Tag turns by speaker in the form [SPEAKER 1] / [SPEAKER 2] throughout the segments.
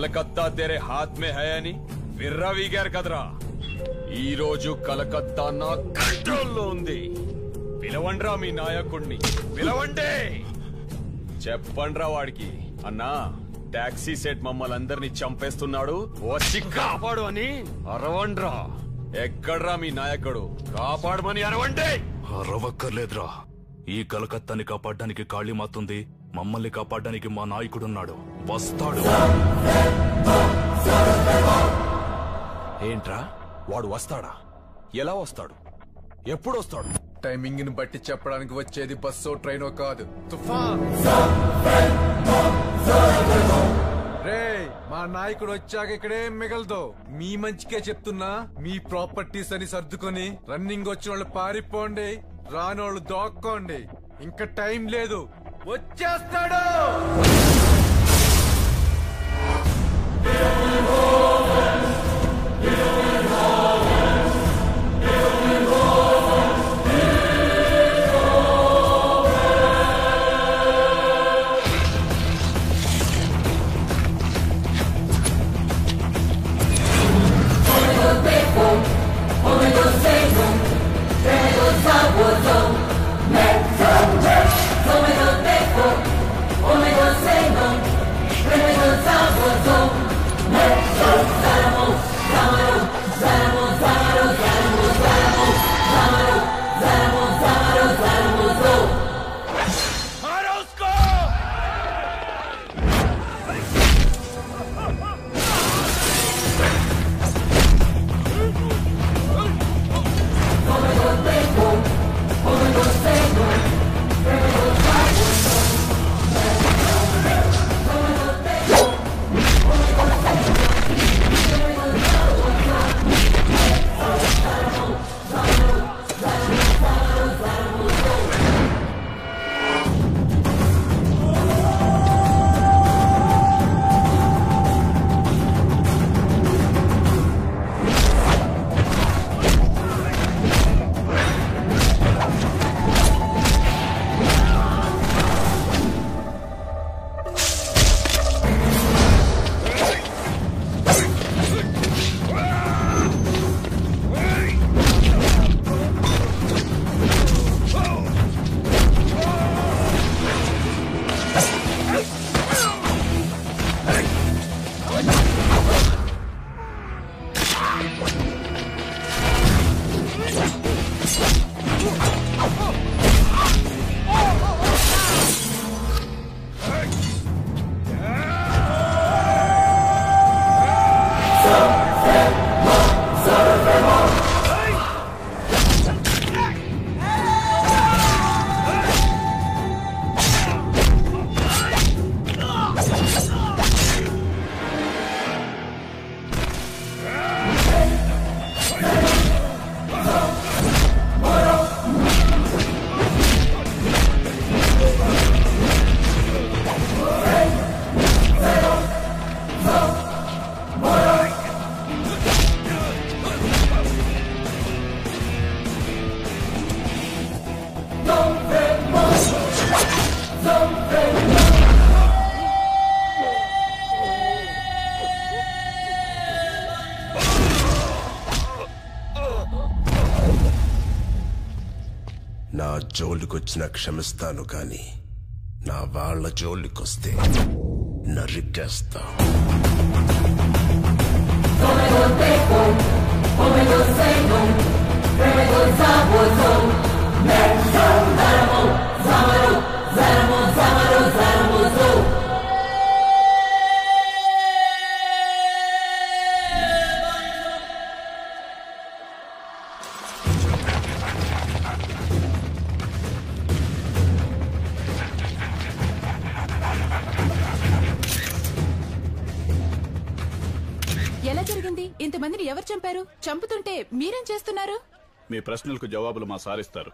[SPEAKER 1] కలకత్తా తెరే హాత్ మే high అని విర్రవీగారు కదరా ఈ రోజు కలకత్తా నా కంట్రోల్లో ఉంది పిలవండ్రా మీ నాయకుడిని పిలవండి చెప్పండ్రా వాడికి అన్నా టాక్సీ సెట్ మమ్మల్ని అందరినీ చంపేస్తున్నాడు వచ్చి కాపాడు అని అరవండ్రా ఎక్కడ్రా మీ నాయకుడు కాపాడమని అరవండి
[SPEAKER 2] రవక్కర్లేదురా ఈ కలకత్తాని కాపాడడానికి కాళీమాతుంది మమ్మల్ని కాపాడడానికి మా నాయకుడున్నాడు వస్తాడు
[SPEAKER 1] ఏంట్రా వాడు వస్తాడా ఎలా వస్తాడు ఎప్పుడు వస్తాడు
[SPEAKER 3] టైమింగ్ ని బట్టి చెప్పడానికి వచ్చేది బస్సో ట్రైనో కాదు తుఫాన్ రే మా నాయకుడు వచ్చాక ఇక్కడేం మిగలదు మీ మంచికే చెప్తున్నా మీ ప్రాపర్టీస్ అని సర్దుకొని రన్నింగ్ వచ్చిన వాళ్ళు పారిపోండి రానోళ్ళు దోక్కోండి ఇంకా టైం లేదు వచ్చేస్తాడు
[SPEAKER 4] నా జోలికొచ్చిన క్షమిస్తాను కాని నా వాళ్ళ జోలికొస్తే నరికేస్తా
[SPEAKER 5] ఎలా జరిగింది ఇంతమందిని ఎవరు చంపారు చంపుతుంటే మీరేం చేస్తున్నారు
[SPEAKER 2] మీ ప్రశ్నలకు జవాబులు మా సారిస్తారు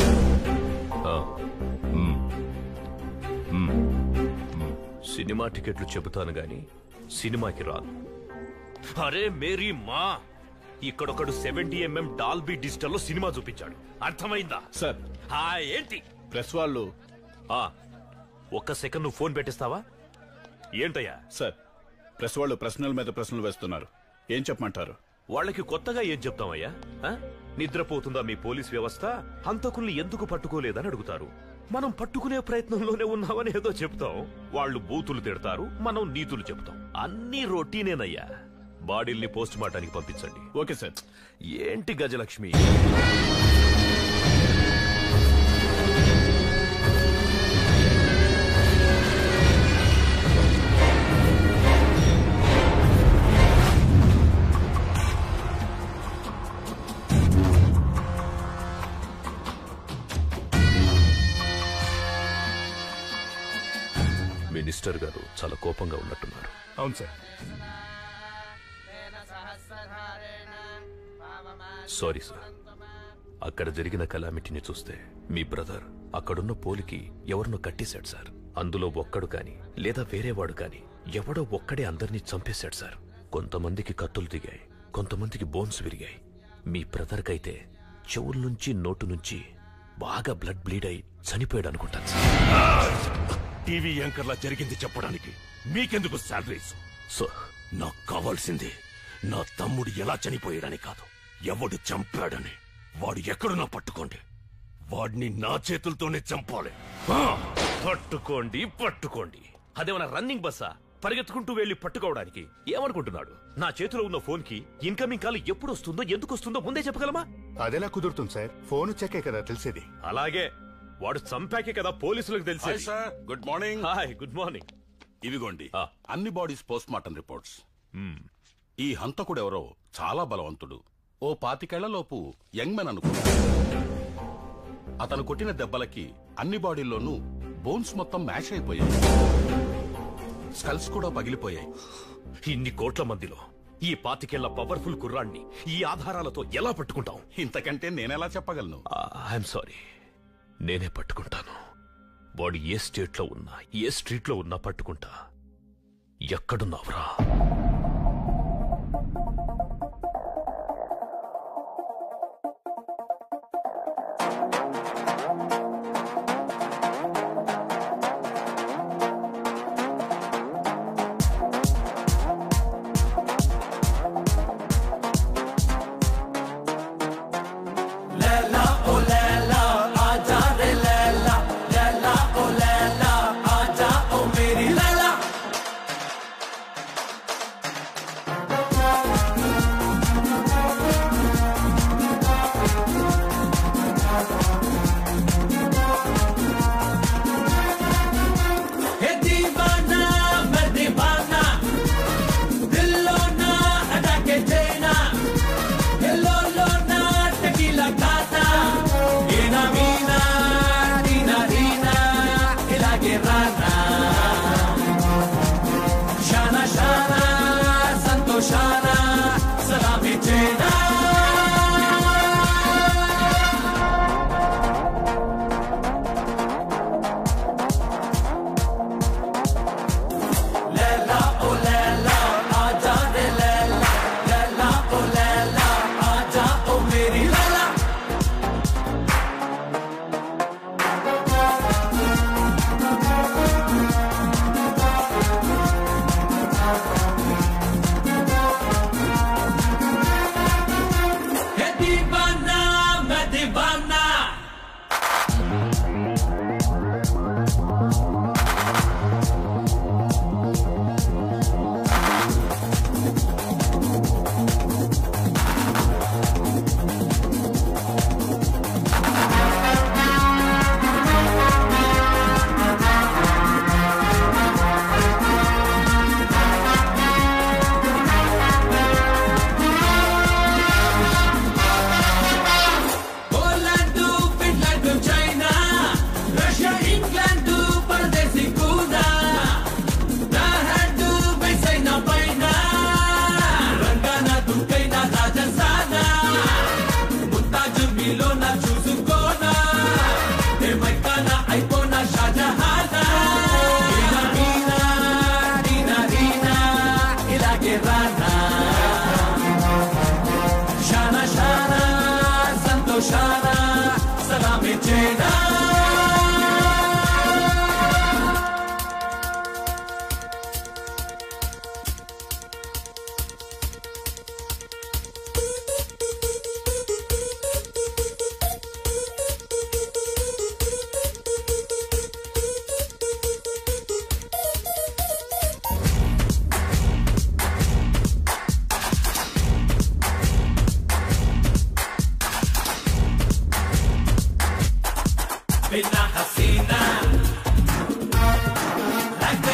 [SPEAKER 6] సినిమా టికెట్లు చెబుతాను గాని సినిమాకి రాను అరే మేరీ మా ఇక్కడొకడు సెవెంటీ ఎంఎం డాల్బీ డిజిటల్ లో సినిమా చూపించాడు అర్థమైందా
[SPEAKER 2] సార్
[SPEAKER 6] ఆ ఏంటి
[SPEAKER 2] ప్రెస్ వాళ్ళు
[SPEAKER 6] ఆ ఒక్క సెకండ్ నువ్వు ఫోన్ పెట్టిస్తావా ఏంటయ్యా
[SPEAKER 2] సార్ ప్రెస్ వాళ్ళు ప్రశ్నల మీద ప్రశ్నలు వేస్తున్నారు ఏం చెప్పమంటారు
[SPEAKER 6] వాళ్ళకి కొత్తగా ఏం చెప్తామయ్యా ఆ? నిద్రపోతుందా మీ పోలీస్ వ్యవస్థ హంతకుల్ని ఎందుకు పట్టుకోలేదని అడుగుతారు మనం పట్టుకునే ప్రయత్నంలోనే ఉన్నామని ఏదో చెప్తాం వాళ్ళు బూతులు తిడతారు మనం నీతులు చెప్తాం అన్ని రొటీనేనయ్యా బాడీల్ని పోస్ట్ మార్టానికి పంపించండి
[SPEAKER 2] ఓకే సార్
[SPEAKER 6] ఏంటి గజలక్ష్మి మినిస్టర్ గారు చాలా కోపంగా ఉన్నట్టున్నారు
[SPEAKER 2] అవును సార్
[SPEAKER 6] సారీ సార్ అక్కడ జరిగిన కలామిటీని చూస్తే మీ బ్రదర్ అక్కడున్న పోలికి ఎవరినో కట్టేశాడు సార్ అందులో ఒక్కడు కాని లేదా వేరేవాడు కాని ఎవడో ఒక్కడే అందరినీ చంపేశాడు సార్ కొంతమందికి కత్తులు దిగాయి కొంతమందికి బోన్స్ విరిగాయి మీ బ్రదర్కైతే చెవుల నుంచి నోటు నుంచి బాగా బ్లడ్ బ్లీడ్ అయి చనిపోయాడు అనుకుంటాను సార్
[SPEAKER 7] టీవీ యాంకర్లా జరిగింది చెప్పడానికి మీకెందుకు శాలరీస్
[SPEAKER 6] సో
[SPEAKER 7] నాకు కావాల్సింది నా తమ్ముడు ఎలా చనిపోయాడని కాదు ఎవడు చంపాడని వాడు ఎక్కడున్నా పట్టుకోండి వాడిని నా చేతులతోనే చంపాలి ఆ!
[SPEAKER 6] పట్టుకోండి పట్టుకోండి అదేమన్నా రన్నింగ్ బస్సా పరిగెత్తుకుంటూ వెళ్లి పట్టుకోవడానికి ఏమనుకుంటున్నాడు నా చేతిలో ఉన్న ఫోన్ కి ఇన్కమింగ్ కాల్ ఎప్పుడు వస్తుందో ఎందుకు వస్తుందో ముందే చెప్పగలమా
[SPEAKER 8] అదెలా కుదురుతుంది సార్ ఫోన్ వచ్చాకే కదా తెలిసేది
[SPEAKER 6] అలాగే వాడు చంపాకే కదా పోలీసులకు
[SPEAKER 9] హాయ్
[SPEAKER 6] తెలిసి
[SPEAKER 9] sir good morning
[SPEAKER 6] hi good morning
[SPEAKER 9] ఇవిగోండి
[SPEAKER 6] ఆ.
[SPEAKER 9] అన్ని బాడీస్ పోస్ట్ మార్టం రిపోర్ట్స్ ఈ హంతకుడు ఎవరో చాలా బలవంతుడు ఓ పాతికేళ్లలోపు యంగ్ మెన్ అనుకో అతను కొట్టిన దెబ్బలకి అన్ని బాడీల్లోనూ బోన్స్ మొత్తం మ్యాష్ అయిపోయాయి స్కల్స్ కూడా పగిలిపోయాయి
[SPEAKER 6] ఇన్ని కోట్ల మందిలో ఈ పాతికేళ్ల పవర్ఫుల్ కుర్రాన్ని ఈ ఆధారాలతో ఎలా పట్టుకుంటాం
[SPEAKER 9] ఇంతకంటే నేనెలా చెప్పగలను
[SPEAKER 6] ఐఎమ్ సారీ నేనే పట్టుకుంటాను వాడు ఏ స్టేట్ లో ఉన్నా ఏ స్ట్రీట్ లో ఉన్నా పట్టుకుంటా ఎక్కడున్నావురా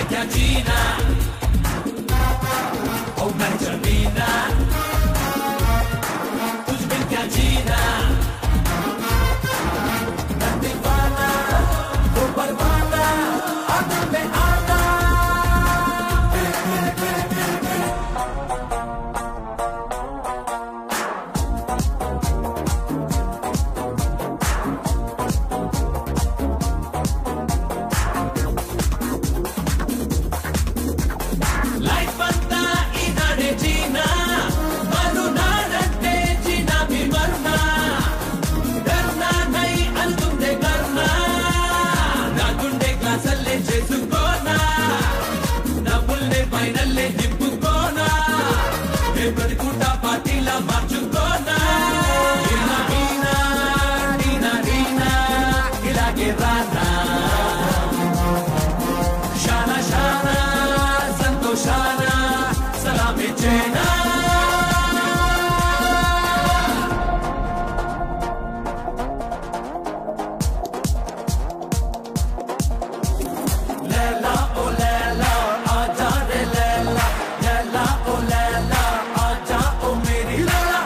[SPEAKER 10] లైఫ్ అంతా ఈనాడే జీనా మరునాడంటే జీనా भी मरना डरना नहीं అనుకుంటే కరుణ నా గుండె గ్లాసల్లే చేసుకోనా డబ్బుల్నే పైనల్లే నింపుకోనా నే బ్రతుకుంటా పార్టీలా మార్చుకోనా ఇలా వీణా నీనా నీనా ఇలాగే రానా షానా షానా సంతోషానా సలామే చేనా లైలా ఓ లైలా ఆజా రే లైలా లైలా ఓ లైలా ఆజా ఓ మేరీ లైలా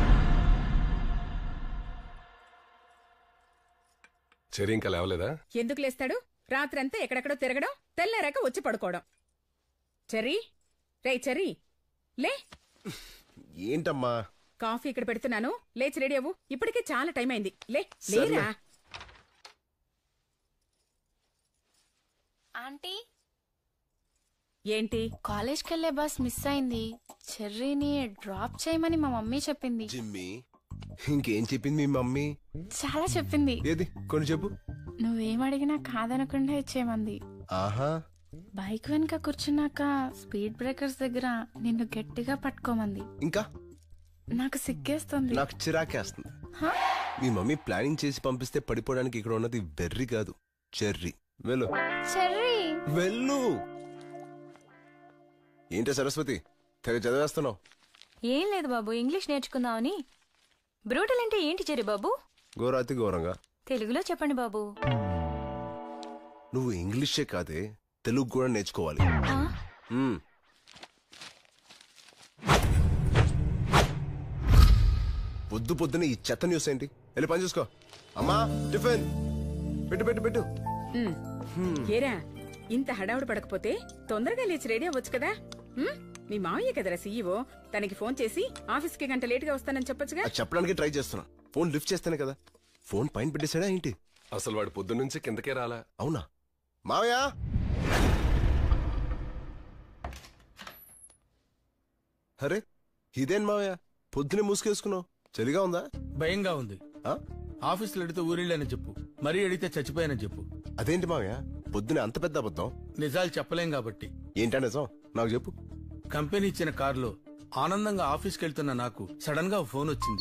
[SPEAKER 11] చెరి ఇంకా లేవలేదా
[SPEAKER 12] ఎందుకు లేస్తాడు రాత్రంతా ఎక్కడెక్కడో తిరగడం తెల్లారాక వచ్చి పడుకోవడం చెర్రీ రే చెర్రీ లే
[SPEAKER 13] ఏంటమ్మా
[SPEAKER 12] కాఫీ ఇక్కడ పెడుతున్నాను లేచి రెడీ అవ్వు ఇప్పటికే చాలా టైం అయింది లే లేరా
[SPEAKER 14] ఆంటీ
[SPEAKER 12] ఏంటి
[SPEAKER 14] కాలేజ్కి వెళ్ళే బస్ మిస్ అయింది చెర్రీని డ్రాప్ చేయమని మా మమ్మీ చెప్పింది
[SPEAKER 13] జిమ్మి ఇంకేం చెప్పింది మీ మమ్మీ
[SPEAKER 14] చాలా చెప్పింది
[SPEAKER 13] ఏది కొన్ని చెప్పు
[SPEAKER 14] నువ్వేం అడిగినా కాదనకుండా ఇచ్చేమంది
[SPEAKER 13] ఆహా
[SPEAKER 14] బైక్ వెనుక కూర్చున్నాక స్పీడ్ బ్రేకర్స్ దగ్గర నిన్ను గట్టిగా పట్టుకోమంది
[SPEAKER 13] ఇంకా
[SPEAKER 14] నాకు సిగ్గేస్తుంది
[SPEAKER 13] నాకు చిరాకేస్తుంది
[SPEAKER 14] హా?
[SPEAKER 13] మీ మమ్మీ ప్లానింగ్ చేసి పంపిస్తే పడిపోవడానికి ఇక్కడ ఉన్నది బెర్రీ కాదు చెర్రీ వెళ్ళు
[SPEAKER 14] చెర్రీ
[SPEAKER 13] వెళ్ళు ఏంటి సరస్వతి తెగ చదివేస్తున్నావు
[SPEAKER 15] ఏం లేదు బాబు ఇంగ్లీష్ నేర్చుకుందామని బ్రూటల్ అంటే ఏంటి చెరి బాబు
[SPEAKER 13] ఘోరాతి ఘోరంగా
[SPEAKER 15] తెలుగులో చెప్పండి బాబు
[SPEAKER 13] నువ్వు ఇంగ్లీషే కాదే తెలుగు కూడా నేర్చుకోవాలి మ్మ్. పొద్దు పొద్దున ఈ చెత్త న్యూస్ ఏంటి వెళ్ళి పని చూసుకో అమ్మా టిఫిన్ పెట్టు పెట్టు పెట్టు
[SPEAKER 12] ఉమ్. ఏరా ఇంత హడావుడు పడకపోతే తొందరగా లేచి రెడీ అవ్వచ్చు కదా ఉమ్? మీ మావయ్య కదరా సీఈఓ తనకి ఫోన్ చేసి ఆఫీస్కి గంట లేటుగా వస్తానని చెప్పొచ్చుగా
[SPEAKER 13] అది చెప్పడానికి ట్రై చేస్తున్నా ఫోన్ లిఫ్ట్ చేస్తేనే కదా ఫోన్ పైన పెట్టేశాడా ఏంటి
[SPEAKER 11] అసలు వాడు పొద్దున్నుంచి కిందకే రాలా
[SPEAKER 13] అవునా మావయ్య అరే ఇదేం మావయ్య పొద్దునే మూసుకేసుకున్నావు చలిగా ఉందా
[SPEAKER 16] భయంగా ఉంది ఆఫీసులో అడిగితే ఊరిళ్ళని చెప్పు మరీ అడిగితే చచ్చిపోయానని చెప్పు
[SPEAKER 13] అదేంటి మావయ్య పొద్దునే అంత పెద్ద అబద్ధం
[SPEAKER 16] నిజాలు చెప్పలేం కాబట్టి
[SPEAKER 13] ఏంటా నిజం నాకు చెప్పు
[SPEAKER 16] కంపెనీ ఇచ్చిన కారులో ఆనందంగా ఆఫీస్కి వెళ్తున్న నాకు సడన్ గా ఫోన్ వచ్చింది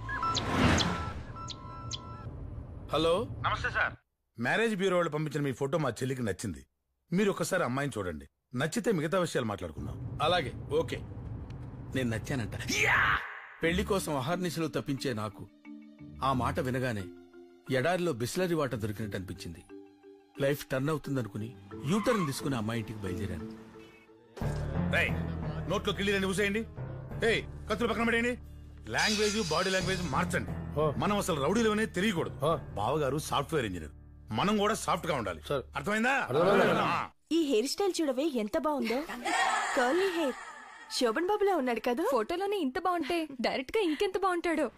[SPEAKER 16] హలో
[SPEAKER 17] నమస్తే సార్ మ్యారేజ్ బ్యూరో వాళ్ళు పంపించిన మీ ఫోటో మా చెల్లికి నచ్చింది మీరు ఒకసారి అమ్మాయిని చూడండి నచ్చితే మిగతా విషయాలు మాట్లాడుకుందాం
[SPEAKER 16] అలాగే ఓకే నేను నచ్చానంట పెళ్లి కోసం అహర్నిశలు తప్పించే నాకు ఆ మాట వినగానే ఎడారిలో బిస్లరీ వాటర్ దొరికినట్టు అనిపించింది లైఫ్ టర్న్ అవుతుందనుకుని యూటర్న్ తీసుకుని అమ్మాయి ఇంటికి బయలుదేరాను
[SPEAKER 17] రై నోట్లో కిళ్ళీలని ఊసేయండి ఏయ్ కత్తులు పక్కన పడేయండి లాంగ్వేజ్ బాడీ లాంగ్వేజ్ మార్చండి మనం అసలు రౌడీలోనే తెలియకూడదు బావగారు సాఫ్ట్వేర్ ఇంజనీర్ మనం కూడా సాఫ్ట్ గా ఉండాలి అర్థమైందా ఆ.
[SPEAKER 18] ఈ హెయిర్ స్టైల్ చూడవే ఎంత బాగుందో కర్లీ హెయిర్ శోభన్ బాబులా ఉన్నాడు కదా
[SPEAKER 15] ఫోటోలోనే ఇంత బాగుంటే డైరెక్ట్ గా ఇంకెంత బాగుంటాడు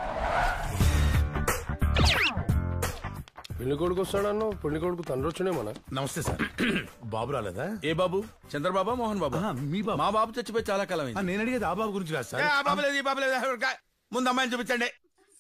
[SPEAKER 19] పెళ్లి కొడుకు వస్తాడన్నావు పెళ్లి కొడుకు తండ్రి వచ్చాడే మన
[SPEAKER 17] నమస్తే సార్ బాబు రాలేదా
[SPEAKER 16] ఏ బాబు చంద్రబాబా మోహన్ బాబు
[SPEAKER 17] మీ బాబు
[SPEAKER 16] మా బాబు చచ్చిపోయి చాలా కాలం
[SPEAKER 17] ఆ,
[SPEAKER 16] అయింది
[SPEAKER 17] నేను అడిగేది ఆ బాబు గురించి కాదు సార్
[SPEAKER 16] ఏ, ఆ బాబు లేదు ఈ బాబు లేదు ఎవరికా? ముందు అమ్మాయిని చూపించండి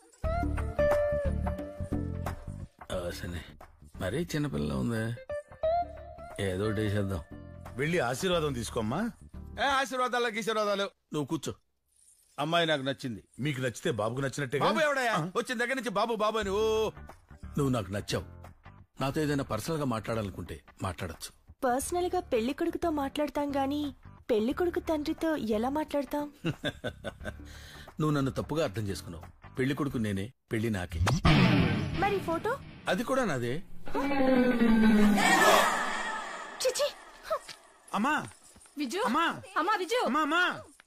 [SPEAKER 16] సరే మరీ చిన్నపిల్ల ఉందే ఏదో ఒకటి వేసేద్దాం
[SPEAKER 17] వెళ్ళి ఆశీర్వాదం తీసుకోమ్మా
[SPEAKER 16] ఏ ఆశీర్వాదాలు ఆశీర్వాదాలు నువ్వు కూర్చో అమ్మాయి నాకు నచ్చింది
[SPEAKER 17] మీకు నచ్చితే బాబుకు నచ్చినట్టే
[SPEAKER 16] బాబు ఎవడయ్యా వచ్చిన దగ్గర నుంచి బాబు బాబు అని ఓ నువ్వు నాకు నచ్చావు నాతో ఏదైనా పర్సనల్ గా మాట్లాడాలనుకుంటే మాట్లాడచ్చు
[SPEAKER 18] పర్సనల్ గా పెళ్లి కొడుకుతో మాట్లాడతాం గాని పెళ్లి కొడుకు తండ్రితో ఎలా మాట్లాడతాం
[SPEAKER 16] నువ్వు నన్ను తప్పుగా అర్థం చేసుకున్నావు పెళ్లి కొడుకు నేనే పెళ్లి నాకే
[SPEAKER 18] మరి ఫోటో
[SPEAKER 16] అది కూడా నాదే
[SPEAKER 18] చిచి
[SPEAKER 17] అమ్మా
[SPEAKER 5] విజు
[SPEAKER 17] అమ్మా
[SPEAKER 5] అమ్మా విజు
[SPEAKER 17] అమ్మా అమ్మా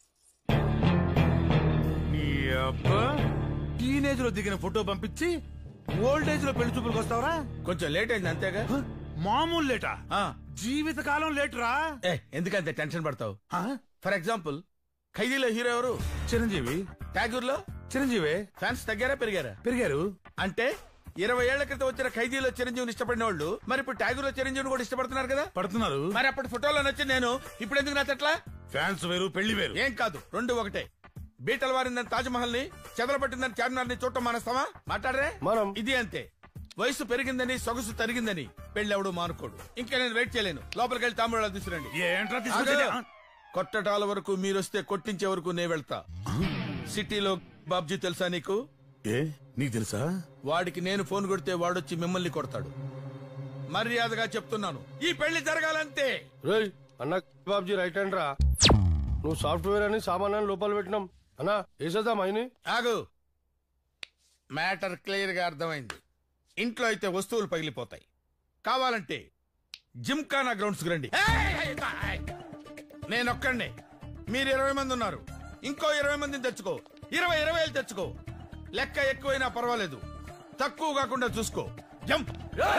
[SPEAKER 17] నీ అబ్బా టీనేజ్ లో దిగిన ఫోటో పంపించి ఓల్డ్ ఏజ్ లో పెళ్లి చూపులకు వస్తావరా
[SPEAKER 16] కొంచెం లేట్ అయింది అంతేగా
[SPEAKER 17] మామూలు లేటా జీవిత కాలం లేటురా
[SPEAKER 16] ఏ ఎందుకంత టెన్షన్ పడతావు ఫర్ ఎగ్జాంపుల్ ఖైదీలో హీరో ఎవరు
[SPEAKER 17] చిరంజీవి
[SPEAKER 16] ట్యాగూర్ లో
[SPEAKER 17] చిరంజీవి
[SPEAKER 16] ఫ్యాన్స్ తగ్గారా పెరిగారా
[SPEAKER 17] పెరిగారు
[SPEAKER 16] అంటే ఇరవై ఏళ్ల క్రితం వచ్చిన ఖైదీలో చిరంజీవిని ఇష్టపడిన వాళ్ళు మరి ఇప్పుడు ట్యాగూర్ లో చిరంజీవిని కూడా ఇష్టపడుతున్నారు కదా
[SPEAKER 17] పడుతున్నారు
[SPEAKER 16] మరి అప్పటి ఫోటోలో నచ్చి నేను ఇప్పుడు ఎందుకు నచ్చట్లా
[SPEAKER 17] ఫ్యాన్స్ వేరు పెళ్లి వేరు
[SPEAKER 16] ఏం కాదు రెండు ఒకటే బీటలు వారిందని తాజ్ మహల్ ని చెదలబట్టిందని చార్మినార్ ని చూడటం మానేస్తావా మాట్లాడరే మనం ఇది అంతే వయసు పెరిగిందని సొగసు తరిగిందని పెళ్ళెవడు మానుకోడు ఇంకా నేను వెయిట్ చేయలేను లోపలికి వెళ్ళి తాంబూలాలు తీసుకురండి
[SPEAKER 17] ఏంట్రా తీసుకొచ్చేది?
[SPEAKER 16] ఆగు. కొట్టటాల వరకు మీరొస్తే కొట్టించే వరకు నే వెళ్తా సిటీలో బాబ్జీ తెలుసా నీకు
[SPEAKER 17] ఏ నీకు తెలుసా
[SPEAKER 16] వాడికి నేను ఫోన్ కొడితే వాడొచ్చి మిమ్మల్ని కొడతాడు మర్యాదగా చెప్తున్నాను ఈ పెళ్లి జరగాలంతే
[SPEAKER 19] రేయ్ అన్న బాబ్జీ రైట్ హ్యాండ్ రా నువ్వు సాఫ్ట్వేర్ అని సామాన్యాన్ని లోపల పెట్టినాం అన్నా వేసేద్దాం అయిని
[SPEAKER 16] ఆగు మ్యాటర్ క్లియర్ గా అర్థమైంది ఇంట్లో అయితే వస్తువులు పగిలిపోతాయి కావాలంటే జిమ్ఖానా గ్రౌండ్స్ రండి నేనొక్కడినే మీరు ఇరవై మంది ఉన్నారు ఇంకో ఇరవై మందిని తెచ్చుకో ఇరవై ఇరవై వేలు తెచ్చుకో లెక్క ఎక్కువైనా పర్వాలేదు తక్కువ కాకుండా చూసుకో జంప్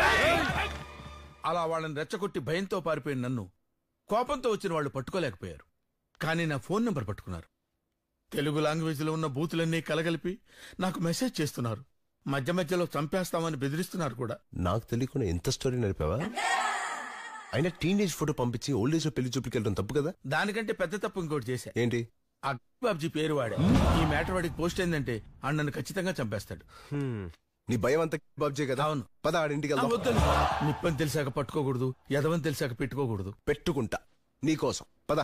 [SPEAKER 16] అలా వాళ్ళని రెచ్చగొట్టి భయంతో పారిపోయిన నన్ను కోపంతో వచ్చిన వాళ్ళు పట్టుకోలేకపోయారు కానీ నా ఫోన్ నంబర్ పట్టుకున్నారు తెలుగు లాంగ్వేజ్ లో ఉన్న బూతులన్నీ కలగలిపి నాకు మెసేజ్ చేస్తున్నారు మధ్య మధ్యలో చంపేస్తామని బెదిరిస్తున్నారు కూడా
[SPEAKER 13] నాకు తెలియకుండా ఎంత స్టోరీ నడిపావా అయినా టీనేజ్ ఫోటో పంపించి ఓల్డ్ ఏజ్ లో పెళ్లి చూపుకి వెళ్ళడం తప్పు కదా
[SPEAKER 16] దానికంటే పెద్ద తప్పు ఇంకోటి చేశా
[SPEAKER 13] ఏంటి
[SPEAKER 16] ఆ బాబ్జీ పేరు వాడే ఈ మ్యాటర్ వాడికి పోస్ట్ అయిందంటే ఆ నన్ను ఖచ్చితంగా చంపేస్తాడు
[SPEAKER 13] హ్మ్. నీ భయం అంతా బాబ్జీ కదా
[SPEAKER 16] అవును
[SPEAKER 13] పద ఆడింటికి
[SPEAKER 16] ఆ,
[SPEAKER 13] వెళ్దాం
[SPEAKER 16] వద్దని నిప్పని తెలిసాక పట్టుకోకూడదు ఎదవని తెలిసాక పెట్టుకోకూడదు
[SPEAKER 13] పెట్టుకుంటా నీకోసం పద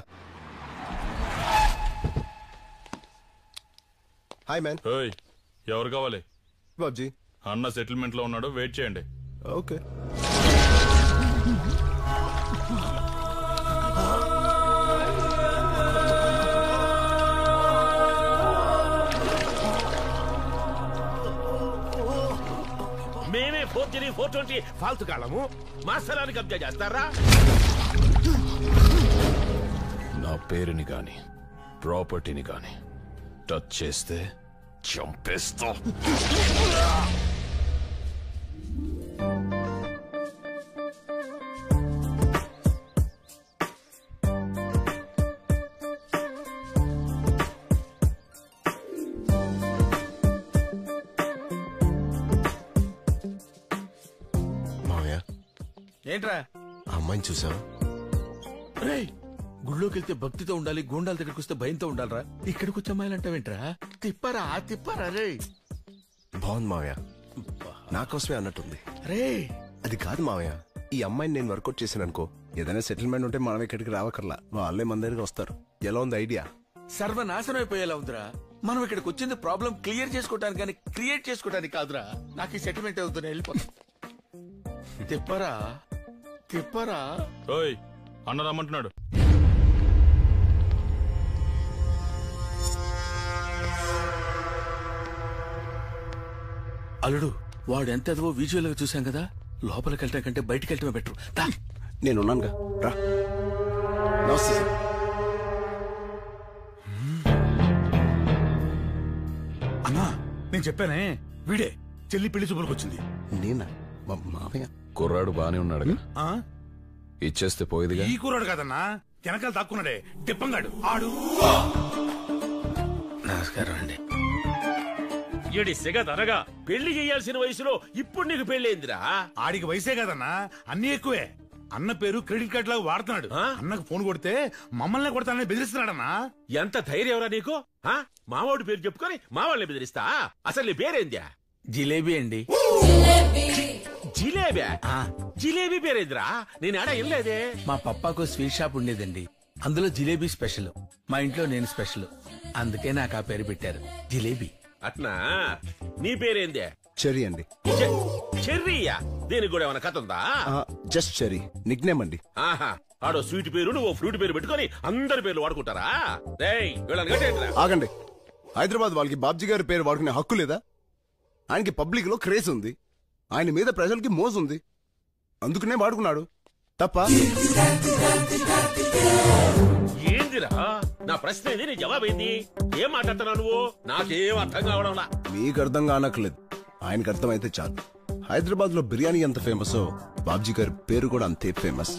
[SPEAKER 13] హాయ్ మ్యాన్
[SPEAKER 2] ఎవరు కావాలి
[SPEAKER 13] బాబ్జీ
[SPEAKER 2] అన్న సెటిల్మెంట్ లో ఉన్నాడు వెయిట్ చేయండి
[SPEAKER 13] ఓకే
[SPEAKER 7] మేమే ఫోర్జరీ ఫోర్ ట్వంటీ ఫాల్తు కాలము మా స్థలాన్ని కబ్జా చేస్తారా
[SPEAKER 1] నా పేరుని గాని ప్రాపర్టీని గాని టచ్ చేస్తే చంపేస్తా
[SPEAKER 13] మావయ్య
[SPEAKER 16] ఏంట్రా
[SPEAKER 13] ఆ అమ్మాయిని చూసావా
[SPEAKER 16] రేయ్ గుళ్ళోకి వెళ్తే భక్తితో ఉండాలి గూండాల దగ్గరికి వస్తే భయంతో ఉండాలరా ఇక్కడికి వచ్చే అమ్మాయిలంటావేంట్రా తిప్పరా తిప్పరా రే
[SPEAKER 13] బాగుంది మావయ్య నా కోసమే అన్నట్టుంది
[SPEAKER 16] రే
[SPEAKER 13] అది కాదు మావయ్య ఈ అమ్మాయిని నేను వర్కౌట్ చేశాను అనుకో ఏదైనా సెటిల్మెంట్ ఉంటే మనం ఇక్కడికి రావకర్లా వాళ్ళే మన దగ్గరికి వస్తారు ఎలా ఉంది ఐడియా
[SPEAKER 16] సర్వనాశనం అయిపోయేలా ఉందిరా మనం ఇక్కడికి వచ్చింది ప్రాబ్లం క్లియర్ చేసుకోవడానికి కానీ క్రియేట్ చేసుకోవడానికి కాదురా నాకు ఈ సెటిల్మెంట్ అవుతుంది వెళ్ళిపోతా తిప్పరా తిప్పరా
[SPEAKER 2] ఓయ్ అన్న రమ్మంటున్నాడు
[SPEAKER 16] అల్లుడు వాడు ఎంత ఎదవో విజువల్ గా చూసాం కదా లోపలికి వెళ్ళటం కంటే బయటికి వెళ్ళటమే బెటర్ దా
[SPEAKER 13] నేనున్నానుగా రా నమస్తే సార్
[SPEAKER 17] అన్నా నేను చెప్పానే వీడే చెల్లి పెళ్లి చూపులకు వచ్చింది
[SPEAKER 13] నేనా మా మామయ్య
[SPEAKER 1] కుర్రాడు బానే ఉన్నాడుగా
[SPEAKER 17] ఆ?
[SPEAKER 1] ఇచ్చేస్తే పోయేదిగా
[SPEAKER 17] ఈ కూరాడు కాదన్నా వెనకాల దాక్కున్నాడే తిప్పంగాడు ఆడు
[SPEAKER 16] నమస్కారం అండి
[SPEAKER 7] ఏడి సెగదనగా పెళ్లి చేయాల్సిన వయసులో ఇప్పుడు నీకు పెళ్ళేందిరా
[SPEAKER 17] ఆడికి వయసే కాదన్నా అన్ని ఎక్కువే అన్న పేరు క్రెడిట్ కార్డ్ లాగా వాడుతున్నాడు అన్నకు ఫోన్ కొడితే మమ్మల్ని కొడతానని బెదిరిస్తున్నాడన్నా
[SPEAKER 7] ఎంత ధైర్యం ఎవరా నీకు ఆ? మావాడి పేరు చెప్పుకొని మావాళ్ళని బెదిరిస్తా అసలు నీ పేరేంద్యా
[SPEAKER 16] జిలేబీ అండి
[SPEAKER 7] జిలేబీ జిలేబీ పేరేందిరా నేను ఆడ ఇల్లేదే
[SPEAKER 16] మా పప్పాకు స్వీట్ షాప్ ఉండేదండి అందులో జిలేబీ స్పెషల్ మా ఇంట్లో నేను స్పెషల్ అందుకే నాకు ఆ పేరు పెట్టారు జిలేబీ
[SPEAKER 7] అట్నా నీ పేరేందే
[SPEAKER 13] చెరీ అండి
[SPEAKER 7] చె- చెర్రీయా దీనికి కూడా ఏమైనా కథ ఉందా
[SPEAKER 13] జస్ట్ చెరీ నిగ్నేమ్ అండి
[SPEAKER 7] ఆహా ఆడో స్వీట్ పేరు నువ్వు ఫ్రూట్ పేరు పెట్టుకొని అందరి పేర్లు వాడుకుంటారా రేయ్ వీళ్ళని కట్టేంటిరా
[SPEAKER 13] ఆగండి హైదరాబాద్ వాళ్ళకి బాబ్జీ గారి పేరు వాడుకునే హక్కు లేదా ఆయనకి పబ్లిక్ లో క్రేజ్ ఉంది ఆయన మీద ప్రజలకి మోజు ఉంది అందుకనే వాడుకున్నాడు తప్ప
[SPEAKER 7] ప్రశ్న ఏంది నీ జవాబేంది ఏం మాట్లాడుతున్నావు నువ్వు నాకేం అర్థం కావడంలా
[SPEAKER 13] మీకు అర్థం కానక్కర్లేదు ఆయనకు అర్థమైతే చాలు హైదరాబాద్ లో బిర్యానీ ఎంత ఫేమస్ బాబ్జీ గారి పేరు కూడా అంతే ఫేమస్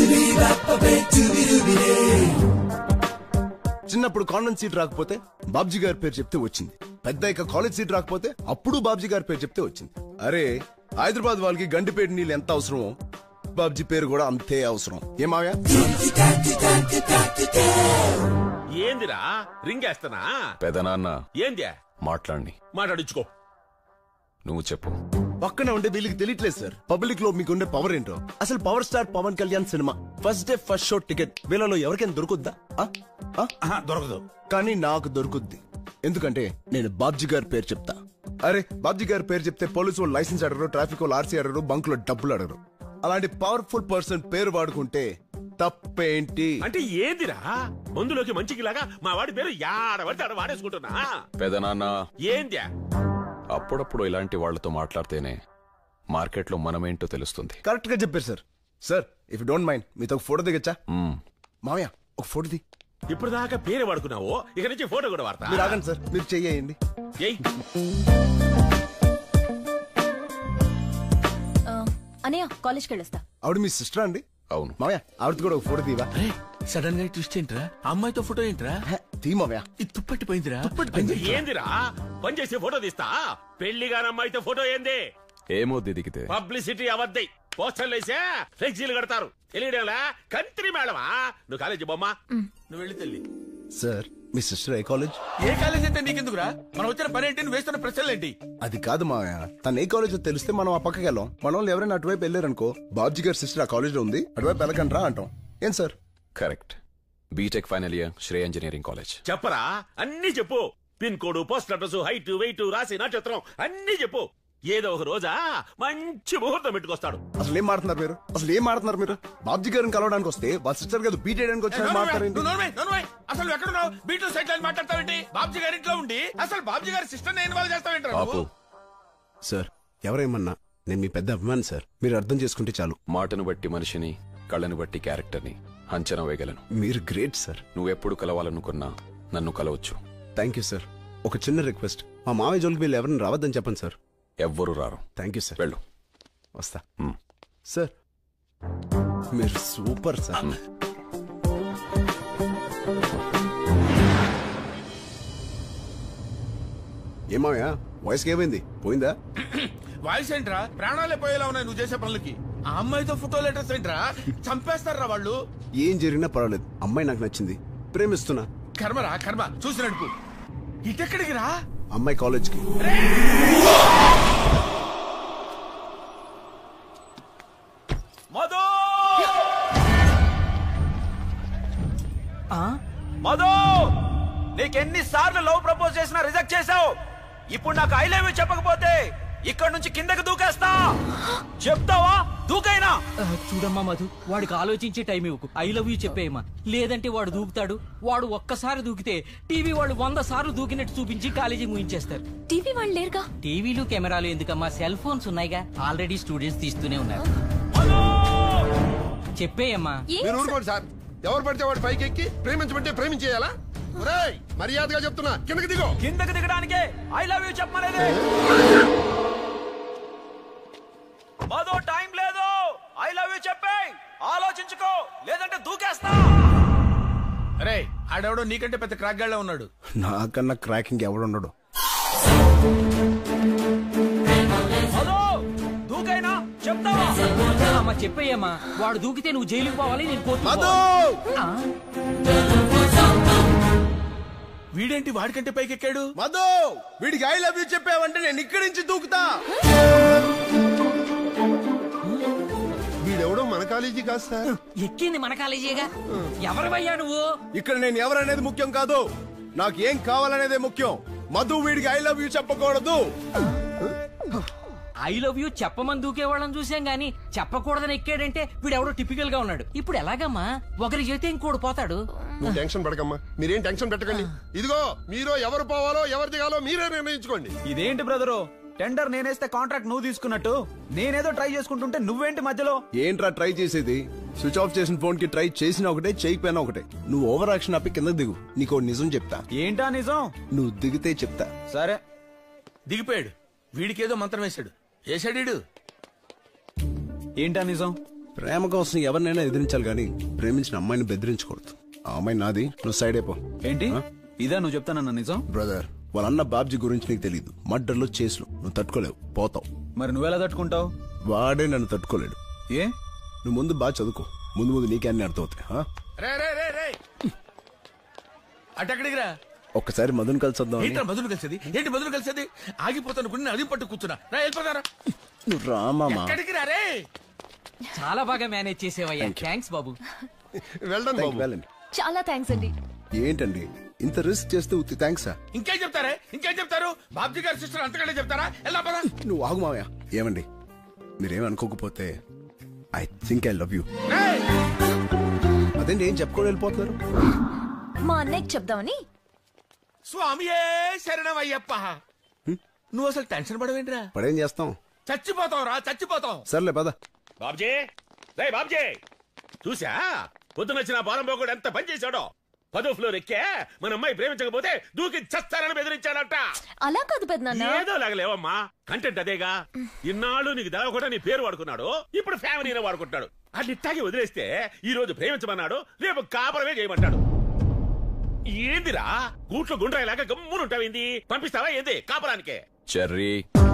[SPEAKER 13] చిన్నప్పుడు కాన్వెంట్ సీట్ రాకపోతే బాబ్జీ గారి పేరు చెప్తే వచ్చింది పెద్ద ఇక కాలేజ్ సీట్ రాకపోతే అప్పుడు బాబ్జీ గారి పేరు చెప్తే వచ్చింది అరే హైదరాబాద్ వాళ్ళకి గండిపేట నీళ్ళు ఎంత అవసరమో బాబ్జీ పేరు కూడా అంతే అవసరం ఏమావ్యా
[SPEAKER 7] ఏందిరా రింగ్ వేస్తానా
[SPEAKER 1] పెదనాన్న
[SPEAKER 7] ఏంది
[SPEAKER 1] మాట్లాడిని
[SPEAKER 7] మాట్లాడించుకో
[SPEAKER 1] నువ్వు చెప్పు
[SPEAKER 13] పక్కన ఉండే వీళ్ళకి తెలియట్లేదు సార్ పబ్లిక్ లో మీకుండే పవర్ ఏంటో అసలు power star Pawan Kalyan cinema first day first show ticket వీళ్ళలో ఎవరికైనా దొరుకుద్దా
[SPEAKER 17] దొరకదు
[SPEAKER 13] కానీ నాకు దొరుకుద్ది ఎందుకంటే నేను బాబ్జీ గారి పేరు చెప్తా అరే బాబ్జీ గారి పేరు చెప్తే పోలీసు వాళ్ళు లైసెన్స్ అడగరు ట్రాఫిక్ వాళ్ళు ఆర్సీ అడగరు బంక్ లో డబ్బులు అడగరు అలాంటి పవర్ఫుల్ పర్సన్ పేరు వాడుకుంటే తప్పేంటి
[SPEAKER 7] అంటే ఏందిరా మందులోకి మంచికి లాగా మా వాడి పేరు యాడబడితే ఆడ వాడేసుకుంటున్నా
[SPEAKER 1] పెదనాన్న
[SPEAKER 7] ఏంది
[SPEAKER 1] అప్పుడప్పుడు ఇలాంటి వాళ్ళతో మాట్లాడితేనే మార్కెట్లో మనమేంటో తెలుస్తుంది
[SPEAKER 13] కరెక్ట్ గా చెప్పారు sir sir if don't mind మీతో ఒక ఫోటో దిగచ్చా మామయ్య ఒక ఫోటో ది
[SPEAKER 7] ఇప్పుడు దాకా పేరు వాడుకున్నావు ఇక నుంచి ఫోటో కూడా వాడతా
[SPEAKER 13] మీరు ఆగండి సార్ మీరు చెయ్యండి
[SPEAKER 7] ఏయ్
[SPEAKER 15] అనయ్య కాలేజ్కి వెళ్ళొస్తా
[SPEAKER 13] ఆవిడ మీ సిస్టర్ అండి
[SPEAKER 1] అవును
[SPEAKER 13] మామయ్య ఆవిడతో కూడా ఒక ఫోటో తీవా
[SPEAKER 16] సడన్ గా ట్విస్ట్ ఏంట్రా అమ్మాయితో ఫోటో ఏంట్రా
[SPEAKER 13] తీ మామయ్య
[SPEAKER 16] ఇది తుప్పట్టిపోయిందిరా
[SPEAKER 7] ఏందిరా పని చేసి ఫోటో తీస్తా పెళ్లి అమ్మాయితో ఫోటో ఏంది
[SPEAKER 1] ఏమో దిదిగితే
[SPEAKER 7] పబ్లిసిటీ అవద్దై పోస్టర్లు వేసా ఫ్లెక్సీలు కడతారు తెలియడంలా కంత్రి మేడమా నువ్వు కాలేజీ బొమ్మ
[SPEAKER 16] నువ్వు వెళ్ళి తల్లి
[SPEAKER 13] సార్ మీ సిస్టర్ ఏ కాలేజ్
[SPEAKER 16] ఏ కాలేజ్ అయితే నీకెందుకురా మనం వచ్చిన పని ఏంటి నువ్వు వేస్తున్న ప్రశ్నలు ఏంటి
[SPEAKER 13] అది కాదు మామయ్య తను ఏ కాలేజ్ తెలిస్తే మనం ఆ పక్కకి వెళ్ళాం మన వాళ్ళు ఎవరైనా అటువైపు వెళ్ళారనుకో బాబ్జీ గారి సిస్టర్ ఆ కాలేజ్ లో ఉంది అటువైపు వెళ్ళకండ్రా అంటాం ఏం sir
[SPEAKER 1] correct B Tech final year Shreya engineering college
[SPEAKER 7] చెప్పరా అన్ని చెప్పు pin code post address height weight రాసి నక్షత్రం అన్ని చెప్పు ఏదో ఒక రోజా మంచి ముహూర్తం పెట్టుకొస్తాడు
[SPEAKER 13] అసలు ఏం మాడుతున్నారు మీరు అసలు ఏం మాడుతున్నారు మీరు బాబ్జీ గారిని కలవడానికి వస్తే వాళ్ళ సిస్టర్ గారు బీట్ చేయడానికి వచ్చిన మాట్లాడండి
[SPEAKER 16] నువ్వు నోర్మై, నోర్మై. అసలు నువ్వు ఎక్కడున్నావు బీటూ సైట్ లైన్ మాట్లాడతావేంటి బాబ్జీ గారి ఇంట్లో ఉండి అసలు బాబ్జీ గారి సిస్టర్ నేను వాళ్ళు చేస్తావేంట్రా
[SPEAKER 1] ఆపు
[SPEAKER 16] నువ్వు
[SPEAKER 13] సార్ ఎవరేమన్నా నేను మీ పెద్ద అభిమాని సార్ మీరు అర్థం చేసుకుంటే చాలు
[SPEAKER 1] మాటను బట్టి మనిషిని కళ్ళను బట్టి క్యారెక్టర్ని అంచనా వేయగలను
[SPEAKER 13] మీరు గ్రేట్ సార్
[SPEAKER 1] నువ్వెప్పుడు కలవాలనుకున్నా నన్ను కలవచ్చు
[SPEAKER 13] థ్యాంక్ యూ సార్ ఒక చిన్న రిక్వెస్ట్ మా మావయ్య జోలికి వీళ్ళు ఎవరిని రావద్దని చెప్పండి సార్
[SPEAKER 1] ఎవ్వరు రారు
[SPEAKER 13] థ్యాంక్ యూ సార్
[SPEAKER 1] వెళ్ళు
[SPEAKER 13] వస్తా సార్ మీరు సూపర్ సార్ ఏమావయ్యా వాయిస్కి ఏమైంది పోయిందా
[SPEAKER 16] వాయిస్ ఏంట్రా ప్రాణాలే పోయేలా ఉన్నాయి నువ్వు చేసే పనులకి ఆ అమ్మాయితో ఫోటో లెటర్స్ ఏంట్రా చంపేస్తారా వాళ్ళు
[SPEAKER 13] ఏం జరిగినా పర్వాలేదు అమ్మాయి నాకు నచ్చింది ప్రేమిస్తున్నా
[SPEAKER 16] కర్మరా కర్మ చూసి నడుపు ఇటెక్కడికి రా
[SPEAKER 13] అమ్మాయి కాలేజ్కి
[SPEAKER 6] మధు మధు నీకెన్ని సార్లు లవ్ ప్రపోజ్ చేసినా రిజెక్ట్ చేసావు ఇప్పుడు నాకు ఐ లవ్ యూ చెప్పకపోతే ఇక్కడ నుంచి కిందకి దూకేస్తా చెప్తావా దూకైనా
[SPEAKER 20] చూడమ్మా మధు వాడికి ఆలోచించే టైం ఇవ్వకు ఐ లవ్ యూ చెప్పేయమ్మా లేదంటే వాడు దూకుతాడు వాడు ఒక్కసారి దూకితే టీవీ వాళ్ళు వంద సార్లు దూకినట్టు చూపించి కాలేజీ ముగించేస్తారు
[SPEAKER 15] టీవీ వాళ్ళు లేరుగా
[SPEAKER 20] టీవీలు కెమెరాలు ఎందుకమ్మా సెల్ ఫోన్స్ ఉన్నాయిగా ఆల్రెడీ స్టూడెంట్స్ తీస్తూనే ఉన్నారు చెప్పేయమ్మా
[SPEAKER 11] మీరు ఊరుకోండి సార్ ఎవరు పడితే వాడు పైకి ఎక్కి ప్రేమించమంటే ప్రేమించేయాలా ఒరేయ్, మర్యాదగా చెప్తున్నా కిందకి దిగో
[SPEAKER 6] కిందకి దిగడానికే ఐ లవ్ యూ చెప్పమనేది మధు టైం లేదు ఐ లవ్ యూ చెప్పే ఆలోచించుకో లేదంటే దూకేస్తా
[SPEAKER 16] అరే ఆడెవడో నీకంటే పెద్ద క్రాక్ గాళ్ళ ఉన్నాడు
[SPEAKER 13] నాకన్నా క్రాకింగ్ ఎవడుండడు
[SPEAKER 6] మధు దూకైనా చెప్తావా
[SPEAKER 20] అమ్మా చెప్పేయమ్మా వాడు దూకితే నువ్వు జైలుకి పోవాలి నేను కోర్టుకు
[SPEAKER 13] మధు!
[SPEAKER 20] పోవాలి. ఆ?
[SPEAKER 16] వీడేంటి వాడికంటే పైకి ఎక్కాడు
[SPEAKER 13] మధు వీడికి ఐ లవ్ యూ చెప్పావంటే నేను ఇక్కడి నుంచి దూకుతా
[SPEAKER 11] వీడెవడో మన కాలేజీ కాదు సార్
[SPEAKER 20] ఎక్కింది మన కాలేజీగా ఎవరివయ్యా నువ్వు
[SPEAKER 13] ఇక్కడ నేను ఎవరనేది ముఖ్యం కాదు నాకు ఏం కావాలనేదే ముఖ్యం మధు వీడికి ఐ లవ్ యూ చెప్పకూడదు
[SPEAKER 20] ఐ లవ్ యూ చెప్పమని దూకేవాళ్ళని చూసాం గానీ చెప్పకూడదని ఎక్కాడంటే వీడెవడో టిపికల్ గా ఉన్నాడు ఇప్పుడు ఎలాగమ్మా ఒకరి చేతే ఇంకోడు పోతాడు
[SPEAKER 11] నువ్వు టెన్షన్ పడకమ్మా మీరేం టెన్షన్ పెట్టకండి ఇదిగో మీరు ఎవరు పోవాలో ఎవరు దిగాలో మీరే నిర్ణయించుకోండి
[SPEAKER 6] ఇదేంటి బ్రదరు
[SPEAKER 21] టెండర్ నేనేస్తే కాంట్రాక్ట్ నువ్వు తీసుకున్నట్టు నేనేదో ట్రై చేసుకుంటుంటే నువ్వేంటి మధ్యలో
[SPEAKER 13] ఏంట్రా ట్రై చేసేది స్విచ్ ఆఫ్ చేసిన ఫోన్ కి ట్రై చేసినా ఒకటే చేయకపోయినా ఒకటే నువ్వు ఓవర్ యాక్షన్ ఆపి కిందకి దిగు నీకో నిజం చెప్తా
[SPEAKER 21] ఏంటా నిజం
[SPEAKER 13] నువ్వు దిగితే చెప్తా
[SPEAKER 21] సరే
[SPEAKER 16] దిగిపోయాడు వీడికేదో మంత్రం వేశాడు వేశాడు
[SPEAKER 21] ఏంటా నిజం
[SPEAKER 13] ప్రేమ కోసం ఎవరినైనా ఎదిరించాలి కానీ ప్రేమించిన అమ్మాయిని బెదిరించకూడదు ఆ అమ్మాయి నాది నువ్వు సైడ్ అయిపో
[SPEAKER 21] ఏంటి ఇదా నువ్వు చెప్తానన్న నిజం
[SPEAKER 13] బ్రదర్ వాళ్ళ అన్న బాబ్జీ గురించి నీకు తెలియదు మర్డర్లో చేసులు నువ్వు తట్టుకోలేవు పోతావు
[SPEAKER 21] మరి నువ్వెలా తట్టుకుంటావు
[SPEAKER 13] వాడే నన్ను తట్టుకోలేడు
[SPEAKER 21] ఏ
[SPEAKER 13] నువ్వు ముందు బాగా చదువుకో ముందు ముందు నీకే అన్ని అర్థమవుతాయి ఆ?
[SPEAKER 16] రే రే రే రే అటెక్కడికి రా
[SPEAKER 13] ఒక్కసారి మధుని కలిసి వద్దాం
[SPEAKER 16] ఏంట్రా మధులు కలిసేది ఏంటి మధులు కలిసేది ఆగిపోతాను కొన్ని అది పట్టు కూర్చున్నా రా వెళ్ళిపోతారా
[SPEAKER 13] నువ్వు రామామా
[SPEAKER 16] ఎక్కడికి రా రే
[SPEAKER 20] చాలా బాగా మేనేజ్ చేసేవయ్యా థ్యాంక్స్ బాబు
[SPEAKER 11] వెళ్ళండి
[SPEAKER 13] Thank you, వెళ్ళండి
[SPEAKER 15] చాలా థ్యాంక్స్ అండి
[SPEAKER 13] ఏంటండి ఇంత రిస్క్ చేస్తే ఉత్తి థ్యాంక్సా
[SPEAKER 16] ఇంకేం చెప్తారే ఇంకేం చెప్తారు బాబ్జీ గారి సిస్టర్ అంతకంటే చెప్తారా ఎలా పదా
[SPEAKER 13] నువ్వు ఆగు మావయ్య ఏమండి మీరేం అనుకోకపోతే I think I love you అదేంటి ఏం చెప్పుకొని వెళ్ళిపోతున్నారు
[SPEAKER 15] మా అన్నయ్యకి చెప్దామని
[SPEAKER 16] స్వామియే శరణం అయ్యప్ప నువ్వు అసలు టెన్షన్ పడవేంట్రా
[SPEAKER 13] పడేం చేస్తాం
[SPEAKER 16] చచ్చిపోతావు రా చచ్చిపోతావు
[SPEAKER 13] సర్లే పద
[SPEAKER 7] బాబ్జీ రే బాబ్జీ చూసా పొద్దునొచ్చిన బాలంబోగుడు ఎంత పని చేశాడో పదో ఫ్లోర్ ఎక్కే మన అమ్మాయి ప్రేమించకపోతే దూకి చస్తారని బెదిరించాడంట
[SPEAKER 15] అలా కాదు పెద్దనాన్న
[SPEAKER 7] ఏదో లాగలేవమ్మా కంటెంట్ అదేగా ఇన్నాళ్ళు నీకు తెలవకుండా నీ పేరు వాడుకున్నాడు ఇప్పుడు ఫ్యామిలీనే వాడుకుంటాడు అది ఇట్టాగే వదిలేస్తే ఈ రోజు ప్రేమించమన్నాడు రేపు కాపరమే చేయమంటాడు ఏందిరా గూట్లో గుండ్రాయిలాగా గమ్మునుంటావింది పంపిస్తావా ఏంది కాపరానికే
[SPEAKER 1] చెర్రీ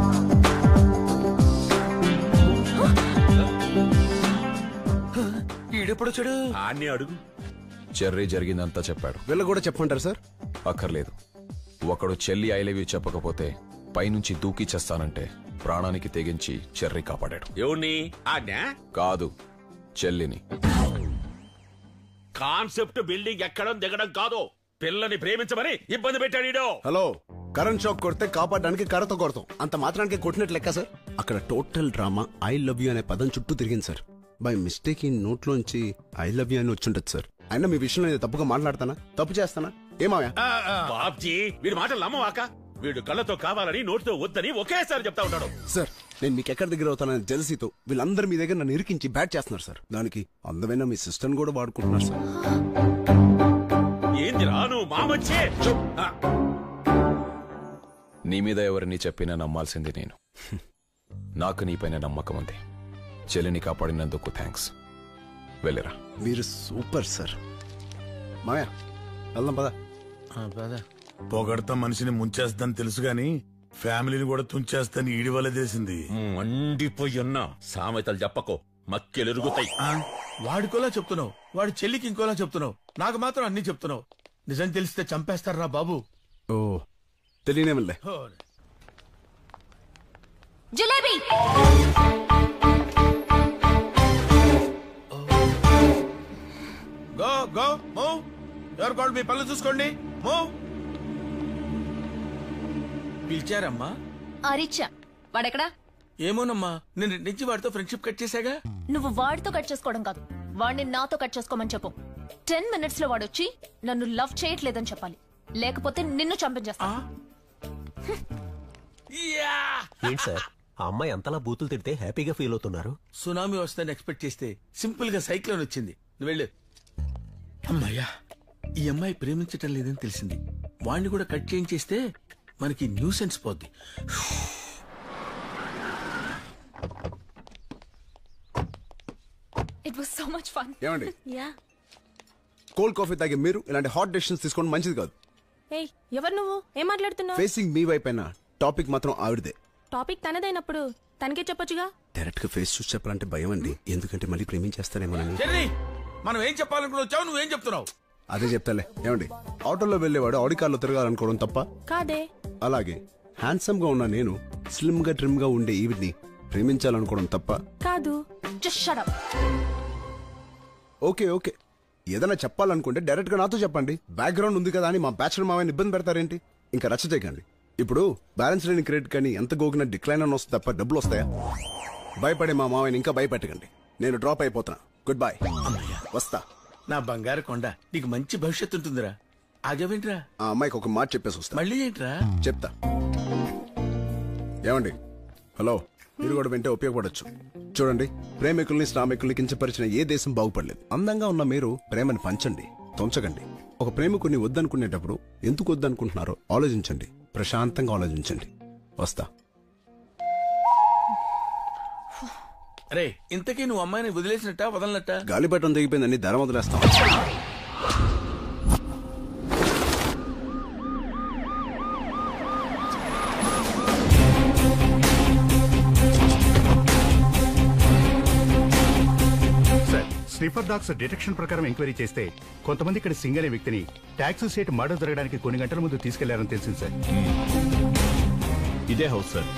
[SPEAKER 16] ఈడెప్పుడు వచ్చాడు
[SPEAKER 7] అన్ని అడుగు
[SPEAKER 1] చెర్రీ జరిగిందంతా చెప్పాడు
[SPEAKER 13] వీళ్ళు కూడా చెప్పమంటారు సార్
[SPEAKER 1] అక్కర్లేదు ఒకడు చెల్లి ఐ లవ్ యూ చెప్పకపోతే పైనుంచి దూకి చేస్తానంటే ప్రాణానికి తెగించి చెర్రీ కాపాడాడు
[SPEAKER 7] ఎవరిని ఆజ్ఞ
[SPEAKER 1] కాదు చెల్లిని
[SPEAKER 7] కాన్సెప్ట్ బిల్డింగ్ ఎక్కడం దిగడం కాదు పిల్లని ప్రేమించమని ఇబ్బంది పెట్టాడు ఈడో.
[SPEAKER 13] హలో కరెంట్ షాక్ కొడితే కాపాడడానికి కర్రతో కొడతాం అంత మాత్రానికి కొట్టినట్లు లెక్క సార్ అక్కడ total drama I love you అనే పదం చుట్టూ తిరిగింది సార్ బై మిస్టేక్ ఈ నోట్లోంచి ఐ లవ్ యూ అని వచ్చుంటది సార్ అయినా మీ విషయంలో నేను తప్పుగా మాట్లాడతానా తప్పు చేస్తానా ఏమాయా
[SPEAKER 7] బాబ్జీ వీడి మాటలు నమ్మవాక వీడు కళ్ళతో కావాలని నోటితో వద్దని ఒకేసారి చెప్తా ఉంటాడు
[SPEAKER 13] సార్ నేను మీకు ఎక్కడ దగ్గర అవుతానని జెలసీతో వీళ్ళందరూ మీ దగ్గర నన్ను ఇరికించి బ్యాట్ చేస్తున్నారు సార్ దానికి అందమైన మీ సిస్టర్ని కూడా వాడుకుంటున్నారు సార్
[SPEAKER 7] ఏంది రాను మామచ్చే చుప్. ఆ,
[SPEAKER 1] నీ మీద ఎవరిని చెప్పినా నమ్మాల్సింది నేను నాకు నీపైన నమ్మకం ఉంది చెల్లిని కాపాడినందుకు థ్యాంక్స్ వెళ్ళిరా
[SPEAKER 13] మీరు సూపర్ సార్ మాయా వెళ్దాం పదా
[SPEAKER 16] పద
[SPEAKER 17] పొగడతా మనిషిని ముంచేస్తుందని తెలుసు గాని ఫ్యామిలీని కూడా తుంచేస్తాని ఈడి వల్ల తెలిసింది
[SPEAKER 7] మండిపోయి ఉన్నా సామెతలు చెప్పకో మక్కెలెరుగుతాయి
[SPEAKER 16] వాడికోలా చెప్తున్నావు వాడి చెల్లికి ఇంకోలా చెప్తున్నావు నాకు మాత్రం అన్ని చెప్తున్నావు నిజం తెలిస్తే చంపేస్తారా బాబు
[SPEAKER 13] ఓ తెలియనేమిలే
[SPEAKER 15] జిలేబీ
[SPEAKER 16] గో గో మూవ్ ఎవరు కాళ్ళు మీ పనులు చూసుకోండి మూవ్ పిలిచారమ్మా
[SPEAKER 15] అరిచా వాడెక్కడా
[SPEAKER 16] ఏమోనమ్మా నేను నుంచి వాడితో ఫ్రెండ్షిప్ కట్ చేశాగా
[SPEAKER 15] నువ్వు వాడితో కట్ చేసుకోవడం కాదు వాడిని నాతో కట్ చేసుకోమని చెప్పు టెన్ మినిట్స్ లో వాడొచ్చి నన్ను లవ్ చేయట్లేదని చెప్పాలి లేకపోతే నిన్ను చంపించేస్తా
[SPEAKER 22] ఏంటి సార్ ఆ అమ్మాయి అంతలా బూతులు తిడితే హ్యాపీగా ఫీల్ అవుతున్నారు
[SPEAKER 16] సునామీ వస్తుందని ఎక్స్పెక్ట్ చేస్తే సింపుల్ గా సైక్లోన్ వచ్చింది నువ్వు వెళ్ళు అమ్మాయ్యా ఈ అమ్మాయి ప్రేమించటం లేదని తెలిసింది వాణ్ణి కూడా కట్ చేయించేస్తే మనకి న్యూ సెన్స్ పోద్ది
[SPEAKER 15] it was so much fun
[SPEAKER 13] ఏమండి
[SPEAKER 18] యా
[SPEAKER 13] కోల్డ్ కాఫీ తాగే మీరు ఇలాంటి హాట్ డెసిషన్స్ తీసుకోవడం మంచిది కాదు
[SPEAKER 18] ఏయ్ ఎవరు నువ్వు ఏం మాట్లాడుతున్నావు
[SPEAKER 13] ఫేసింగ్ మీ వైపు అయినా టాపిక్ మాత్రం ఆవిడదే
[SPEAKER 18] టాపిక్ తనదైనప్పుడు తనకే చెప్పొచ్చుగా
[SPEAKER 13] డైరెక్ట్ గా ఫేస్ చూసి చెప్పాలంటే భయం అండి ఎందుకంటే మళ్ళీ ప్రేమించేస్తానేమోనని
[SPEAKER 16] చెర్రీ మనం ఏం చెప్పాలనుకుని వచ్చావు నువ్వేం చెప్తున్నావు
[SPEAKER 13] అదే చెప్తాలే ఏమండి ఆటోలో వెళ్ళేవాడు ఆడి కార్లో తిరగాలనుకోవడం తప్ప
[SPEAKER 18] కాదే
[SPEAKER 13] అలాగే హ్యాండ్సమ్ గా ఉన్న నేను స్లిమ్ గా ట్రిమ్ గా ఉండే ఈవిడ్ని ప్రేమించాలనుకోవడం తప్ప
[SPEAKER 18] కాదు
[SPEAKER 15] just shut up
[SPEAKER 13] okay okay ఏదైనా చెప్పాలనుకుంటే డైరెక్ట్ గా నాతో చెప్పండి బ్యాక్గ్రౌండ్ ఉంది కదా అని మా బ్యాచులర్ మావని ఇబ్బంది పెడతారేంటి ఇంకా రచ్చ చేయకండి ఇప్పుడు బ్యాలెన్స్ లేని క్రెడిట్ కానీ ఎంత గోకినా డిక్లైన్ అని వస్తుంది తప్ప డబ్బులు వస్తాయా భయపడే మా మావని ఇంకా భయపెట్టకండి నేను డ్రాప్ అయిపోతున్నా గుడ్ బై వస్తా
[SPEAKER 16] నా బంగారు కొండ నీకు మంచి భవిష్యత్తు ఉంటుందిరా ఆగవేంట్రా
[SPEAKER 13] ఆ అమ్మాయికి ఒక మాట చెప్పేసి వస్తా
[SPEAKER 16] మళ్ళీ ఏంట్రా
[SPEAKER 13] చెప్తా ఏమండి హలో మీరు కూడా వింటే ఉపయోగపడొచ్చు చూడండి ప్రేమికుల్ని శ్రామికుల్ని కించపరిచిన ఏ దేశం బాగుపడలేదు అందంగా ఉన్న మీరు ప్రేమని పంచండి తొంచకండి ఒక ప్రేమికుని వద్దనుకునేటప్పుడు ఎందుకు వద్దనుకుంటున్నారో ఆలోచించండి ప్రశాంతంగా ఆలోచించండి వస్తా
[SPEAKER 16] అరే ఇంతకీ నువ్వు అమ్మాయిని వదిలేసినట్ట వదలనట్ట
[SPEAKER 13] గాలిపటం తెగిపోయిందని ధర వదిలేస్తాం
[SPEAKER 8] సార్ స్నిఫర్ డాగ్స్ డిటెక్షన్ ప్రకారం ఎంక్వైరీ చేస్తే కొంతమంది ఇక్కడ సింగ్ అనే వ్యక్తిని ట్యాక్సీ సేట్ మర్డర్ జరగడానికి కొన్ని గంటల ముందు తీసుకెళ్లారని తెలిసింది సార్
[SPEAKER 6] ఇదే హౌస్ సార్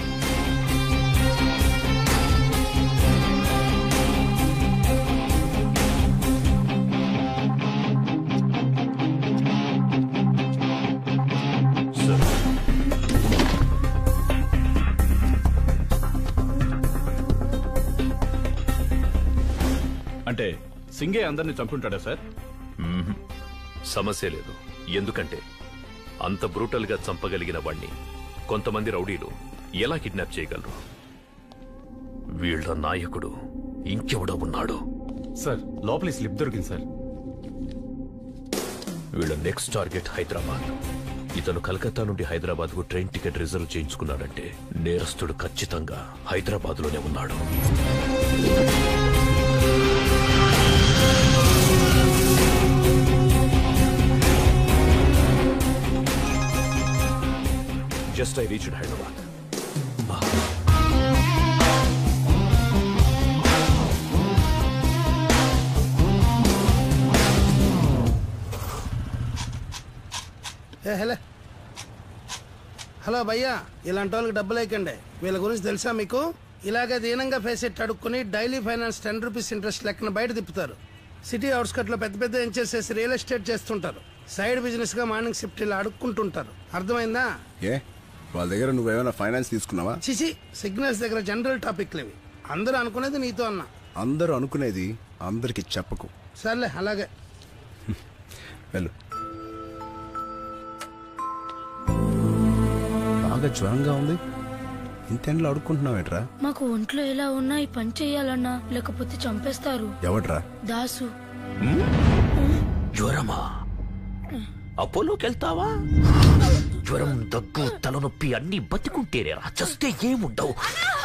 [SPEAKER 9] అంటే సింగే అందరిని చంపుంటాడా సార్
[SPEAKER 6] మ్మ్. సమస్య లేదు ఎందుకంటే అంత బ్రూటల్ గా చంపగలిగిన వాణ్ణి కొంతమంది రౌడీలు ఎలా కిడ్నాప్ చేయగలరు వీళ్ళ నాయకుడు ఇంకెవడో ఉన్నాడు
[SPEAKER 9] సార్ లోపలి స్లిప్ దొరికింది సార్
[SPEAKER 6] వీళ్ళ నెక్స్ట్ టార్గెట్ హైదరాబాద్ ఇతను కలకత్తా నుండి హైదరాబాద్ కు ట్రైన్ టికెట్ రిజర్వ్ చేయించుకున్నాడంటే నేరస్తుడు ఖచ్చితంగా హైదరాబాద్ లోనే ఉన్నాడు జస్ట్ ఐ రీచ్డ్ హైదరాబాద్
[SPEAKER 3] ఏ హలో హలో భయ్యా ఇలాంటి వాళ్ళకి డబ్బులు వేయకండి వీళ్ళ గురించి తెలుసా మీకు ఇలాగే దీనంగా ఫేస్ ఎట్టి అడుక్కుని daily finance ten rupees interest లెక్కన బయట తిప్పుతారు సిటీ అవుట్స్కట్ లో పెద్ద పెద్ద ఎంచేసేసి రియల్ ఎస్టేట్ చేస్తుంటారు సైడ్ బిజినెస్ గా మార్నింగ్ షిఫ్ట్ ఇలా అడుక్కుంటుంటారు అర్థమైందా
[SPEAKER 13] ఏ వాళ్ళ దగ్గర నువ్వేమైనా ఫైనాన్స్ తీసుకున్నావా
[SPEAKER 3] చిచి సిగ్నల్స్ దగ్గర జనరల్ టాపిక్లు ఇవి అందరూ అనుకునేది నీతో అన్నా
[SPEAKER 13] అందరూ అనుకునేది అందరికి చెప్పకు
[SPEAKER 3] సర్లే అలాగే
[SPEAKER 13] వెళ్ళు బాగా జ్వరంగా ఉంది ఇంత ఎండలో అడుక్కుంటున్నావేట్రా
[SPEAKER 4] మాకు ఒంట్లో ఎలా ఉన్నా ఈ పని చెయ్యాలన్నా లేకపోతే చంపేస్తారు
[SPEAKER 13] ఎవడ్రా
[SPEAKER 4] దాసు
[SPEAKER 6] జ్వరమా అపోలోకి వెళ్తావా జ్వరం దగ్గు తలనొప్పి అన్ని బతికుంటేనేరా చస్తే ఏముండవు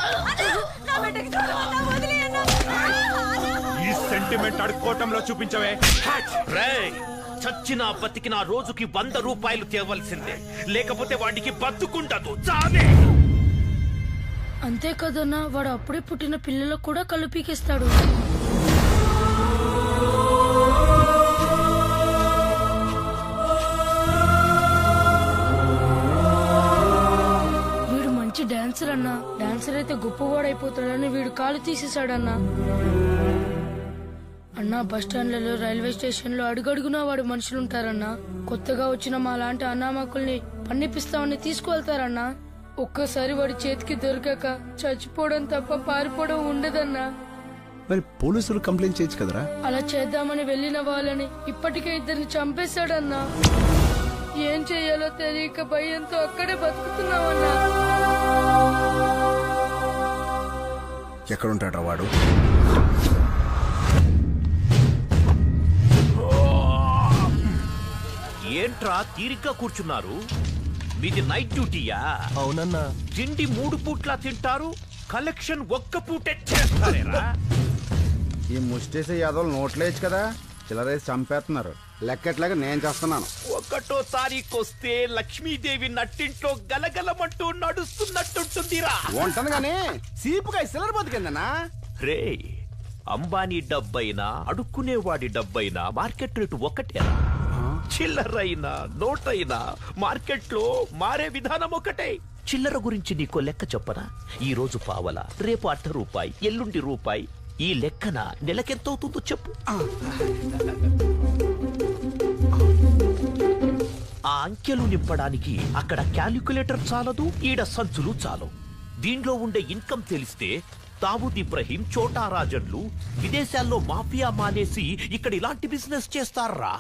[SPEAKER 1] ఈ సెంటిమెంట్ అడుక్కోవటంలో చూపించవే
[SPEAKER 6] రేయ్, చచ్చినా బతికినా రోజుకి వంద రూపాయలు తేవలసిందే లేకపోతే వాడికి బతుకుండదు చావే
[SPEAKER 4] అంతే కదన్నా వాడు అప్పుడే పుట్టిన పిల్లలకు కూడా కళ్ళు పీకేస్తాడు వీడు మంచి డాన్సర్ అన్నా డాన్సర్ అయితే గొప్పవాడైపోతాడని వీడు కాలు తీసేశాడన్నా అన్నా బస్ స్టాండ్లలో రైల్వే స్టేషన్లో అడుగడుగునా వాడు మనుషులుంటారన్నా కొత్తగా వచ్చిన మా లాంటి అన్నామకుల్ని పన్నిపిస్తామని తీసుకువెళ్తారన్నా ఒక్కసారి వాడి చేతికి దొరకక చచ్చిపోవడం తప్ప పారిపోవడం ఉండదన్నా
[SPEAKER 13] మరి పోలీసులు కంప్లైంట్ చేయొచ్చు కదరా
[SPEAKER 4] అలా చేద్దామని వెళ్ళిన వాళ్ళని ఇప్పటికే ఇద్దరిని చంపేశాడన్నా ఏం చెయ్యాలో తెలియక భయంతో అక్కడే బతుకుతున్నామన్నా
[SPEAKER 13] ఎక్కడ ఉంటాడ్రా వాడు
[SPEAKER 6] ఏంట్రా తీరిగ్గా కూర్చున్నారు మీది నైట్ డ్యూటీయా అవునన్నా తిండి మూడు పూట్లా తింటారు కలెక్షన్ ఒక్క పూటే చేస్తారేరా
[SPEAKER 21] ఈ ముష్టేసే యాదవులు నోట్లేచ్చు కదా చిల్లరేసి చంపేస్తున్నారు లెక్కట్లాగా నేను చేస్తున్నాను
[SPEAKER 6] ఒకటో తారీఖు వస్తే లక్ష్మీదేవి నట్టింట్లో గలగలమంటూ నడుస్తున్నట్టుంటుందిరా
[SPEAKER 21] ఉంటాను గానీ సీపుగా సిల్లర్ బతికిందనా
[SPEAKER 6] రే అంబానీ డబ్బైనా అడుక్కునేవాడి డబ్బైనా మార్కెట్ రేటు ఒకటేరా చిల్లరైనా నోటైనా మార్కెట్లో మారే విధానం ఒకటే చిల్లర గురించి నీకో లెక్క చెప్పనా ఈ రోజు పావల రేపు అర్ధ రూపాయి ఎల్లుండి రూపాయి ఈ లెక్కన నెలకెంతవుతుందో చెప్పు ఆ అంకెలు నింపడానికి అక్కడ క్యాలిక్యులేటర్ చాలదు ఈడ సంచులు చాలవు దీంట్లో ఉండే ఇన్కమ్ తెలిస్తే దావూద్ ఇబ్రహీం చోటా రాజన్లు విదేశాల్లో మాఫియా మానేసి ఇక్కడ ఇలాంటి బిజినెస్ చేస్తారా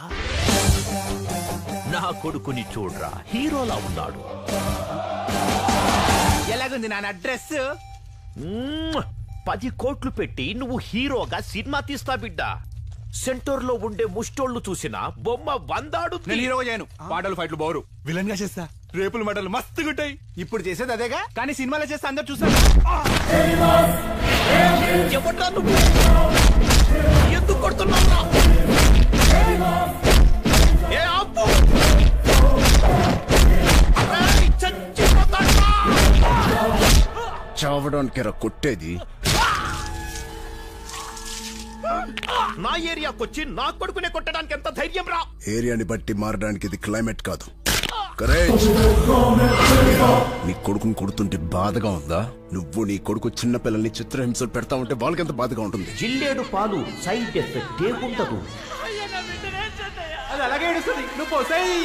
[SPEAKER 6] నా కొడుకుని చూడ్రా హీరోలా ఉన్నాడు ఎలాగుంది నాన్న డ్రెస్ పది కోట్లు పెట్టి నువ్వు హీరోగా సినిమా తీస్తా బిడ్డ సెంటర్ లో ఉండే ముష్టోళ్ళు చూసిన బొమ్మ వందాడు
[SPEAKER 10] నేను హీరోగా చేయను పాటలు ఫైట్లు బోరు విలన్ గా చేస్తా రేపులు మటలు మస్తుగా ఉంటాయి ఇప్పుడు చేసేది అదేగా కానీ సినిమాలో చేస్తే అందరు చూస్తారు
[SPEAKER 6] ఎవడ్రా నువ్వు ఎందుకు కొడుతున్నావు ఏ ఆపు రేయ్, చచ్చిపోతాడ్రా!
[SPEAKER 13] చావడానికి రా కొట్టేది
[SPEAKER 6] నా ఏరియాకొచ్చి నా కొడుకునే కొట్టడానికి ఎంత ధైర్యం రా
[SPEAKER 13] ఏరియాని బట్టి మారడానికి ఇది క్లైమేట్ కాదు కరేజ్ నీ కొడుకుని కొడుతుంటే బాధగా ఉందా నువ్వు నీ కొడుకు చిన్న పిల్లల్ని చిత్రహింసలు పెడతా ఉంటే వాళ్ళకి ఎంత బాధగా ఉంటుంది
[SPEAKER 6] జిల్లేడు పాలు సైడ్ ఎఫెక్ట్ ఏముండదు
[SPEAKER 10] అది అలాగే ఏడుస్తుంది నువ్వు పోసాయి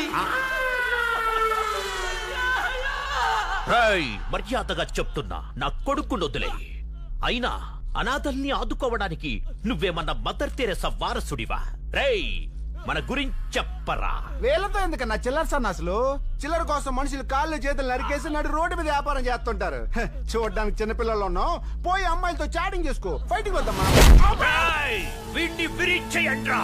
[SPEAKER 6] రేయ్, మర్యాదగా చెప్తున్నా నా కొడుకును వదిలే అయినా అనాథల్ని ఆదుకోవడానికి నువ్వేమన్నా మదర్ తెరెసా వారసుడివా రేయ్ మన గురించి చెప్పరా
[SPEAKER 21] వీళ్ళతో ఎందుకన్నా చిల్లర సన్నాసులు చిల్లర కోసం మనుషులు కాళ్ళు చేతులు నరికేసి నడు రోడ్డు మీద వ్యాపారం చేస్తుంటారు హ, చూడ్డానికి చిన్నపిల్లలు ఉన్నాం పోయి అమ్మాయిలతో చాటింగ్ చేసుకో ఫైటింగ్ వద్దమ్మా
[SPEAKER 6] రేయ్, వీణ్ణి విరిచేయండ్రా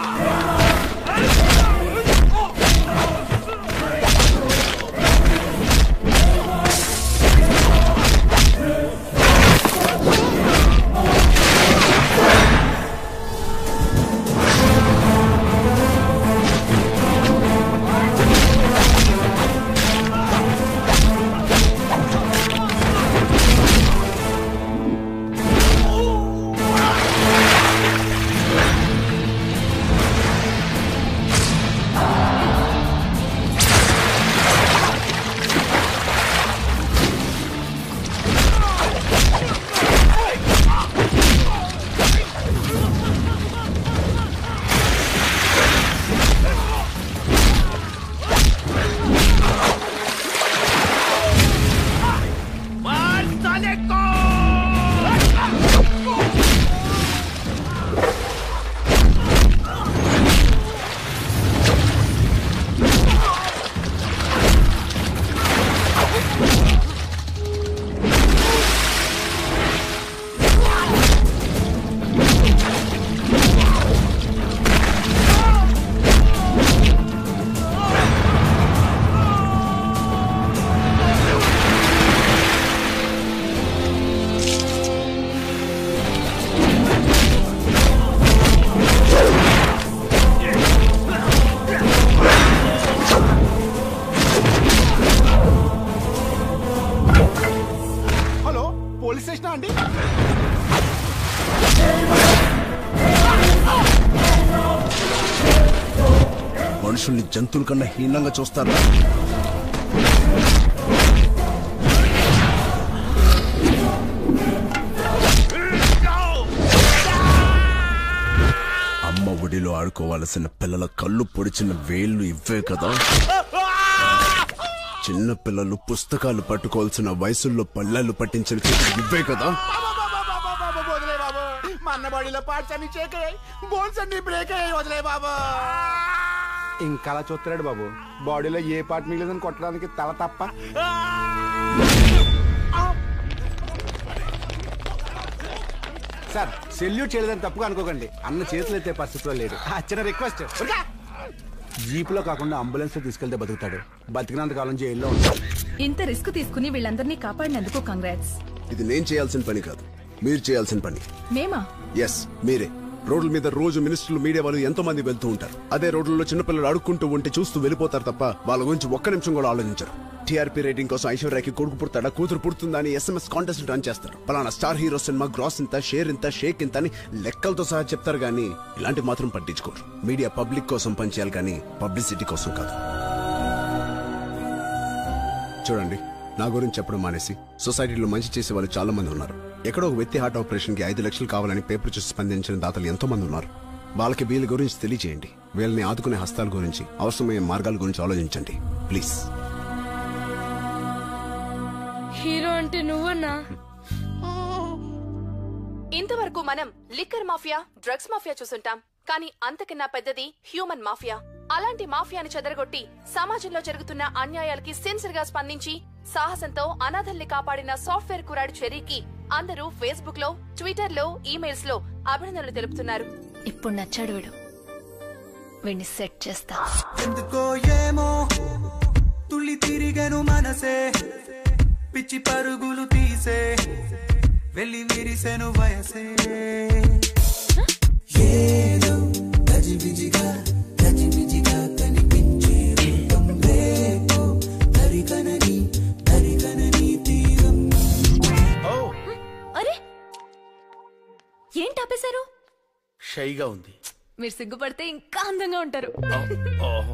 [SPEAKER 21] హలో పోలీస్ స్టేషన్ అండి
[SPEAKER 13] మనుషుల్ని జంతువుల కన్నా హీనంగా చూస్తారా అమ్మ ఒడిలో ఆడుకోవాల్సిన పిల్లల కళ్ళు పొడిచిన వేళ్ళు ఇవ్వే కదా చిన్న పిల్లలు పుస్తకాలు పట్టుకోవాల్సిన వయసుల్లో పళ్ళాలు పట్టించిన చేతులు ఇవ్వే కదా
[SPEAKER 21] వదిలే బాబు మా అన్న బాడీలో పార్ట్స్ అన్ని చేక్ అయ్యాయి బోన్స్ అన్ని బ్రేక్ అయ్యాయి వదిలే బాబు ఇంకా అలా చూస్తున్నాడు బాబు బాడీలో ఏ పార్ట్ మిగిలిందని కొట్టడానికి తల తప్ప సార్ సెల్యూట్ చేయలేదని తప్పుగా అనుకోకండి అన్న చేతులు ఎత్తే పరిస్థితిలో లేడు ఆ, చిన్న రిక్వెస్ట్ జీపులో కాకుండా అంబులెన్స్ లో తీసుకెళ్తే బతుకుతాడు బతికినంత కాలం జైల్లో ఉంటాడు
[SPEAKER 14] ఇంత రిస్క్ తీసుకుని వీళ్ళందరినీ కాపాడినందుకు కంగ్రాట్స్
[SPEAKER 13] ఇది నేను చేయాల్సిన పని కాదు మీరు చేయాల్సిన పని
[SPEAKER 14] మేమా
[SPEAKER 13] ఎస్ మీరే రోడ్ల మీద రోజు మినిస్టర్లు మీడియా వాళ్ళు ఎంతో మంది వెళ్తూ ఉంటారు అదే రోడ్లలో చిన్నపిల్లలు అడుక్కుంటూ ఉంటే చూస్తూ వెళ్ళిపోతారు తప్ప వాళ్ళ గురించి ఒక్క నిమిషం కూడా ఆలోచించరు టీఆర్పీ రేటింగ్ కోసం ఐశ్వర్యకి కొడుకు పుడతాడా కూతురు పుడుతుందా అని ఎస్ఎంఎస్ కాంటెస్ట్ రన్ చేస్తారు పలానా స్టార్ హీరో సినిమా గ్రాస్ ఇంత షేర్ ఇంత షేక్ ఇంత అని లెక్కలతో సహా చెప్తారు కానీ ఇలాంటి మాత్రం పట్టించుకోరు మీడియా పబ్లిక్ కోసం పనిచేయాలి కానీ పబ్లిసిటీ కోసం కాదు చూడండి నా గురించి చెప్పడం మానేసి సొసైటీలో మంచి చేసే వాళ్ళు చాలా మంది ఉన్నారు ఎక్కడో ఒక వ్యక్తి హార్ట్ ఆపరేషన్ కి ఐదు లక్షలు కావాలని పేపర్ చూసి స్పందించిన దాతలు ఎంతో మంది ఉన్నారు వాళ్ళకి వీళ్ళ గురించి తెలియజేయండి వీళ్ళని ఆదుకునే హస్తాల గురించి అవసరమయ్యే మార్గాల గురించి ఆలోచించండి ప్లీజ్
[SPEAKER 4] హీరో అంటే నువ్వన్నా
[SPEAKER 15] ఇంతవరకు మనం లిక్కర్ మాఫియా డ్రగ్స్ మాఫియా చూసుంటాం కానీ అంతకన్నా పెద్దది హ్యూమన్ మాఫియా అలాంటి మాఫియాని చెదరగొట్టి సమాజంలో జరుగుతున్న అన్యాయాలకి సిన్సియర్ గా స్పందించి
[SPEAKER 5] సాహసంతో అనాథల్ని కాపాడిన సాఫ్ట్వేర్ కురాడు చెర్రీకి అందరూ ఫేస్బుక్ లో ట్విట్టర్ లో ఈమెయిల్స్ లో అభినందనలు తెలుపుతున్నారు
[SPEAKER 15] ఇప్పుడు నచ్చాడు వీడు వీడిని సెట్ చేస్తా
[SPEAKER 12] ఎందుకో ఏమో తుళ్ళి తిరిగను మనసే పిచ్చి పరుగులు తీసే వెళ్ళి విరిసెను వయసే ఏదో గజిబిజిగా గజిబిజిగా కనిపించే రూపం రేపో దరికనని దరికనని తీరం
[SPEAKER 15] అరే ఏంటి ఆపేశారు
[SPEAKER 16] షైగా ఉంది
[SPEAKER 15] మీరు సిగ్గుపడితే ఇంకా అందంగా ఉంటారు
[SPEAKER 16] ఓహో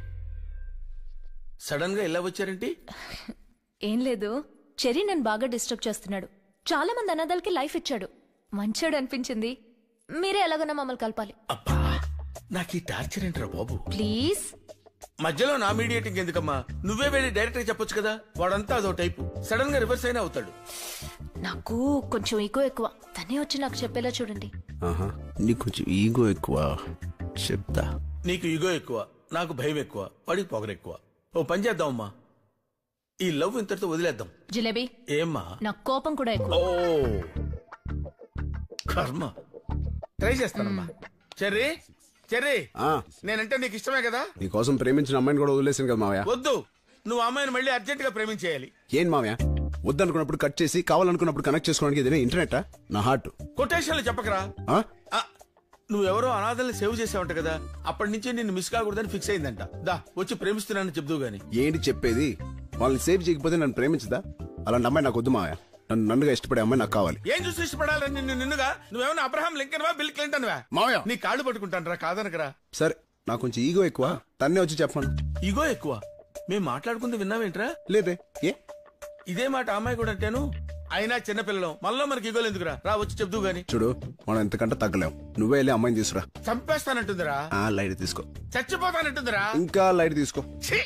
[SPEAKER 16] సడన్ గా ఎలా వచ్చారేంటి
[SPEAKER 15] ఏం లేదు చెర్రీ నన్ను బాగా డిస్టర్బ్ చేస్తున్నాడు చాలా మంది అనాథాలకి లైఫ్ ఇచ్చాడు మంచోడు అనిపించింది మీరే ఎలాగైనా మమ్మల్ని కలపాలి
[SPEAKER 16] నాకు ఈ టార్చర్ ఏంట్రా బాబు
[SPEAKER 15] ప్లీజ్
[SPEAKER 16] మధ్యలో నా మీడియేటింగ్ ఎందుకమ్మా నువ్వే వెళ్ళి డైరెక్ట్ గా చెప్పొచ్చు కదా వాడంతా అదో టైపు సడన్ గా రివర్స్ అయినా అవుతాడు
[SPEAKER 15] నాకు కొంచెం ఈగో ఎక్కువ తనే వచ్చి నాకు చెప్పేలా చూడండి
[SPEAKER 16] ఆహా
[SPEAKER 13] నీకు కొంచెం ఈగో ఎక్కువ చెప్తా
[SPEAKER 16] నీకు ఈగో ఎక్కువ నాకు భయం ఎక్కువ వాడికి పొగరు ఎక్కువ ఓ పని చేద్దామమ్మా ఈ లవ్ ఇంతటితో వదిలేద్దాం
[SPEAKER 15] జిలేబీ
[SPEAKER 16] ఏమ్మా
[SPEAKER 15] నాకు కోపం కూడా ఎక్కువ
[SPEAKER 16] ఓ కర్మ ట్రై చేస్తానమ్మా చెర్రీ చెర్రీ
[SPEAKER 13] ఆ,
[SPEAKER 16] నేనంటే నీకు ఇష్టమే కదా
[SPEAKER 13] నీకోసం ప్రేమించిన అమ్మాయిని కూడా వదిలేసాను కదా మావయ్య
[SPEAKER 16] వద్దు నువ్వు ఆ అమ్మాయిని మళ్ళీ అర్జెంట్ గా ప్రేమించేయాలి
[SPEAKER 13] ఏం మావయ్య వద్దనుకున్నప్పుడు కట్ చేసి కావాలనుకున్నప్పుడు కనెక్ట్ చేసుకోవడానికి ఇదేనా ఇంటర్నెట్ నా హార్ట్
[SPEAKER 16] కొటేషన్లు చెప్పకరా
[SPEAKER 13] ఆ?
[SPEAKER 16] ఆ, నువ్వెవరో అనాథల్ని సేవ్ చేసావంట కదా అప్పటి నుంచి నిన్ను మిస్ కాకూడదని ఫిక్స్ అయిందంట దా వచ్చి ప్రేమిస్తున్నానని చెప్దు గాని
[SPEAKER 13] ఏంటి చెప్పేది వాళ్ళని సేవ్ చేయకపోతే నన్ను ప్రేమించదా అలాంటి అమ్మాయి నాకు వద్దు మావయ్య నన్ను నన్నుగా ఇష్టపడే అమ్మాయి నాకు కావాలి
[SPEAKER 16] ఏం చూసి ఇష్టపడాలని నిన్ను నిన్నుగా నువ్వేమన్నా అబ్రహాం లింకన్ వా బిల్ క్లింటన్ వా
[SPEAKER 13] మావయ్య
[SPEAKER 16] నీ కాళ్ళు పట్టుకుంటాను రా కాదనకరా
[SPEAKER 13] సరే నాకు కొంచెం ఈగో ఎక్కువ తన్నే వచ్చి చెప్పను
[SPEAKER 16] ఇగో ఎక్కువ మేము మాట్లాడుకుంది విన్నావేంట్రా
[SPEAKER 13] లేదే ఏ
[SPEAKER 16] ఇదే మాట ఆ అమ్మాయి కూడా అంటాను అయినా చిన్నపిల్లలం మళ్ళీ మనకి ఇగోలు ఎందుకురా రా వచ్చి చెప్దు గాని
[SPEAKER 13] చూడు మనం ఎంతకంటే తగ్గలేం నువ్వే వెళ్ళి అమ్మాయిని తీసుకురా
[SPEAKER 16] చంపేస్తానంటుందిరా
[SPEAKER 13] ఆ లైట్ తీసుకో
[SPEAKER 16] చచ్చిపోతానంటుందిరా
[SPEAKER 13] ఇంకా లైట్ తీసుకో
[SPEAKER 16] ఛీ!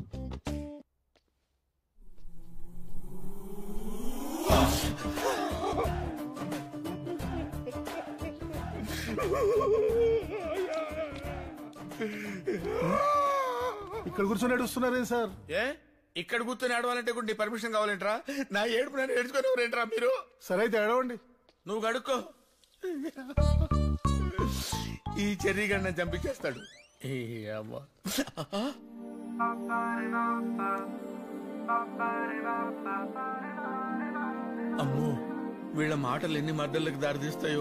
[SPEAKER 19] ఇక్కడ కూర్చొని ఏడుస్తున్నారే సార్
[SPEAKER 16] ఏ ఇక్కడ కూర్చొని ఆడవాలంటే కూడా నీ పర్మిషన్ కావాలంటరా నా ఏడుపు నేను ఏడ్చుకునేవారేంట్రా మీరు
[SPEAKER 19] సరే అయితే ఏడవండి
[SPEAKER 16] నువ్వు గడుక్కో ఈ చెర్రీ గన్న చంపించేస్తాడు ఏ అమ్మా అమ్మో వీళ్ళ మాటలు ఎన్ని మర్డర్లకు దారితీస్తాయో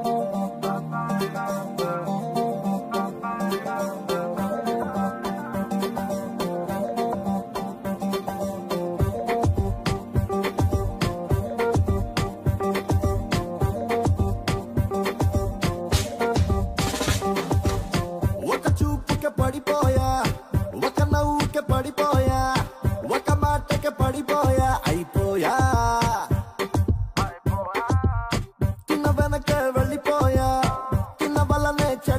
[SPEAKER 12] ఒక చూపుకి పడిపోయా ఒక నవ్వుకి పడిపోయా ఒక మాటకి పడిపోయా అయిపోయా తిన్న వెనక వెళ్ళిపోయా తిన్న వల్లనే చెడి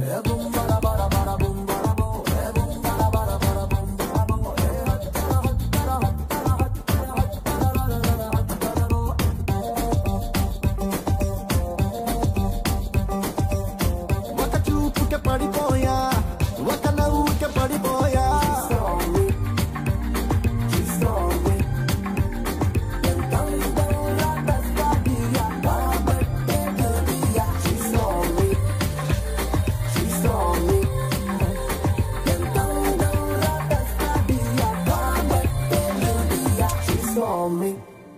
[SPEAKER 12] ఒక చూపుకే పడిపోయా ఒక నవ్వుకే పడిపోయా Me.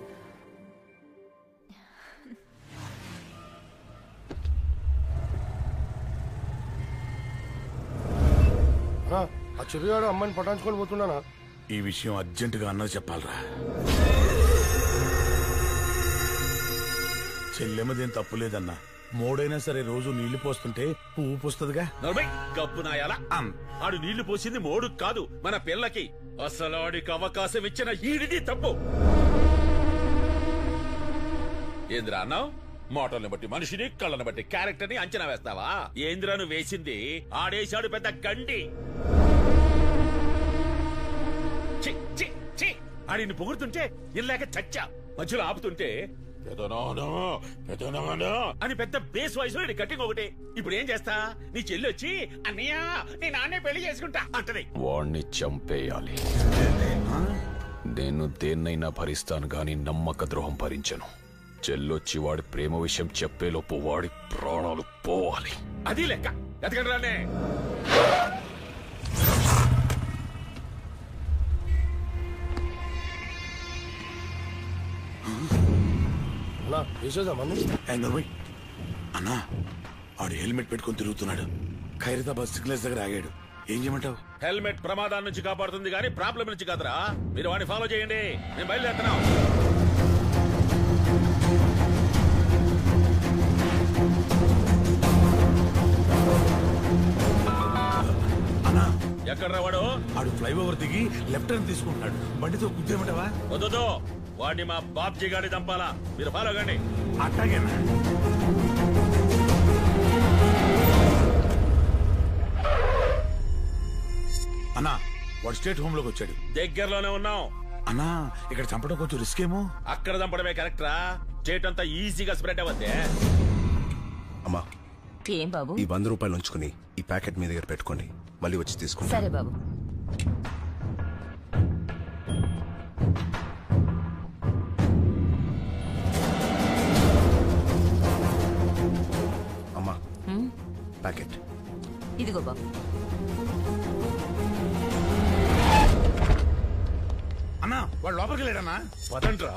[SPEAKER 19] అన్నా, ఆ చెవిగాడు అమ్మాయిని పటాయించుకొని పోతున్నానా
[SPEAKER 17] ఈ విషయం అర్జెంటుగా అన్నది చెప్పాలరా చెల్లెమ్మదేం తప్పు లేదన్నా మూడైనా సరే రోజు నీళ్లు పోస్తుంటే పువ్వు పోస్తుందిగా
[SPEAKER 7] నలభై గబ్బు నాయాల అం. ఆడు నీళ్లు పోసింది మోడు కాదు మన పిల్లకి అసలు ఆడికి అవకాశం ఇచ్చిన ఈడిది తప్పు ఏంద్రా అన్నావు మోటార్ని బట్టి మనిషిని కళ్ళని బట్టి క్యారెక్టర్ ని అంచనా వేస్తావా ఏంద్రాను వేసింది ఆడేశాడు పెద్ద గండి చి, చి, చి. ఆడిని పొగుడుతుంటే ఇల్లాక చచ్చా మధ్యలో ఆపుతుంటే పెదనానా పెదనానా అని పెద్ద బేస్ వాయిస్ లో కట్టింగ్ ఒకటి ఇప్పుడు ఏం చేస్తా నీ చెల్లి వచ్చి అన్నయ్య నీ నాన్నే పెళ్లి చేసుకుంటా అంటది
[SPEAKER 1] వాణ్ణి చంపేయాలి నేను దేన్నైనా భరిస్తాను గాని నమ్మక ద్రోహం భరించను చెల్లొచ్చి వాడి ప్రేమ విషయం చెప్పేలోపు వాడి ప్రాణాలు పోవాలి
[SPEAKER 7] అది లెక్క ఎతకండి రానే
[SPEAKER 19] అన్నా వేసేద్దామని
[SPEAKER 17] ఏ నోర్మయ్ అన్నా ఆడు హెల్మెట్ పెట్టుకొని తిరుగుతున్నాడు ఖైరతాబాద్ సిగ్నల్స్ దగ్గర ఆగాడు ఏం చేయమంటావు
[SPEAKER 7] హెల్మెట్ ప్రమాదాల నుంచి కాపాడుతుంది కానీ ప్రాబ్లం నుంచి కాదురా మీరు వాడిని ఫాలో చేయండి మేము బయలుదేరుతున్నాం
[SPEAKER 17] అన్నా
[SPEAKER 7] ఎక్కడ వాడు
[SPEAKER 17] ఆడు ఫ్లైఓవర్ దిగి లెఫ్ట్ టర్న్ తీసుకుంటున్నాడు బండితో గుద్దేమంటావా
[SPEAKER 7] వద్దు వాడిని మా బాబ్జీ గాడి దంపాలా మీరు ఫాలో కండి
[SPEAKER 17] అట్టాగేనా అన్నా వాడు స్టేట్ హోమ్ లోకి వచ్చాడు
[SPEAKER 7] దగ్గరలోనే ఉన్నాం
[SPEAKER 17] అన్నా ఇక్కడ చంపడం కొంచెం రిస్క్ ఏమో
[SPEAKER 7] అక్కడ దంపడమే కరెక్టరా స్టేట్ అంతా ఈజీగా స్ప్రెడ్ అవ్వద్దే
[SPEAKER 13] అమ్మా
[SPEAKER 2] ఏం బాబు
[SPEAKER 13] ఈ వంద రూపాయలు ఉంచుకుని ఈ ప్యాకెట్ మీ దగ్గర పెట్టుకోండి మళ్ళీ వచ్చి తీసుకుంటా
[SPEAKER 2] సరే బాబు
[SPEAKER 13] అమ్మా
[SPEAKER 2] హ్మ్?
[SPEAKER 13] ప్యాకెట్
[SPEAKER 2] ఇదిగో బాబు
[SPEAKER 17] అన్నా వాడు లోపలికి వెళ్ళాడన్నా
[SPEAKER 7] పదండ్రా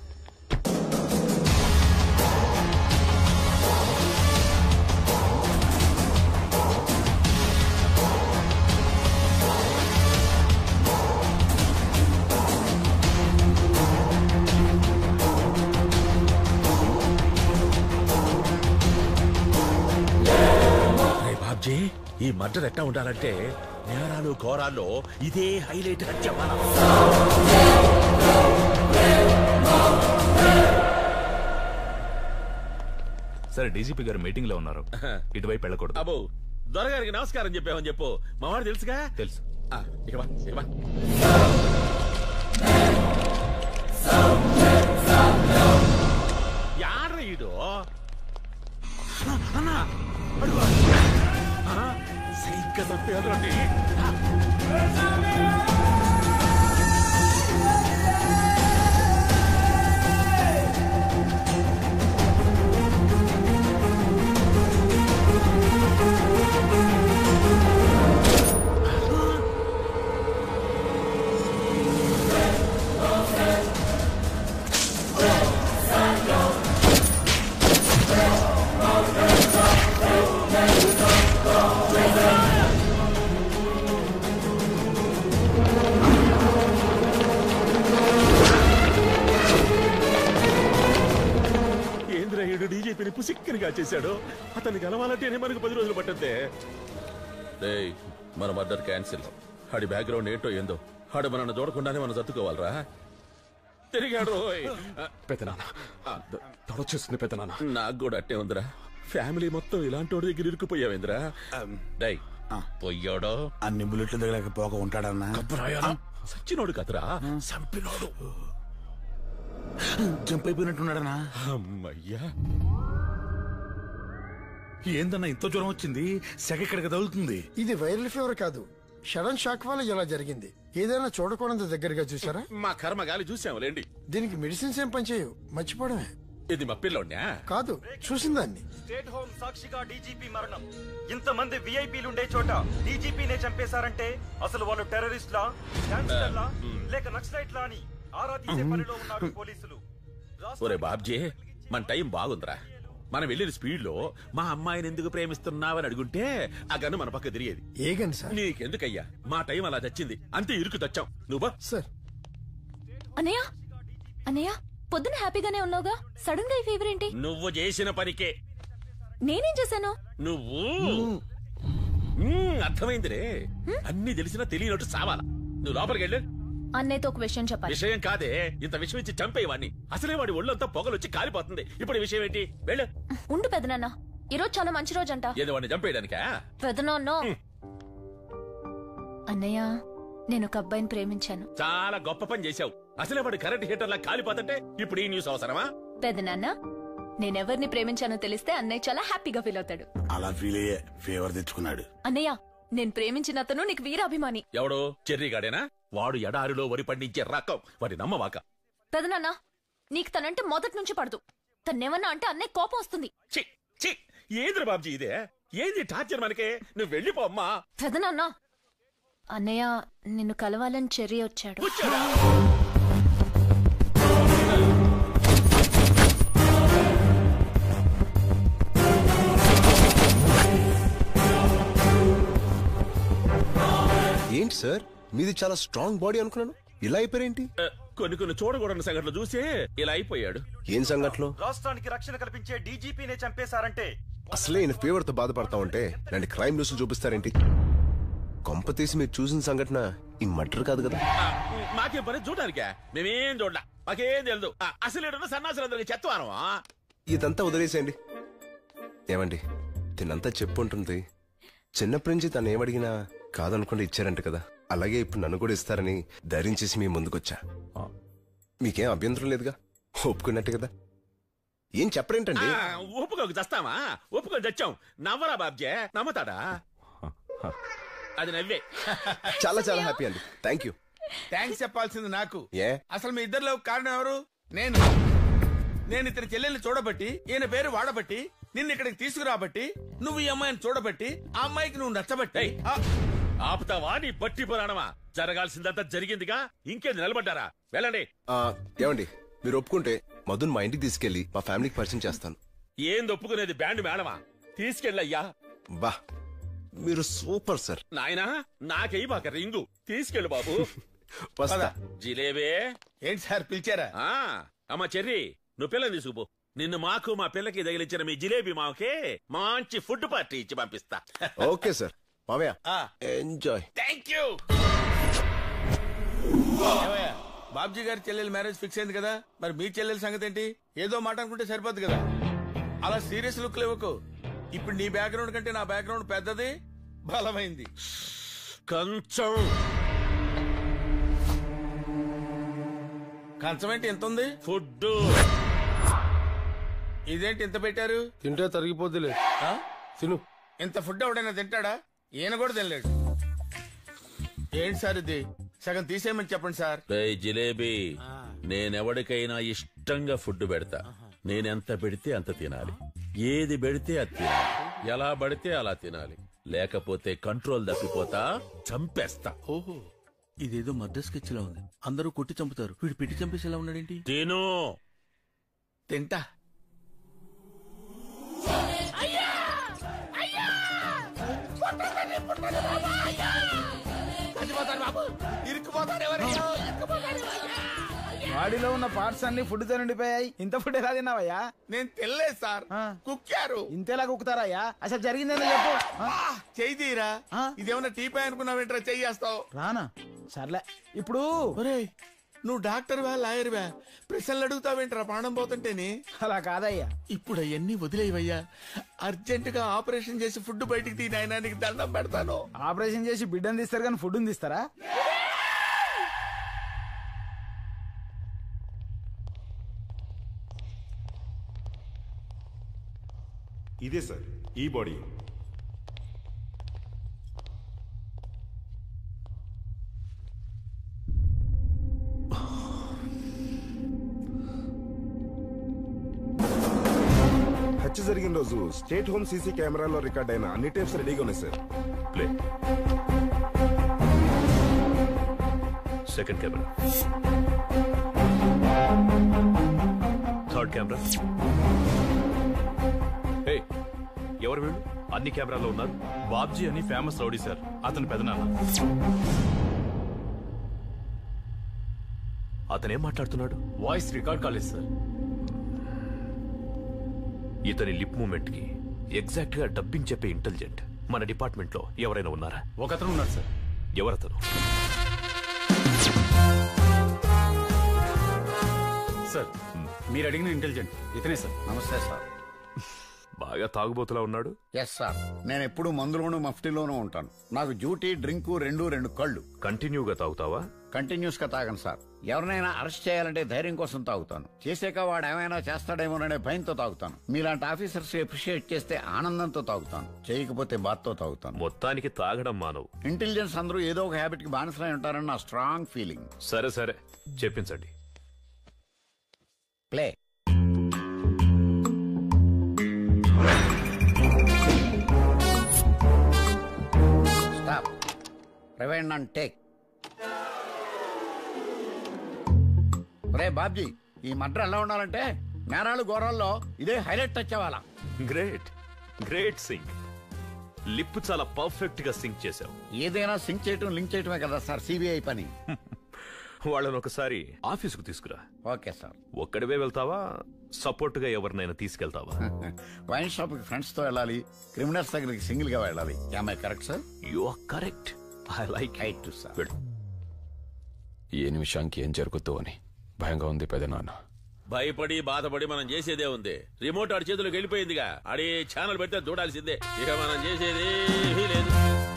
[SPEAKER 7] రే బాబ్జీ ఈ మర్డర్ ఎట్టా ఉండాలంటే నేరాలు ఘోరాల్లో ఇదే హైలైట్ గా చెప్పాలా
[SPEAKER 20] సరే డీజీపీ గారు మీటింగ్ లో ఉన్నారు ఇటువైపు వెళ్ళకూడదు
[SPEAKER 7] అబ్బో దొరగారికి నమస్కారం చెప్పామని చెప్పు మావాడు తెలుసుగా
[SPEAKER 20] తెలుసు
[SPEAKER 7] ఆ, ఇక వా, ఇక వా. యాడ్రా ఈడు అన్నా అడుగు. ఆ, సరిగ్గా తప్పేదండి ఏంద్ర ఈడు డీజీపీని పుసిక్కనిగా చేశాడు అతన్ని కలవాలంటేనే మనకు పది రోజులు పట్టద్దే డేయ్ మన మర్డర్ క్యాన్సిల్ ఆడి బ్యాక్గ్రౌండ్ ఏంటో ఏందో ఆడు మనల్ని చూడకుండానే మనం చత్తుకోవాలరా తిరిగాడు రోయ్.
[SPEAKER 1] పెద్దనాన్న తొడొచ్చేస్తుంది పెద్దనాన్న
[SPEAKER 7] నాకు కూడా అట్టే ఉందిరా ఫ్యామిలీ మొత్తం ఇలాంటి వాడి దగ్గర ఇరుక్కుపోయావేంద్రా డై పొయ్యాడో
[SPEAKER 17] అన్ని బుల్లెట్లు తగలేక పోక ఉంటాడన్నా
[SPEAKER 7] సచ్చినోడు కదరా చంపినోడు
[SPEAKER 17] జంప్ అయిపోయినట్టున్నాడనా
[SPEAKER 7] అమ్మయ్యా
[SPEAKER 17] ఏందన్నా ఇంత జ్వరం వచ్చింది సెగ ఇక్కడికి తగులుతుంది
[SPEAKER 11] ఇది వైరల్ ఫీవర్ కాదు సడన్ షాక్ వల్ల ఇలా జరిగింది ఏదైనా చూడకూడదు దగ్గరగా చూసారా
[SPEAKER 7] మా కర్మ గాలి చూసాములేండి
[SPEAKER 11] దీనికి మెడిసిన్స్ ఏం పనిచేయవు మర్చిపోవడమే
[SPEAKER 7] ఇది మా పిల్లోడ్నా
[SPEAKER 11] కాదు చూసిందాన్ని
[SPEAKER 22] స్టేట్ హోమ్ సాక్షిగా డీజీపీ మరణం ఇంతమంది విఐపీలు ఉండే చోట డీజీపీనే చంపేశారంటే అసలు వాళ్ళు టెర్రరిస్ట్లా గ్యాంగ్స్టర్లా లేక నక్సలైట్లా అని ఆరా తీసే పనిలో ఉన్నారు పోలీసులు
[SPEAKER 7] ఒరే బాబ్జీ మన టైం బాగుందిరా మనం వెళ్ళిన స్పీడ్ లో మా అమ్మాయిని ఎందుకు ప్రేమిస్తున్నావని అడుగుంటే ఆ గన్ను మన పక్క తిరిగేది
[SPEAKER 11] ఏ గన్ సార్
[SPEAKER 7] నీకెందుకయ్యా మా టైం అలా చచ్చింది అంతే ఇరుకు తెచ్చాం నువ్వు
[SPEAKER 11] సార్
[SPEAKER 15] అన్నయ్య అన్నయ్య పొద్దున హ్యాపీగానే ఉన్నావుగా సడన్ గా ఈ ఫీవర్ ఏంటి
[SPEAKER 7] నువ్వు చేసిన పనికే
[SPEAKER 15] నేనేం చేశాను
[SPEAKER 7] నువ్వు మ్మ్, అర్థమైందిరే అన్ని తెలిసినా తెలియనట్టు సావాలా నువ్వు లోపలికి వెళ్ళు
[SPEAKER 15] అన్నయ్యతో ఒక విషయం చెప్పాలి
[SPEAKER 7] విషయం కాదే ఇంత విషయం ఇచ్చి చంపేవాడిని అసలే వాడి ఒళ్ళంతా పొగలొచ్చి కాలిపోతుంది ఇప్పుడు ఈ విషయం ఏంటి వెళ్ళు
[SPEAKER 15] ఉండు పెదనాన్న ఈరోజు చాలా మంచి రోజు అంట
[SPEAKER 7] ఏదో వాడిని చంపేయడానికా
[SPEAKER 15] పెదనాన్న అన్నయ్య నేను ఒక అబ్బాయిని ప్రేమించాను
[SPEAKER 7] చాలా గొప్ప పని చేశావు అసలే వాడు కరెంట్ హీటర్ లా కాలిపోతుంటే ఇప్పుడు ఈ న్యూస్ అవసరమా
[SPEAKER 15] పెదనాన్న నేనెవరిని ప్రేమించానో తెలిస్తే అన్నయ్య చాలా హ్యాపీగా ఫీల్ అవుతాడు
[SPEAKER 17] అలా ఫీల్ అయ్యే ఫీవర్ తెచ్చుకున్నాడు
[SPEAKER 15] అన్నయ్య నేను ప్రేమించిన అతను నీకు వీరాభిమాని
[SPEAKER 7] ఎవడు చెర్రీగాడేనా వాడు ఎడారిలో వరి పండించే రకం వాడి నమ్మవాక
[SPEAKER 15] పెదనాన్న నీకు తనంటే మొదటి నుంచి పడదు తన్నేమన్నా అంటే అన్నయ్య కోపం వస్తుంది
[SPEAKER 7] చి చి ఏంద్ర బాబ్జీ ఇదే ఏంది టార్చర్ మనకే నువ్వు వెళ్ళిపో అమ్మా
[SPEAKER 15] పెదనాన్న అన్నయ్య నిన్ను కలవాలని చెర్రీ వచ్చాడు
[SPEAKER 13] ఏంటి సార్ మీది చాలా స్ట్రాంగ్ బాడీ అనుకున్నాను ఇలా అయిపోయారేంటి
[SPEAKER 7] ఆ, కొన్ని కొన్ని చూడకూడని సంఘటనలు చూసి ఇలా అయిపోయాడు
[SPEAKER 13] ఏం సంగట్లో
[SPEAKER 22] రాష్ట్రానికి రక్షణ కల్పించే డీజీపీనే చంపేశారంటే
[SPEAKER 13] అసలే ఈయన ఫీవర్ తో బాధపడతా ఉంటే నన్ను క్రైమ్ న్యూస్ చూపిస్తారేంటి కొంప తీసి మీరు చూసిన సంఘటన ఈ మర్డర్ కాదు కదా
[SPEAKER 7] ఆ, మాకేం పని చూడడానికే మేమేం చూడలా మాకేం తెలియదు ఆ, అసలు ఈడున్న సన్నాసులందరికీ చెత్తవానమా
[SPEAKER 13] ఇదంతా వదిలేసేయండి ఏమండి తినంతా చెప్పుంటుంది చిన్నప్పటి నుంచి తను ఏమడిగినా కాదనుకుండా ఇచ్చారంట కదా అలాగే ఇప్పుడు నన్ను కూడా ఇస్తారని ధైర్యం చేసి మీ ముందుకొచ్చా మీకేం అభ్యంతరం లేదుగా ఒప్పుకున్నట్టు కదా ఏం చెప్పరేంటండి
[SPEAKER 7] ఆ, ఒప్పుకోకు చస్తామా ఒప్పుకొని చచ్చాం నవ్వరా బాబ్జే నమ్ముతాడా అది నవ్వే
[SPEAKER 13] చాలా చాలా హ్యాపీ అండి థ్యాంక్ యూ
[SPEAKER 16] థ్యాంక్స్ చెప్పాల్సింది నాకు
[SPEAKER 13] ఏ
[SPEAKER 16] అసలు మీ ఇద్దరిలో కారణం ఎవరు నేను నేను ఇతని చెల్లెల్ని చూడబట్టి ఈయన పేరు వాడబట్టి నిన్ను ఇక్కడికి తీసుకురాబట్టి నువ్వు ఈ అమ్మాయిని చూడబట్టి ఆ అమ్మాయికి నువ్వు నచ్చబట్టి ఆ,
[SPEAKER 7] ఆపుతావా నీ బట్టి పురాణమా జరగాల్సిందంతా జరిగిందిగా ఇంకేం నిలబడ్డారా వెళ్ళండి
[SPEAKER 13] ఆ, ఏమండి మీరు ఒప్పుకుంటే మధున్ మా ఇంటికి తీసుకెళ్లి మా ఫ్యామిలీకి పరిచయం చేస్తాను
[SPEAKER 7] ఏంది ఒప్పుకునేది బ్యాండ్ మేడమా తీసుకెళ్ళయ్యా
[SPEAKER 13] బా మీరు సూపర్ సార్
[SPEAKER 7] నాయనా నాకై బాక రింగు తీసుకెళ్ళు బాబు
[SPEAKER 13] వస్తా
[SPEAKER 7] జిలేబే
[SPEAKER 16] ఏంటి సార్ పిలిచారా
[SPEAKER 7] ఆ అమ్మా చెర్రి నువ్వు పిల్లని తీసుకుపో నిన్ను మాకు మా పిల్లకి తగిలించిన మీ జిలేబీ మాకే మంచి ఫుడ్ పార్టీ ఇచ్చి పంపిస్తా
[SPEAKER 13] ఓకే సార్ మామయ్య ఎంజాయ్
[SPEAKER 7] థ్యాంక్ యూ
[SPEAKER 16] ఏమయ్యా, బాబ్జీ గారి చెల్లెలు మ్యారేజ్ ఫిక్స్ అయింది కదా మరి మీ చెల్లెల సంగతి ఏంటి ఏదో మాట అనుకుంటే సరిపోద్ది కదా అలా సీరియస్ లుక్ ఇవ్వకు ఇప్పుడు నీ బ్యాక్గ్రౌండ్ కంటే నా బ్యాక్గ్రౌండ్ పెద్దది బలమైంది
[SPEAKER 7] కొంచెం
[SPEAKER 16] కంచం ఏంటి ఎంత ఉంది
[SPEAKER 7] ఫుడ్
[SPEAKER 16] ఇదేంటి ఇంత పెట్టారు
[SPEAKER 19] తింటే తరిగిపోద్దిలే
[SPEAKER 16] ఆ?
[SPEAKER 19] తిను
[SPEAKER 16] ఇంత ఫుడ్ ఎవడైనా తింటాడా ఈయన కూడా తినలేడు ఏంటి సార్ ఇది సగం తీసేయమని చెప్పండి సార్
[SPEAKER 7] రేయ్ జిలేబీ నేనెవడికైనా ఇష్టంగా ఫుడ్ పెడతా నేనెంత పెడితే అంత తినాలి ఏది పెడితే అది తినాలి ఎలా పడితే అలా తినాలి లేకపోతే కంట్రోల్ తప్పిపోతా చంపేస్తా
[SPEAKER 16] ఓహో ఇదేదో మద్ద స్కెచ్ లా ఉంది అందరూ కొట్టి చంపుతారు వీడు పిట్టి చంపేసేలా ఉన్నాడేంటి
[SPEAKER 7] తిను
[SPEAKER 16] తింటా
[SPEAKER 10] బాడీలో ఉన్న పార్ట్స్ అన్ని ఫుడ్ తో నిండిపోయాయి ఇంత ఫుడ్ ఎలా తిన్నావయ్యా
[SPEAKER 16] నేను తినలేదు సార్ కుక్కారు
[SPEAKER 10] ఇంతేలా కుక్కుతారయ్యా అసలు జరిగిందేందో చెప్పు ఆ?
[SPEAKER 16] చెయ్యి తీరా ఇదేమన్నా టీ పై అనుకున్నావేంట్రా చెయ్యి చేస్తావు
[SPEAKER 10] రానా సర్లే ఇప్పుడు
[SPEAKER 16] నువ్వు డాక్టర్ వా లాయర్ వా ప్రశ్నలు అడుగుతావేంట్రా ప్రాణం పోతుంటేనే
[SPEAKER 10] అలా కాదయ్యా
[SPEAKER 16] ఇప్పుడు అవన్నీ వదిలేవయ్యా అర్జెంట్ గా ఆపరేషన్ చేసి ఫుడ్ బయటికి తీ నాయనా నీకు దండం పెడతాను
[SPEAKER 10] ఆపరేషన్ చేసి బిడ్డను తీస్తారు కానీ ఫుడ్ తీస్తారా
[SPEAKER 8] ఇదే సార్ ఈ బాడీ
[SPEAKER 13] హత్య జరిగిన రోజు స్టేట్ హోమ్ సీసీ కెమెరాలో రికార్డ్ అయిన అన్ని టైప్స్ రెడీగా ఉన్నాయి sir
[SPEAKER 6] play second camera third camera ఏ ఎవరు వీళ్ళు అన్ని కెమెరాలో ఉన్నారు
[SPEAKER 20] బాబ్జీ అని ఫేమస్ రౌడీ సార్ అతని పెదనాన్న
[SPEAKER 6] అతనేం మాట్లాడుతున్నాడు
[SPEAKER 20] వాయిస్ రికార్డ్ కాలేదు సార్
[SPEAKER 6] ఇతని లిప్ మూమెంట్ కి ఎగ్జాక్ట్ గా డబ్బింగ్ చెప్పే ఇంటెలిజెంట్ మన డిపార్ట్మెంట్ లో ఎవరైనా ఉన్నారా
[SPEAKER 20] ఒకతను ఉన్నాడు సార్
[SPEAKER 6] ఎవరతను
[SPEAKER 20] సార్ మీరు అడిగిన ఇంటెలిజెంట్ ఇతనే సార్
[SPEAKER 18] నమస్తే సార్
[SPEAKER 6] బాగా తాగుబోతులా ఉన్నాడు
[SPEAKER 18] ఎస్ సార్ నేను ఎప్పుడు మందులోను మఫ్టీలోనూ ఉంటాను నాకు డ్యూటీ డ్రింకు రెండు రెండు కళ్ళు
[SPEAKER 6] కంటిన్యూగా తాగుతావా
[SPEAKER 18] కంటిన్యూస్ గా తాగను సార్ ఎవరినైనా అరెస్ట్ చేయాలంటే ధైర్యం కోసం తాగుతాను చేసాక వాడు ఏమైనా చేస్తాడేమోననే భయంతో తాగుతాను మీలాంటి ఆఫీసర్స్ అప్రిషియేట్ చేస్తే ఆనందంతో తాగుతాను చేయకపోతే బాత్తో తాగుతాను
[SPEAKER 6] మొత్తానికి తాగడం మానవు
[SPEAKER 18] ఇంటెలిజెన్స్ అందరూ ఏదో ఒక హ్యాబిట్ కి బానిసలై ఉంటారని నా స్ట్రాంగ్ ఫీలింగ్
[SPEAKER 6] సరే సరే చెప్పించండి
[SPEAKER 18] play stop rewind and take రే బాబ్జీ ఈ మడ్ర ఎలా ఉండాలంటే నేరాలు ఘోరాల్లో ఇదే హైలైట్ టచ్ అవ్వాలా
[SPEAKER 6] గ్రేట్ గ్రేట్ సింగ్ లిప్ చాలా పర్ఫెక్ట్ గా సింక్ చేశావు
[SPEAKER 18] ఏదైనా సింక్ చేయటం లింక్ చేయటమే కదా సార్ సిబిఐ పని
[SPEAKER 6] వాళ్ళని ఒకసారి ఆఫీసుకు తీసుకురా
[SPEAKER 18] ఓకే సార్
[SPEAKER 6] ఒక్కడివే వెళ్తావా సపోర్ట్ గా ఎవరినైనా తీసుకెళ్తావా
[SPEAKER 18] వైన్ షాప్ కి ఫ్రెండ్స్ తో వెళ్ళాలి క్రిమినల్స్ దగ్గరికి సింగిల్ గా వెళ్ళాలి I correct sir
[SPEAKER 6] you are correct I like
[SPEAKER 18] height to sir
[SPEAKER 23] ఏ నిమిషానికి ఏం జరుగుతుందో అని భయంగా ఉంది పెదనాన్న
[SPEAKER 7] భయపడి బాధపడి మనం చేసేదే ఉంది రిమోట్ ఆడి చేతులకు వెళ్ళిపోయిందిగా ఆడి ఛానల్ పెడితే చూడాల్సిందే ఇక మనం చేసేది ఏమీ లేదు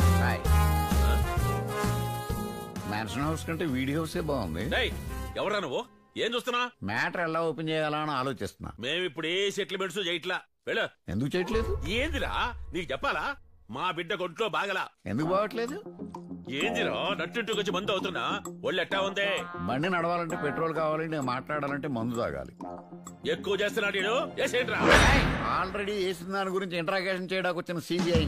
[SPEAKER 18] మ్యాన్షన్ హౌస్ కంటే వీడియో హౌసే బాగుంది
[SPEAKER 7] డేయ్, ఎవరా నువ్వు ఏం చూస్తున్నా
[SPEAKER 18] మ్యాటర్ ఎలా ఓపెన్ చేయాలా అని ఆలోచిస్తున్నా
[SPEAKER 7] మేము ఇప్పుడు ఏ సెటిల్మెంట్స్ చేయట్లా వెళ్ళు
[SPEAKER 18] ఎందుకు చేయట్లేదు
[SPEAKER 7] ఏందిరా నీకు చెప్పాలా మా బిడ్డ కొట్లో బాగలా
[SPEAKER 18] ఎందుకు బాగట్లేదు
[SPEAKER 7] ఏందిరా నట్టుంటూ వచ్చి మందు అవుతున్నా ఒళ్ళు ఎట్టా ఉంది
[SPEAKER 18] బండి నడవాలంటే పెట్రోల్ కావాలి నేను మాట్లాడాలంటే మందు తాగాలి
[SPEAKER 7] ఎక్కువ చేస్తున్నాడు ఈడు. ఏసేంట్రా
[SPEAKER 18] ఆల్రెడీ వేసిన దాని గురించి ఇంట్రాగేషన్ చేయడానికి వచ్చిన సిబిఐ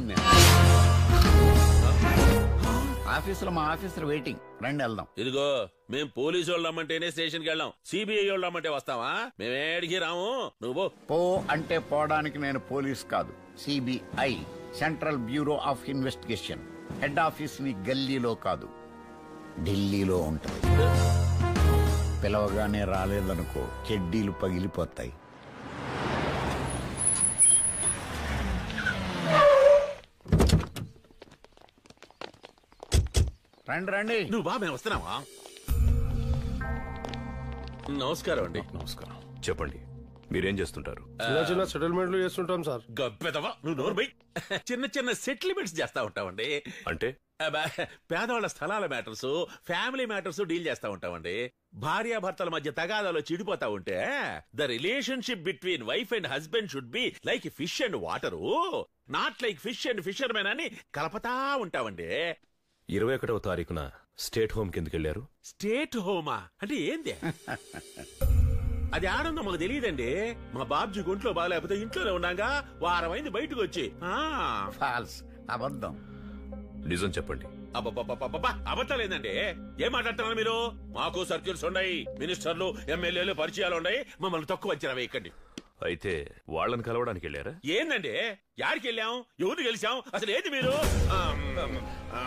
[SPEAKER 18] ఆఫీసులో మా ఆఫీసర్ వెయిటింగ్ రండి వెళ్దాం
[SPEAKER 7] ఇదిగో మేం పోలీసు వాళ్ళు రమ్మంటేనే స్టేషన్ కి వెళ్ళాం సిబిఐ వాళ్ళు రమ్మంటే వస్తావా మేమేడికి రాము నువ్వు
[SPEAKER 18] పో అంటే పోవడానికి నేను పోలీస్ కాదు CBI central bureau of investigation head office ని గల్లీలో కాదు ఢిల్లీలో ఉంటుంది పిలవగానే రాలేదనుకో చెడ్డీలు పగిలిపోతాయి రండి రండి
[SPEAKER 7] నువ్వు బా మేము వస్తున్నావా నమస్కారం అండి
[SPEAKER 6] నమస్కారం చెప్పండి మీరేం చేస్తుంటారు
[SPEAKER 19] చిన్న చిన్న సెటిల్మెంట్లు చేస్తుంటాం సార్
[SPEAKER 7] గబ్బెదవా నువ్వు నోరు బై చిన్న చిన్న సెటిల్మెంట్స్ చేస్తా ఉంటామండి
[SPEAKER 6] అంటే
[SPEAKER 7] అబ్బా, పేదవాళ్ళ స్థలాల మ్యాటర్స్ ఫ్యామిలీ మ్యాటర్స్ డీల్ చేస్తా ఉంటామండి భార్యాభర్తల మధ్య తగాదాలు చెడిపోతా ఉంటే the relationship between wife and husband should be like fish and water not like fish and fishermen అని కలపతా ఉంటామండి
[SPEAKER 6] ఇరవై ఒకటవ తారీఖున స్టేట్ హోమ్ కిందకి వెళ్ళారు
[SPEAKER 7] స్టేట్ హోమా అంటే ఏంది అది ఆనందం మాకు తెలియదండి మా బాబ్జీ గుంట్లో బాగాలేకపోతే ఇంట్లోనే ఉన్నాగా వారమైంది బయటకు వచ్చి ఆ
[SPEAKER 18] ఫాల్స్ అబద్ధం
[SPEAKER 6] నిజం చెప్పండి
[SPEAKER 7] అబ్బబ్బబ్బబ్బబ్బా, అబద్ధాలేందండి ఏం మాట్లాడుతున్నారు మీరు మాకు సర్కిల్స్ ఉన్నాయి మినిస్టర్లు ఎమ్మెల్యేలు పరిచయాలు ఉన్నాయి మమ్మల్ని తక్కువ అంచనా వేయకండి
[SPEAKER 6] అయితే వాళ్ళని కలవడానికి వెళ్ళారా
[SPEAKER 7] ఏందండి యాడికి వెళ్ళాం ఎవరిని గెలిచాం అసలు ఏంది మీరు ఆ, ఆ,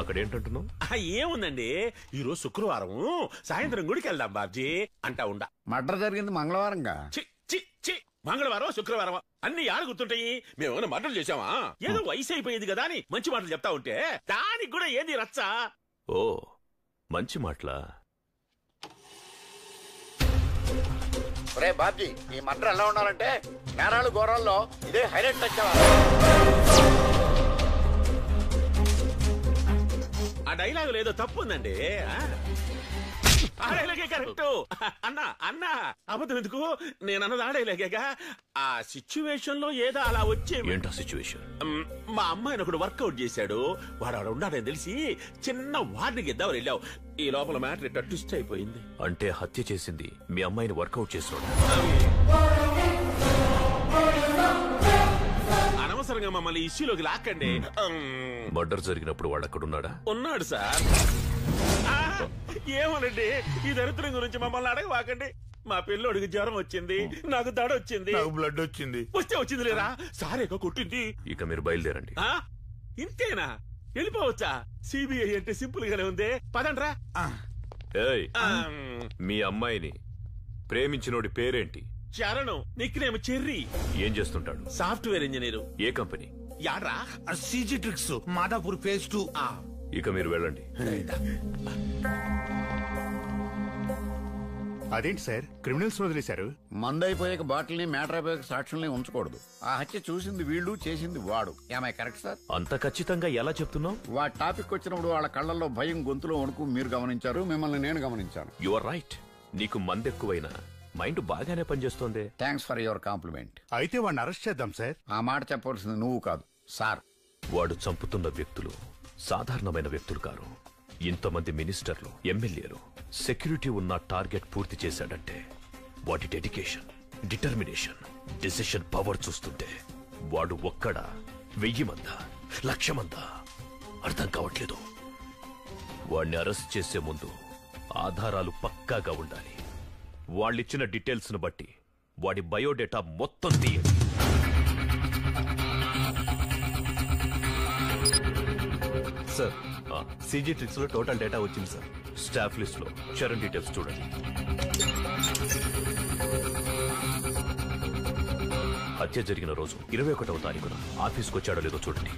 [SPEAKER 6] అక్కడ ఏంటంటున్నావు
[SPEAKER 7] ఆ, ఏముందండి ఈ రోజు శుక్రవారం సాయంత్రం గుడికి వెళ్దాం బాబ్జీ అంటా ఉండా
[SPEAKER 18] మర్డర్ జరిగింది మంగళవారంగా
[SPEAKER 7] చి చి చి మంగళవారం శుక్రవారం అన్ని యాడ గుర్తుంటాయి మేము ఏమైనా మటలు చేసామా ఏదో వయసు అయిపోయింది కదా అని మంచి మాటలు చెప్తా ఉంటే దానికి కూడా ఏంది రచ్చ
[SPEAKER 6] ఓ మంచి మాటలా
[SPEAKER 18] రే బాబ్జీ ఈ మర్డర్ ఎలా ఉండాలంటే నేరాలు ఘోరాల్లో ఇదే హైలైట్ టచ్
[SPEAKER 7] ఆ డైలాగ్ లేదో తప్పు ఉందండి ఆ? ఆ డైలాగే కరెక్ట్ అన్నా అన్నా అబద్ధం ఎందుకు నేను అన్నది ఆ డైలాగేగా ఆ సిచ్యువేషన్ లో ఏదో అలా వచ్చే
[SPEAKER 6] ఏంటా సిచ్యువేషన్
[SPEAKER 7] మ్, మా అమ్మాయిని ఒకడు వర్కౌట్ చేశాడు వాడు ఆడ ఉన్నాడని తెలిసి చిన్న వార్నింగ్ ఇద్దామని వెళ్ళావు ఈ లోపల మ్యాటర్ ఇట్లా ట్విస్ట్ అయిపోయింది
[SPEAKER 6] అంటే హత్య చేసింది మీ అమ్మాయిని వర్కౌట్ చేసినాడు
[SPEAKER 7] అనవసరంగా మమ్మల్ని ఇష్యూలోకి లాక్కండి మ్,
[SPEAKER 6] మర్డర్ జరిగినప్పుడు వాడు అక్కడున్నాడా
[SPEAKER 7] ఉన్నాడు సార్ ఆ, ఏమోనండి ఈ దరిద్రం గురించి మమ్మల్ని అడగవాకండి మా పిల్లోడికి జ్వరం వచ్చింది నాకు దడ వచ్చింది
[SPEAKER 17] నాకు బ్లడ్ వచ్చింది
[SPEAKER 7] వస్తే వచ్చింది లేరా సారేగా కొట్టింది
[SPEAKER 6] ఇక మీరు బయలుదేరండి
[SPEAKER 7] ఆ ఇంతేనా వెళ్ళిపోవచ్చా సిబిఐ అంటే సింపుల్ గానే ఉంది పదండ్రా
[SPEAKER 6] ఏయ్ మీ అమ్మాయిని ప్రేమించినోడి పేరేంటి
[SPEAKER 7] చరణు నిక్నేమ్ చెర్రీ
[SPEAKER 6] ఏం చేస్తుంటాడు
[SPEAKER 7] సాఫ్ట్వేర్ ఇంజనీరు
[SPEAKER 6] ఏ కంపెనీ
[SPEAKER 7] యాడ్రా
[SPEAKER 17] CG tricks Madhapur phase two
[SPEAKER 6] ఇక మీరు వెళ్ళండి
[SPEAKER 8] అదేంటి సార్ క్రిమినల్స్ వదిలేశారు
[SPEAKER 18] మందైపోయాక బాటిల్ని మ్యాటర్ అయిపోయాక సాక్షుల్ని ఉంచకూడదు ఆ హత్య చూసింది వీళ్ళు చేసింది వాడు ఏమై కరెక్ట్ సార్
[SPEAKER 6] అంత ఖచ్చితంగా ఎలా చెప్తున్నావు
[SPEAKER 18] వాడి టాపిక్ వచ్చినప్పుడు వాళ్ళ కళ్ళల్లో భయం గొంతులో వణుకు మీరు గమనించారు మిమ్మల్ని నేను గమనించాను
[SPEAKER 6] యు ఆర్ రైట్ నీకు మందెక్కువైనా మైండ్ బాగానే పనిచేస్తోంది
[SPEAKER 18] థ్యాంక్స్ ఫర్ యువర్ కాంప్లిమెంట్
[SPEAKER 8] అయితే వాడిని అరెస్ట్ చేద్దాం సార్
[SPEAKER 18] ఆ మాట చెప్పవలసింది నువ్వు కాదు సార్
[SPEAKER 6] వాడు చంపుతున్న వ్యక్తులు సాధారణమైన వ్యక్తులు కారు ఇంతమంది మినిస్టర్లు ఎమ్మెల్యేలు సెక్యూరిటీ ఉన్న టార్గెట్ పూర్తి చేశాడంటే వాటి డెడికేషన్ డిటర్మినేషన్ డిసిషన్ పవర్ చూస్తుంటే వాడు ఒక్కడా వెయ్యి మందా లక్ష మందా అర్థం కావట్లేదు వాడిని అరెస్ట్ చేసే ముందు ఆధారాలు పక్కాగా ఉండాలి వాళ్ళిచ్చిన డీటెయిల్స్ ను బట్టి వాడి బయోడేటా మొత్తం తీయండి
[SPEAKER 20] సార్ సీజీ ట్రిక్స్ లో టోటల్ డేటా వచ్చింది సార్
[SPEAKER 6] స్టాఫ్ లిస్ట్ లో చరణ్ డీటెయిల్స్ చూడండి హత్య జరిగిన రోజు ఇరవై ఒకటవ తారీఖున ఆఫీస్కి వచ్చాడో లేదో చూడండి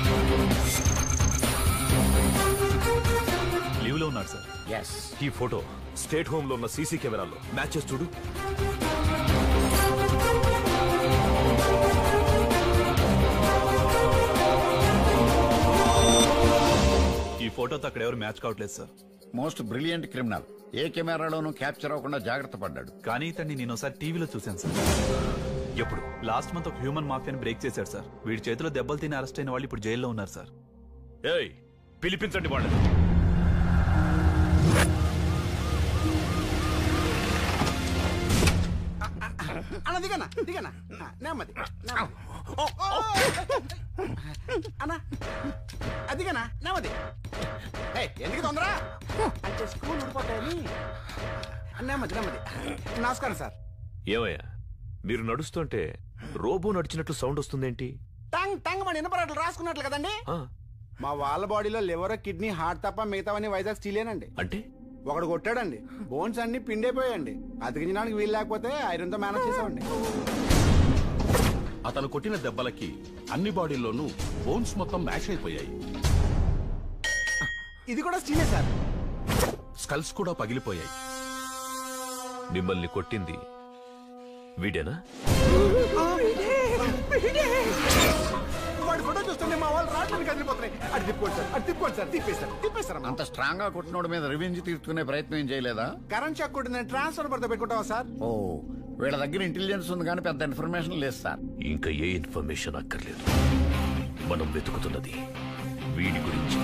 [SPEAKER 20] లీవ్ లో ఉన్నాడు సార్
[SPEAKER 18] ఎస్
[SPEAKER 6] ఈ ఫోటో స్టేట్ హోమ్ లో ఉన్న సీసీ కెమెరాల్లో మ్యాచెస్ చూడు
[SPEAKER 20] ఈ ఫోటోతో అక్కడ ఎవరు మ్యాచ్ కావట్లేదు సార్
[SPEAKER 18] మోస్ట్ బ్రిలియంట్ క్రిమినల్ ఏ కెమెరాలోనూ క్యాప్చర్ అవ్వకుండా జాగ్రత్త పడ్డాడు
[SPEAKER 20] కానీ ఇతన్ని నేను ఒకసారి టీవీలో చూశాను సార్
[SPEAKER 6] ఎప్పుడు
[SPEAKER 20] లాస్ట్ మంత్ ఒక హ్యూమన్ మాఫియాని బ్రేక్ చేశాడు సార్ వీడి చేతిలో దెబ్బలు తిని అరెస్ట్ అయిన వాళ్ళు ఇప్పుడు జైల్లో ఉన్నారు సార్
[SPEAKER 6] ఏయ్ పిలిపించండి వాళ్ళని
[SPEAKER 10] అన్న దిగనా దిగనా ఆ, నెమ్మది నెమ్మది. అన్న అదిగనా నెమ్మది ఏయ్, ఎందుకు తొందర అంటే స్కూల్ ఊడిపోతాయని నెమ్మది నెమ్మది నమస్కారం సార్
[SPEAKER 6] ఏమయ్యా మీరు నడుస్తుంటే రోబో నడిచినట్లు సౌండ్ వస్తుందేంటి
[SPEAKER 10] టంగ్ టంగ్ మన ఇనపరాట్లు రాసుకున్నట్లు కదండి
[SPEAKER 6] ఆ,
[SPEAKER 10] మా వాళ్ళ బాడీలో లివర్ కిడ్నీ హార్ట్ తప్ప మిగతావన్నీ వైజాగ్ స్టీలేనండి
[SPEAKER 6] అంటే
[SPEAKER 10] ఒకడు కొట్టాడండి బోన్స్ అన్ని పిండైపోయాయండి అతికించడానికి వీలు లేకపోతే ఐరన్ తో మేనేజ్ చేసామండి
[SPEAKER 3] అతను కొట్టిన దెబ్బలకి అన్ని బాడీల్లోనూ బోన్స్ మొత్తం మ్యాష్ అయిపోయాయి
[SPEAKER 10] ఇది కూడా స్టీలే సార్
[SPEAKER 3] స్కల్స్ కూడా పగిలిపోయాయి
[SPEAKER 6] మిమ్మల్ని కొట్టింది వీడేనా
[SPEAKER 10] వాడి ఫోటో చూస్తుంటే మా వాళ్ళు రాట్లని కదిలిపోతున్నాయి అటు తిప్పుకోండి సార్ అటు తిప్పుకోండి సార్ తిప్పేస్తారు తిప్పేస్తారు
[SPEAKER 18] అంత స్ట్రాంగ్ గా కొట్టినోడి మీద రివెంజ్ తీర్చుకునే ప్రయత్నం ఏం చేయలేదా
[SPEAKER 10] కరెంట్ షాక్ కొట్టిన ట్రాన్స్ఫర్ పడితే పెట్టుకుంటావా సార్
[SPEAKER 18] ఓ వీళ్ళ దగ్గర ఇంటెలిజెన్స్ ఉంది కానీ పెద్ద ఇన్ఫర్మేషన్ లేదు సార్
[SPEAKER 6] ఇంకా ఏ ఇన్ఫర్మేషన్ అక్కర్లేదు మనం వెతుకుతున్నది వీడి గురించి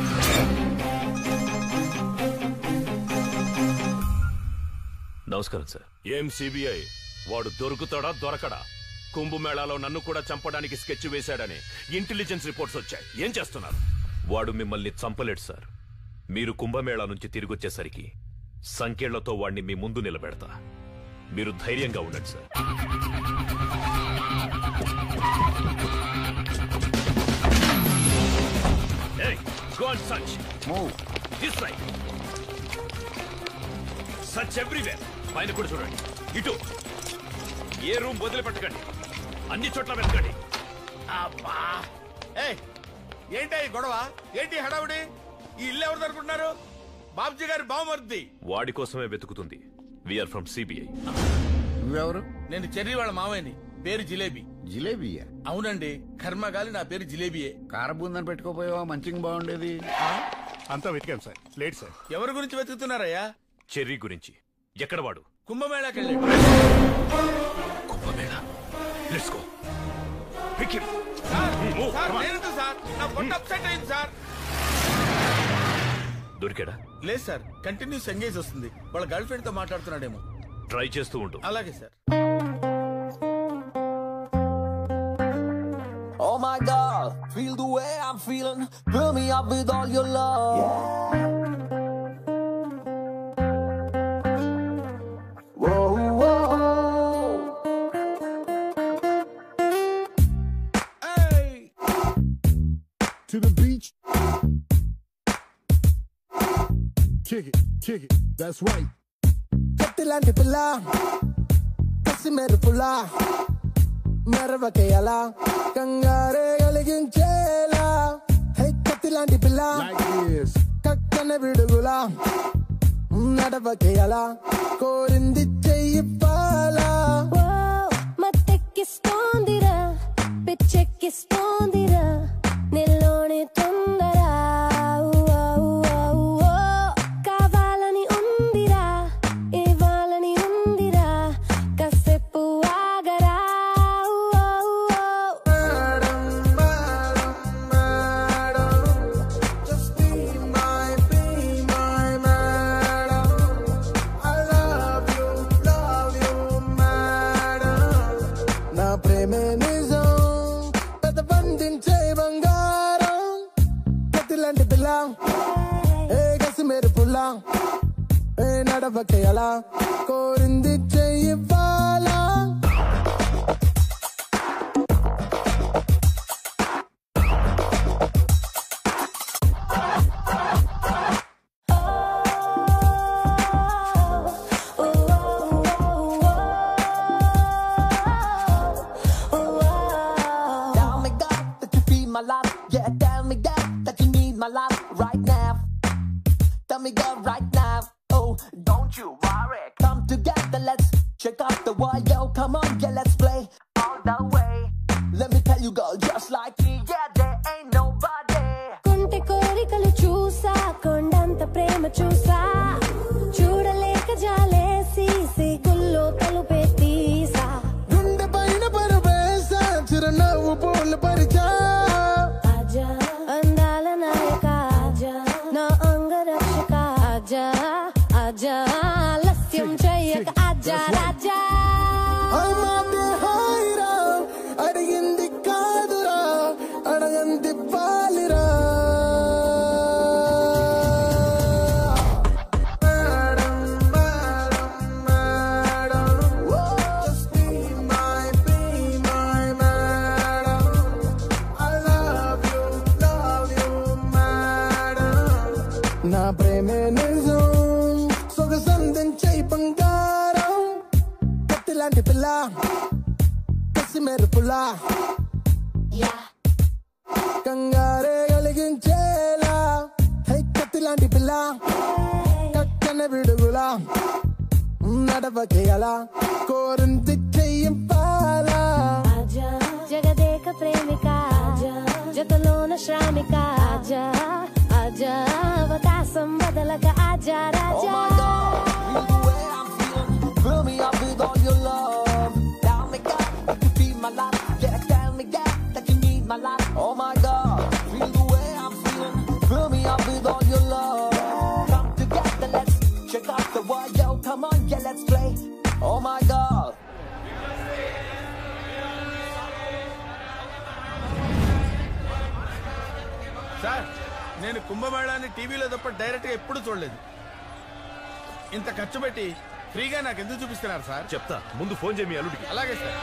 [SPEAKER 6] నమస్కారం సార్
[SPEAKER 9] ఏం సిబిఐ వాడు దొరుకుతాడా దొరకడా కుంభమేళాలో నన్ను కూడా చంపడానికి స్కెచ్ వేశాడని ఇంటెలిజెన్స్ రిపోర్ట్స్ వచ్చాయి ఏం చేస్తున్నారు
[SPEAKER 6] వాడు మిమ్మల్ని చంపలేడు సార్ మీరు కుంభమేళా నుంచి తిరిగొచ్చేసరికి సంఖ్యలతో వాణ్ణి మీ ముందు నిలబెడతా మీరు ధైర్యంగా ఉండండి sir
[SPEAKER 7] Hey, go on,
[SPEAKER 6] and such
[SPEAKER 18] move
[SPEAKER 6] this side such everywhere పైన కూడా చూడండి ఇటు ఏ రూమ్ వదిలిపెట్టకండి అన్ని చోట్ల వెతకండి
[SPEAKER 16] అబ్బా ఏయ్ ఏంటి ఈ గొడవ ఏంటి ఈ హడావుడి ఈ ఇల్లు ఎవరు అనుకుంటున్నారు బాబ్జీ గారి బావమర్ది
[SPEAKER 6] వాడి కోసమే వెతుకుతుంది విఆర్ ఫ్రమ్ సిబిఐ
[SPEAKER 18] నువ్వెవరు
[SPEAKER 16] నేను చెర్రీ వాళ్ళ మావయ్యని పేరు జిలేబీ
[SPEAKER 18] జిలేబీయా
[SPEAKER 16] అవునండి కర్మగాలి నా పేరు జిలేబీయే
[SPEAKER 18] కారబూందని పెట్టుకోపోయావా మంచిగా బాగుండేది
[SPEAKER 8] అంతా వెతికాం సార్ లేట్ సార్
[SPEAKER 16] ఎవరి గురించి వెతుకుతున్నారయ్యా
[SPEAKER 6] చెర్రీ గురించి ఎక్కడ వాడు
[SPEAKER 16] కుంభమేళాకి వెళ్ళాడు
[SPEAKER 6] Kumbh Mela let's go pick him
[SPEAKER 16] sir sir నేనందు సార్ నా పొట్ట అప్సెట్ అయింది సార్
[SPEAKER 6] దొరికాడా
[SPEAKER 16] లేదు సార్ కంటిన్యూస్ ఎంగేజ్ వస్తుంది వాళ్ళ గర్ల్ ఫ్రెండ్ తో మాట్లాడుతున్నాడేమో
[SPEAKER 6] ట్రై చేస్తూ ఉండు
[SPEAKER 16] అలాగే sir
[SPEAKER 12] Oh my god, feel the way I'm feeling. Fill me up with all your love. Whoa, whoa. Hey. To the beach. Kick it, kick it. That's right. కత్తిలాంటి పిల్ల కసి మెరుపులా మెరవకేయలా కంగారే కలిగించేలా హే కత్తిలాంటి పిల్ల కక్కన విడుగులా నడవకేయలా కోరింది చెయ్యిప్పాలా
[SPEAKER 4] మత్తెక్కిస్తోందిరా పిచ్చెక్కిస్తోందిరా నిల్లోని తొందర ఊవా, ఊవా, ఊవో. కావాలని ఉందిరా ఇవ్వాలని ఉందిరా కాసేపు ఆగరా ఊవా, ఊవో.
[SPEAKER 12] Just be my, be my madam. I love you, love you, madam. నా ప్రేమే నిజం పెద్ద బంధించే బంగారం కత్తిలాంటి పిల్ల ఏ గసి మెరుపుల్లా ఏ నడవకే అలా కోరింది చెయ్యివ్వాలా
[SPEAKER 4] Tell me God that you feel my love. Yeah, tell me God that you need my love right now. Tell me God right now. Oh, don't you worry. Come together, let's check out the world. Yo, come on, yeah, let's play all the way. Let me tell you, girl, just like me, yeah, there ain't nobody. కొంటె కోరికలు చూసా కొండంత ప్రేమ చూసా చూడలేక జాలేసి సిగుల్లో తలుపే తీసా
[SPEAKER 12] గుండె పైన పరవేశ చిరునవ్వు పూలు పరిచా
[SPEAKER 4] ఆజా అందాల నాయక ఆజా నా అంగరక్షక ఆజా ఆజా ఆలస్యం చెయ్యక ఆజా రాజా
[SPEAKER 12] అమ్మాది హాయిరా అడిగింది కాదురా అడగంది పాలిరా madam, madam, madam. Just be my, be my madam. I love you, love you, madam. నా ప్రేమే నిజం సొగసందించే బంగారం కత్తిలాంటి పిల్ల కసి మెరుపులా కంగారే కలిగించేలా హై కత్తిలాంటి పిల్ల కక్కన విడుగులా నడవకేయలా కోరింది చెయ్యింపాలా
[SPEAKER 4] ఆజా జగదేక ప్రేమిక ఆజా జతలోన శ్రామిక ఆజా ఆజా అవకాశం వదలక ఆజా రాజా
[SPEAKER 12] Fill me up with all your love. Tell me, God, that you feel my love. Yeah, tell me, God, that you need my love. Oh my God, feel the way I'm feeling. Fill me up with all your love. Come together, let's check out the world. Yo, come on, yeah, let's play. Oh my God.
[SPEAKER 16] Sir నేను కుంభమేళాన్ని టీవీలో తప్ప direct గా ఎప్పుడు చూడలేదు ఇంత ఖర్చు పెట్టి ఫ్రీగా నాకు ఎందుకు చూపిస్తున్నారు సార్
[SPEAKER 6] చెప్తా ముందు ఫోన్ చేయి మీ అల్లుడికి
[SPEAKER 16] అలాగే సార్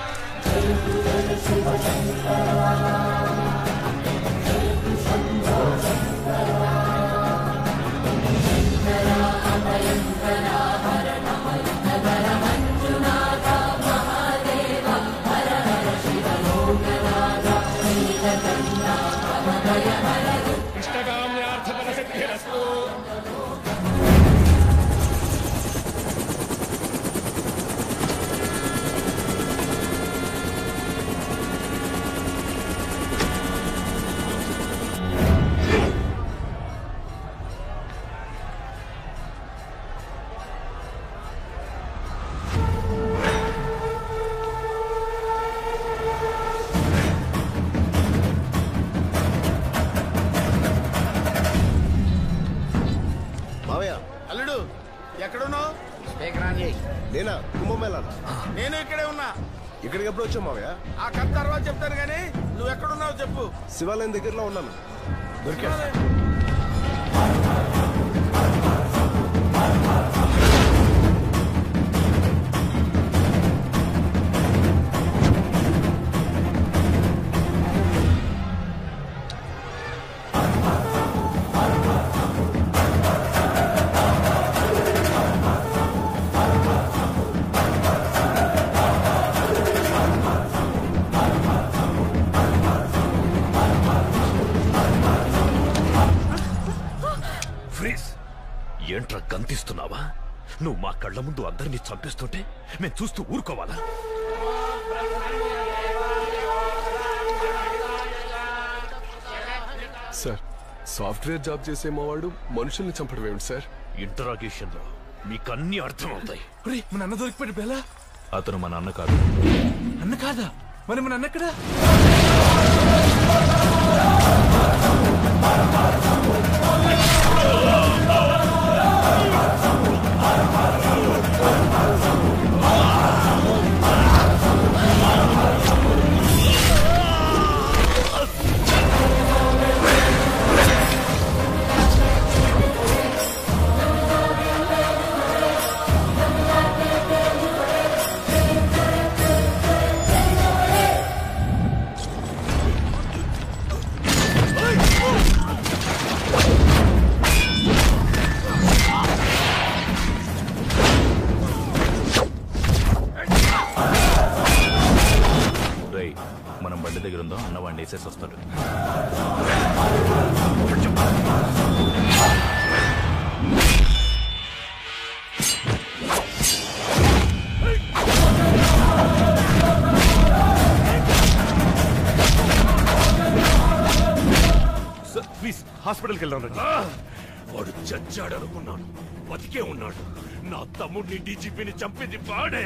[SPEAKER 12] Oh
[SPEAKER 7] ఇష్టకామ్యార్థఫలసిద్ధిరస్తు
[SPEAKER 13] మావయ్య
[SPEAKER 16] అల్లుడు ఎక్కడున్నావు
[SPEAKER 18] స్పీకర్ ఆన్ చేయి
[SPEAKER 13] నేనా కుంభమేళా
[SPEAKER 16] నేను ఇక్కడే ఉన్నా
[SPEAKER 13] ఇక్కడికి ఎప్పుడు వచ్చావు మావయ్య
[SPEAKER 16] ఆ కథ తర్వాత చెప్తాను కానీ నువ్వు ఎక్కడున్నావు చెప్పు
[SPEAKER 13] శివాలయం దగ్గరలో ఉన్నాను దొరికా
[SPEAKER 6] ఫ్రీజ్ ఏంట్రా గంతిస్తున్నావా నువ్వు మా కళ్ళ ముందు అందరినీ చంపేస్తుంటే మేము చూస్తూ ఊరుకోవాలా
[SPEAKER 5] సార్ సాఫ్ట్వేర్ జాబ్ చేసే మా వాడు మనుషుల్ని చంపడం ఏమిటి సార్
[SPEAKER 6] ఇంటరాగేషన్ లో మీకన్నీ అర్థమవుతాయి
[SPEAKER 10] మన అన్న దొరికిపోయాడు బెల్ల
[SPEAKER 20] అతను మా నాన్న కాదు
[SPEAKER 10] అన్న కాదా మరి మన అన్న ఎక్కడా
[SPEAKER 20] రేయ్ మనం బండి దగ్గర ఉందో అన్న వాడిని వేసేసి వస్తాడు
[SPEAKER 6] సార్ ప్లీజ్ హాస్పిటల్కి వెళ్దాం రండి వాడు చచ్చాడు అనుకున్నాను బతికే ఉన్నాడు నా తమ్ముడిని డీజీపీని చంపింది వాడే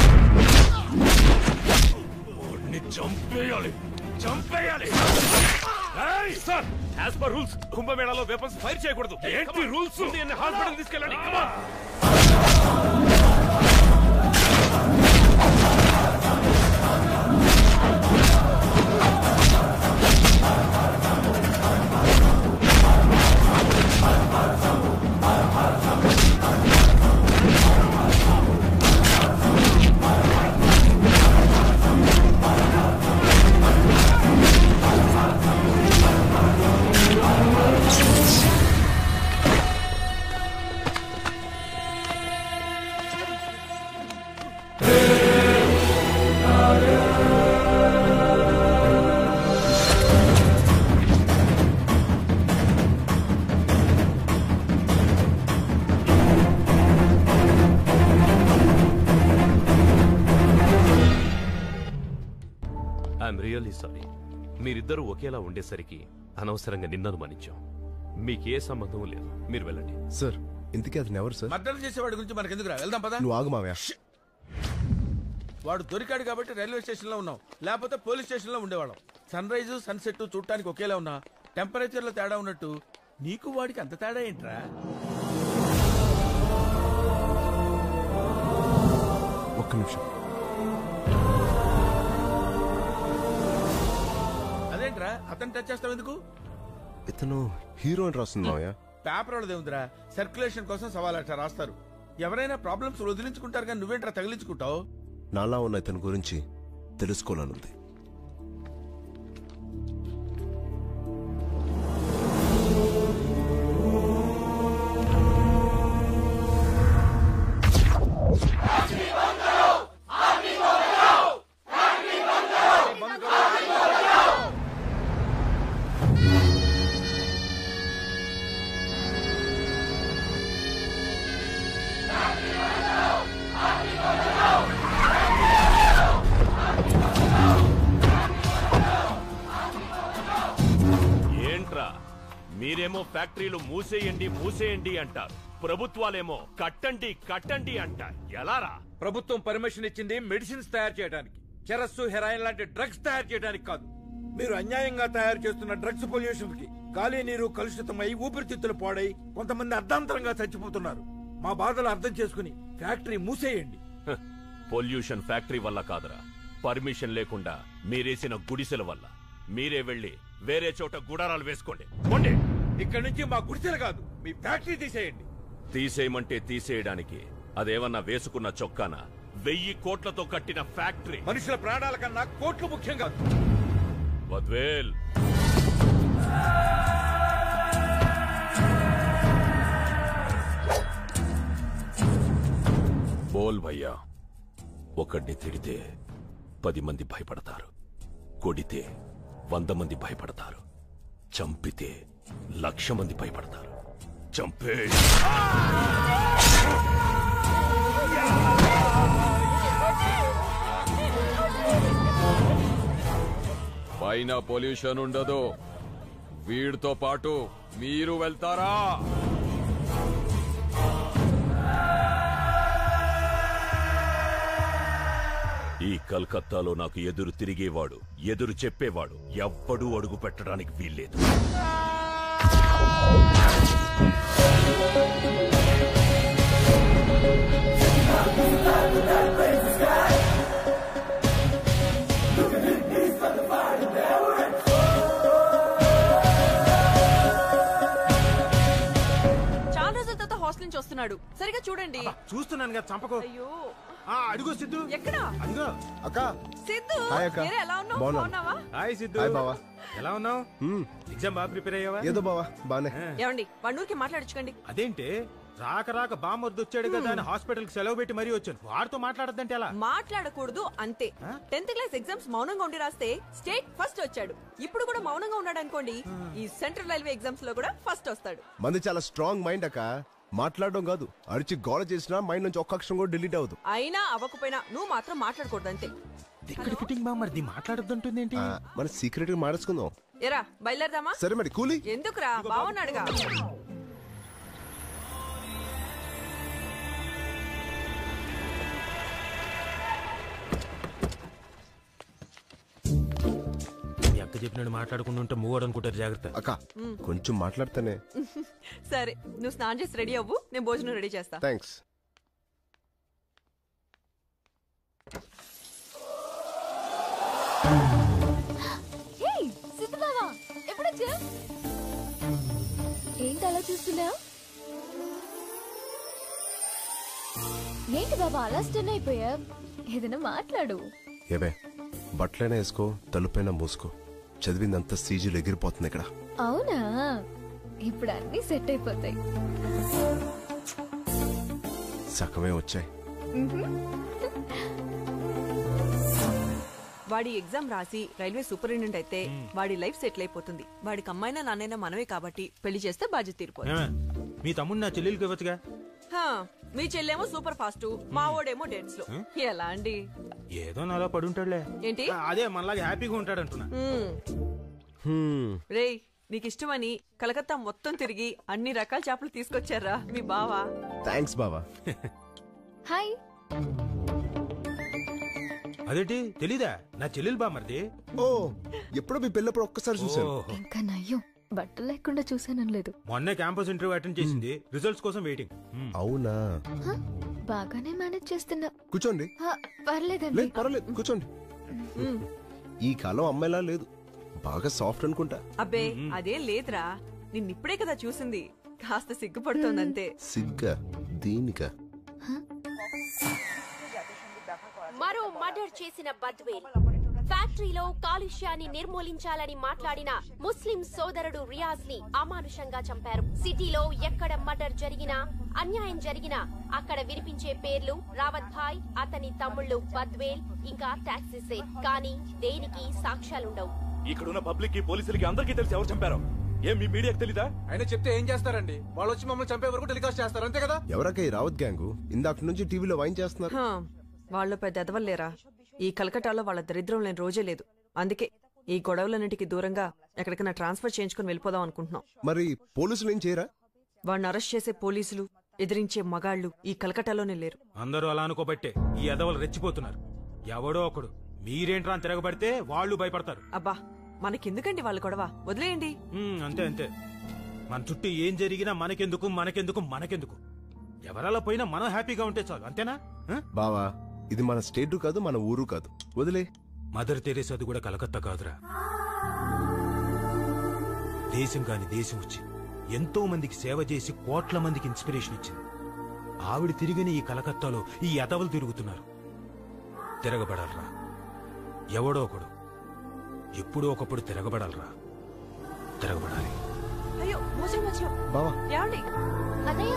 [SPEAKER 6] వాడిని చంపేయాలి చంపేయాలి ఏయ్, సార్ యాజ్ పర్ రూల్స్ కుంభమేళాలో వెపన్స్ ఫైర్ చేయకూడదు ఏంటి రూల్స్ హాస్పిటల్ తీసుకెళ్ళండి come on. I'm really sorry మీరిద్దరూ ఒకేలా ఉండేసరికి అనవసరంగా నిన్ను అనుమానించాం మీకే సంబంధం లేదు మీరు వెళ్ళండి
[SPEAKER 13] సార్ ఇంతకీ అతను ఎవరు సార్
[SPEAKER 16] మర్డర్ చేసేవాడి గురించి మనకెందుకురా వెళ్దాం పదా
[SPEAKER 13] నువ్వు ఆగు మావయ్య
[SPEAKER 16] వాడు దొరికాడు కాబట్టి రైల్వే స్టేషన్ లో ఉన్నాం లేకపోతే పోలీస్ స్టేషన్ లో ఉండేవాళ్ళం సన్ రైజ్ సన్సెట్ చూడటానికి ఒకేలా ఉన్నా టెంపరేచర్ లో తేడా ఉన్నట్టు నీకు వాడికి అంత తేడా ఏంట్రా
[SPEAKER 13] ఒక్క నిమిషం
[SPEAKER 16] అదేంట్రా అతను టచ్ చేస్తావు ఎందుకు
[SPEAKER 13] ఇతను హీరో అని రాస్తుంది మావయ్య
[SPEAKER 16] పేపర్ వాళ్ళది ఏముందిరా సర్క్యులేషన్ కోసం సవాల్ అట్లా రాస్తారు ఎవరైనా ప్రాబ్లమ్స్ వదిలించుకుంటారు కానీ నువ్వేంట్రా తగిలించుకుంటావు
[SPEAKER 13] నాలా ఉన్న ఇతని గురించి తెలుసుకోవాలనుంది
[SPEAKER 16] ఆ
[SPEAKER 6] మీరేమో ఫ్యాక్టరీలు మూసేయండి మూసేయండి అంటారు ప్రభుత్వాలేమో కట్టండి కట్టండి అంటారు ఎలారా
[SPEAKER 2] ప్రభుత్వం పర్మిషన్ ఇచ్చింది మెడిసిన్స్ తయారు చేయడానికి చెరస్సు హెరాయిన్ లాంటి డ్రగ్స్ తయారు చేయడానికి కాదు మీరు అన్యాయంగా తయారు చేస్తున్న డ్రగ్స్ పొల్యూషన్ కి గాలి నీరు కలుషితమై ఊపిరితిత్తులు పాడై కొంతమంది అర్ధాంతరంగా చచ్చిపోతున్నారు మా బాధలు అర్థం చేసుకుని ఫ్యాక్టరీ మూసేయండి
[SPEAKER 6] హ, పొల్యూషన్ ఫ్యాక్టరీ వల్ల కాదురా పర్మిషన్ లేకుండా మీరేసిన గుడిసెల వల్ల మీరే వెళ్ళి వేరే చోట గుడారాలు వేసుకోండి పోండి
[SPEAKER 2] ఇక్కడ నుంచి మా గుడిసెలు కాదు మీ ఫ్యాక్టరీ తీసేయండి
[SPEAKER 6] తీసేయమంటే తీసేయడానికి అదేమన్నా వేసుకున్న చొక్కాన వెయ్యి కోట్లతో కట్టిన ఫ్యాక్టరీ
[SPEAKER 2] మనుషుల ప్రాణాల కన్నా కోట్లు ముఖ్యం కాదు
[SPEAKER 6] వద్వేల్ బోల్ భయ్యా ఒకడిని తిడితే పది మంది భయపడతారు కొడితే వంద మంది భయపడతారు చంపితే లక్ష మంది భయపడతారు చంపే
[SPEAKER 1] పైన పొల్యూషన్ ఉండదు వీడితో పాటు మీరు వెళ్తారా
[SPEAKER 6] ఈ కలకత్తాలో నాకు ఎదురు తిరిగేవాడు ఎదురు చెప్పేవాడు ఎవ్వడూ అడుగు పెట్టడానికి వీల్లేదు
[SPEAKER 14] చాలా రోజుల తర్వాత హాస్టల్ నుంచి వస్తున్నాడు సరిగా చూడండి
[SPEAKER 21] చూస్తున్నాను కదా చంపకు
[SPEAKER 14] అయ్యో
[SPEAKER 21] ఆ, అడుగు సిద్ధు
[SPEAKER 14] ఎక్కడ
[SPEAKER 21] అదిగో
[SPEAKER 13] అక్క
[SPEAKER 14] సిద్ధు
[SPEAKER 13] హాయ్ అక్క.
[SPEAKER 14] వేరే ఎలా ఉన్నావు
[SPEAKER 13] బాగున్నాను.
[SPEAKER 14] బాగున్నావా
[SPEAKER 21] హాయ్ సిద్ధు
[SPEAKER 13] హాయ్ బావా
[SPEAKER 21] ఎలా ఉన్నావు ఎగ్జామ్ బాగా ప్రిపేర్ అయ్యావా
[SPEAKER 13] ఏదో బావా బానే
[SPEAKER 14] ఏమండి వన్నూరికి మాట్లాడించుకోండి
[SPEAKER 21] అదేంటి రాక రాక బామ్మర్ది వచ్చాడు కదా అని హాస్పిటల్ కి సెలవు పెట్టి మరీ వచ్చాను వాడితో మాట్లాడద్దంటే ఎలా
[SPEAKER 14] మాట్లాడకూడదు అంతే టెన్త్ క్లాస్ ఎగ్జామ్స్ మౌనంగా ఉండి రాస్తే స్టేట్ ఫస్ట్ వచ్చాడు ఇప్పుడు కూడా మౌనంగా ఉన్నాడు అనుకోండి ఈ సెంట్రల్ రైల్వే ఎగ్జామ్స్ లో కూడా ఫస్ట్ వస్తాడు
[SPEAKER 13] మంది చాలా స్ట్రాంగ్ మైండ్ అక్క మాట్లాడడం కాదు అరిచి గోల చేసినా మైండ్ నుంచి ఒక్క అక్షరం కూడా డిలీట్ అవ్వదు
[SPEAKER 14] అయినా అవ్వకపోయినా నువ్వు మాత్రం మాట్లాడకూడదు అంతే
[SPEAKER 21] ఇక్కడ ఫిట్టింగ్ బామ్మర్ది మాట్లాడద్దంటుంది ఏంటి
[SPEAKER 13] ఆ, మన సీక్రెట్ గా మాడేసుకుందాం
[SPEAKER 14] ఎరా బయలుదేరదామా
[SPEAKER 13] సరే మరి కూలీ
[SPEAKER 14] ఎందుకురా బాగున్నాడుగా
[SPEAKER 21] మీ అక్క చెప్పినట్టు మాట్లాడకుండా ఉంటే మూవాడు అనుకుంటారు జాగ్రత్త
[SPEAKER 13] అక్క కొంచెం మాట్లాడితేనే
[SPEAKER 14] సరే నువ్వు స్నానం చేసి రెడీ అవ్వు నేను భోజనం రెడీ చేస్తా
[SPEAKER 13] థ్యాంక్స్
[SPEAKER 15] హే సిద్ధు బావా ఎప్పుడొచ్చా ఏంటి అలా చూస్తున్నా ఏంటి బాబా అలా స్టన్ అయిపోయా ఏదైనా మాట్లాడు
[SPEAKER 13] ఏవే బట్టలైనా వేసుకో తలుపైనా మూసుకో చదివిందంతా సీజీలు ఎగిరిపోతుంది ఇక్కడ
[SPEAKER 15] అవునా ఇప్పుడు అన్ని సెట్ అయిపోతాయి
[SPEAKER 13] సగమే వచ్చాయి
[SPEAKER 14] వాడి ఎగ్జామ్ రాసి రైల్వే సూపరింటెండెంట్ అయితే వాడి లైఫ్ సెటిల్ అయిపోతుంది వాడికి అమ్మాయినా నాన్నైనా మనమే కాబట్టి పెళ్లి చేస్తే బాధ్యత తీరిపోతుంది
[SPEAKER 21] ఏమే, మీ తమ్ముడు నా చెల్లెలకి ఇవ్వచ్చుగా
[SPEAKER 14] హా, మీ చెల్లేమో సూపర్ ఫాస్ట్ మా ఓడేమో డేట్స్ లో ఎలా అండి
[SPEAKER 21] ఏదో నాలో పడుంటాడులే
[SPEAKER 14] ఏంటి
[SPEAKER 21] ఆ, అదే మనలాగా హ్యాపీగా ఉంటాడు అంటున్నా
[SPEAKER 14] మ్మ్. రేయ్ నీకు ఇష్టమని కలకత్తా మొత్తం తిరిగి అన్ని రకాల చేపలు తీసుకొచ్చారా మీ బావా
[SPEAKER 13] థ్యాంక్స్ బావా
[SPEAKER 15] హాయ్
[SPEAKER 21] అదేంటి తెలీదా నా చెల్లెలు బామ్మర్ది
[SPEAKER 13] ఓ ఎప్పుడో మీ పెళ్ళప్పుడు ఒక్కసారి చూసాను
[SPEAKER 21] ఓహో.
[SPEAKER 15] ఇంకా నయ్యం బట్టలు లేకుండా చూసానని లేదు
[SPEAKER 21] మొన్నే క్యాంపస్ ఇంటర్వ్యూ అటెండ్ చేసింది రిజల్ట్స్ కోసం వెయిటింగ్
[SPEAKER 13] అవునా
[SPEAKER 15] హ, బాగానే మేనేజ్ చేస్తున్నా
[SPEAKER 13] కూర్చోండి
[SPEAKER 15] హ, పర్లేదండి
[SPEAKER 13] లేదు పర్వాలేదు కూర్చోండి ఈ కాలం అమ్మాయిలా లేదు బాగా సాఫ్ట్ అనుకుంటా
[SPEAKER 14] అబ్బే అదేం లేదురా నిన్నిప్పుడే కదా చూసింది కాస్త సిగ్గుపడుతోందంతే
[SPEAKER 13] సిగ్గా దీనికా
[SPEAKER 24] మరో మర్డర్ చేసిన బద్వేల్ ఫ్యాక్టరీలో కాలుష్యాన్ని నిర్మూలించాలని మాట్లాడిన ముస్లిం సోదరుడు రియాజ్ ని అమానుషంగా చంపారు సిటీలో ఎక్కడ మర్డర్ జరిగినా అన్యాయం జరిగినా అక్కడ వినిపించే పేర్లు రావత్ భాయ్ అతని తమ్ముళ్ళు బద్వేల్ ఇంకా టాక్సీ సేట్ కానీ దేనికి సాక్ష్యాలుండవు
[SPEAKER 20] ఇక్కడున్న పబ్లిక్ కి పోలీసులకి అందరికీ తెలిసి ఎవరు చంపారో ఏం మీ మీడియాకి తెలీదా
[SPEAKER 5] ఆయన చెప్తే ఏం చేస్తారండి వాళ్ళు వచ్చి మమ్మల్ని చంపే వరకు టెలికాస్ట్ చేస్తారు అంతే కదా
[SPEAKER 13] ఎవరక్క ఈ రావత్ గ్యాంగు ఇందాక నుంచి టీవీలో వైన్ చేస్తున్నారు
[SPEAKER 14] హా, వాళ్ళు పెద్ద ఎదవల్లేరా ఈ కలకటాలో వాళ్ళ దరిద్రం లేని రోజే లేదు అందుకే ఈ గొడవలన్నిటికీ దూరంగా ఎక్కడికైనా ట్రాన్స్ఫర్ చేయించుకుని వెళ్ళిపోదాం అనుకుంటున్నాం
[SPEAKER 13] మరి పోలీసులు ఏం చేయరా
[SPEAKER 14] వాడిని అరెస్ట్ చేసే పోలీసులు ఎదిరించే మగాళ్ళు ఈ కలకట్టాలోనే లేరు
[SPEAKER 21] అందరూ అలా అనుకోబట్టే ఈ ఎదవలు రెచ్చిపోతున్నారు ఎవడో ఒకడు మీరేంట్రా అని తిరగబడితే వాళ్ళు భయపడతారు
[SPEAKER 14] అబ్బా మనకెందుకండి వాళ్ళ గొడవ వదిలేయండి
[SPEAKER 21] ఉమ్, అంతే అంతే మన చుట్టూ ఏం జరిగినా మనకెందుకు మనకెందుకు మనకెందుకు ఎవరలా పోయినా మనం హ్యాపీగా ఉంటే చాలు అంతేనా ఆ?
[SPEAKER 13] బావా ఇది మన స్టేట్ కాదు మన ఊరు కాదు వదిలే
[SPEAKER 21] మదర్ తెరేసాది కూడా కలకత్తా కాదురా దేశం కాని దేశం వచ్చి ఎంతో మందికి సేవ చేసి కోట్ల మందికి ఇన్స్పిరేషన్ ఇచ్చింది ఆవిడ తిరిగిన ఈ కలకత్తాలో ఈ ఎదవలు తిరుగుతున్నారు తిరగబడాలరా ఎవడో ఒకడు ఎప్పుడో ఒకప్పుడు తిరగబడాలరా తిరగబడాలి
[SPEAKER 14] అయ్యో మోసం మధ్య
[SPEAKER 13] బావా
[SPEAKER 14] ఏమండి
[SPEAKER 24] అదయ్య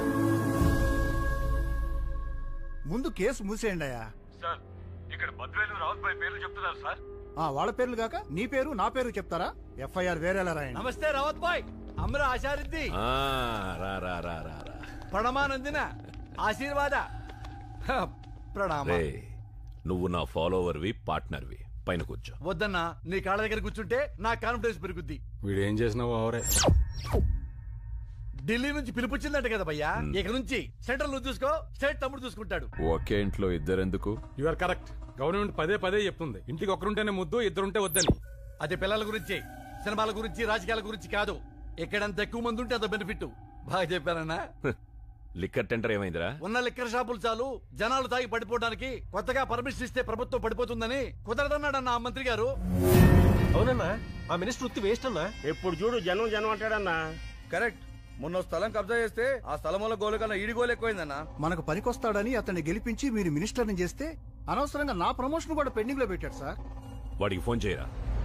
[SPEAKER 8] ముందు కేసు మూసేయండి అయ్యా
[SPEAKER 11] సార్ ఇక్కడ బద్వేలు రావుత్ భాయ్ పేర్లు చెప్తున్నారు సార్
[SPEAKER 8] ఆ, వాళ్ళ పేర్లు కాక నీ పేరు నా పేరు చెప్తారా ఎఫ్ఐఆర్ వేరేలా రాయండి
[SPEAKER 19] నమస్తే రావత్ బాయ్ అమర ఆచారిద్ది
[SPEAKER 7] ఆ, రా రా రా రా రా
[SPEAKER 19] ప్రణమానందిన ఆశీర్వాద హ, ప్రణామ
[SPEAKER 7] రే నువ్వు నా ఫాలోవర్వి పార్ట్నర్వి పైన కూర్చో
[SPEAKER 19] వద్దన్నా నీ కాళ్ళ దగ్గర కూర్చుంటే నా కాన్ఫిడెన్స్ పెరుగుద్ది
[SPEAKER 11] వీడేం చేసినావు అవరే
[SPEAKER 19] ఢిల్లీ నుంచి పిలుపుచ్చిందంట కదా భయ్యా ఇక నుంచి సెంట్రల్ నువ్వు చూసుకో స్టేట్ తమ్ముడు చూసుకుంటాడు
[SPEAKER 1] ఒకే ఇంట్లో ఇద్దరెందుకు
[SPEAKER 11] యు ఆర్ కరెక్ట్ గవర్నమెంట్ పదే పదే చెప్తుంది ఇంటికి ఒకరుంటేనే ముద్దు ఇద్దరుంటే వద్దని
[SPEAKER 19] అది పిల్లల గురించి సినిమాల గురించి రాజకీయాల గురించి కాదు ఎక్కడంత ఎక్కువ మంది ఉంటే అంత బెనిఫిట్ బాగా చెప్పానన్నా
[SPEAKER 7] లిక్కర్ టెండర్ ఏమైందిరా
[SPEAKER 19] ఉన్న లిక్కర్ షాపులు చాలు జనాలు తాగి పడిపోవడానికి కొత్తగా పర్మిషన్ ఇస్తే ప్రభుత్వం పడిపోతుందని కుదరదన్నాడన్న ఆ మంత్రి గారు
[SPEAKER 21] అవునన్నా ఆ మినిస్టర్ వృత్తి వేస్ట్ అన్నా
[SPEAKER 22] ఎప్పుడు చూడు జనం జనం అంటాడన్నా
[SPEAKER 19] కరెక్ట్ మొన్న స్థలం కబ్జా చేస్తే ఆ స్థలం వల్ల గోలు కన్నా ఈడి గోలు ఎక్కువైందన్నా
[SPEAKER 8] మనకు పనికొస్తాడని అతన్ని గెలిపించి మీరు మినిస్టర్ని చేస్తే అనవసరంగా నా ప్రమోషన్ కూడా పెండింగ్ లో పెట్టాడు సార్
[SPEAKER 7] వాడికి ఫోన్ చేయరా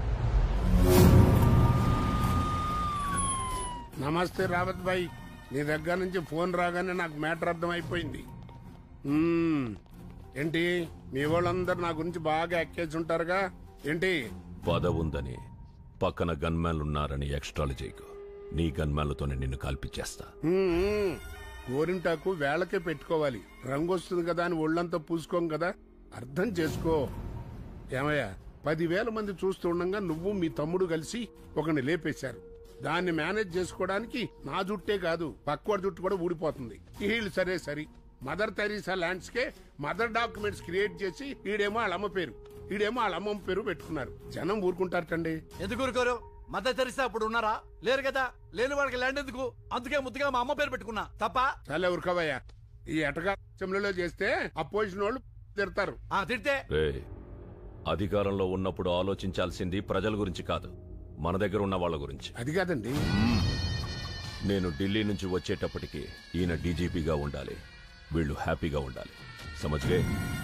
[SPEAKER 23] నమస్తే రావత్ భాయ్ నీ దగ్గర నుంచి ఫోన్ రాగానే నాకు మ్యాటర్ అర్థమైపోయింది మ్మ్. ఏంటి మీ వాళ్ళందరూ నా గురించి బాగా ఎక్కేసి ఉంటారుగా ఏంటి
[SPEAKER 7] పదవుందని పక్కన గన్మ్యాన్లు ఉన్నారని ఎక్స్ట్రాలు చేయకు నీ గన్మ్యాన్లతోనే నిన్ను కాల్పిచ్చేస్తా
[SPEAKER 23] మ్మ్. గోరింటాకు వేళకే పెట్టుకోవాలి రంగు వస్తుంది కదా అని ఒళ్ళంతా పూసుకోం కదా అర్థం చేసుకో ఏమయ్యా పదివేల మంది చూస్తుండగా నువ్వు మీ తమ్ముడు కలిసి ఒకని లేపేశారు దాన్ని మేనేజ్ చేసుకోవడానికి నా జుట్టే కాదు పక్కవాడి జుట్టు కూడా ఊడిపోతుంది వీళ్ళు సరే సరి మదర్ తెరీసా ల్యాండ్స్ కే మదర్ డాక్యుమెంట్స్ క్రియేట్ చేసి ఈడేమో వాళ్ళ అమ్మ పేరు ఈడేమో వాళ్ళ అమ్మమ్మ పేరు పెట్టుకున్నారు జనం ఊరుకుంటారటండి
[SPEAKER 19] ఎందుకు ఊరుకోరు మద్దతు తెరిస్తే అప్పుడు ఉన్నారా లేరు కదా లేని వాళ్ళకి ల్యాండ్ ఎందుకు అందుకే ముద్దుగా మా అమ్మ పేరు పెట్టుకున్నా తప్ప
[SPEAKER 23] చాలా ఊరుకోవయ్యా ఈ ఎటగా అసెంబ్లీలో చేస్తే అపోజిషన్ వాళ్ళు తిడతారు
[SPEAKER 19] తిడితే
[SPEAKER 7] రే అధికారంలో ఉన్నప్పుడు ఆలోచించాల్సింది ప్రజల గురించి కాదు మన దగ్గర ఉన్న వాళ్ళ గురించి
[SPEAKER 23] అది కాదండి
[SPEAKER 7] నేను ఢిల్లీ నుంచి వచ్చేటప్పటికి ఈయన డీజీపీగా ఉండాలి వీళ్ళు హ్యాపీగా ఉండాలి సమజ్గే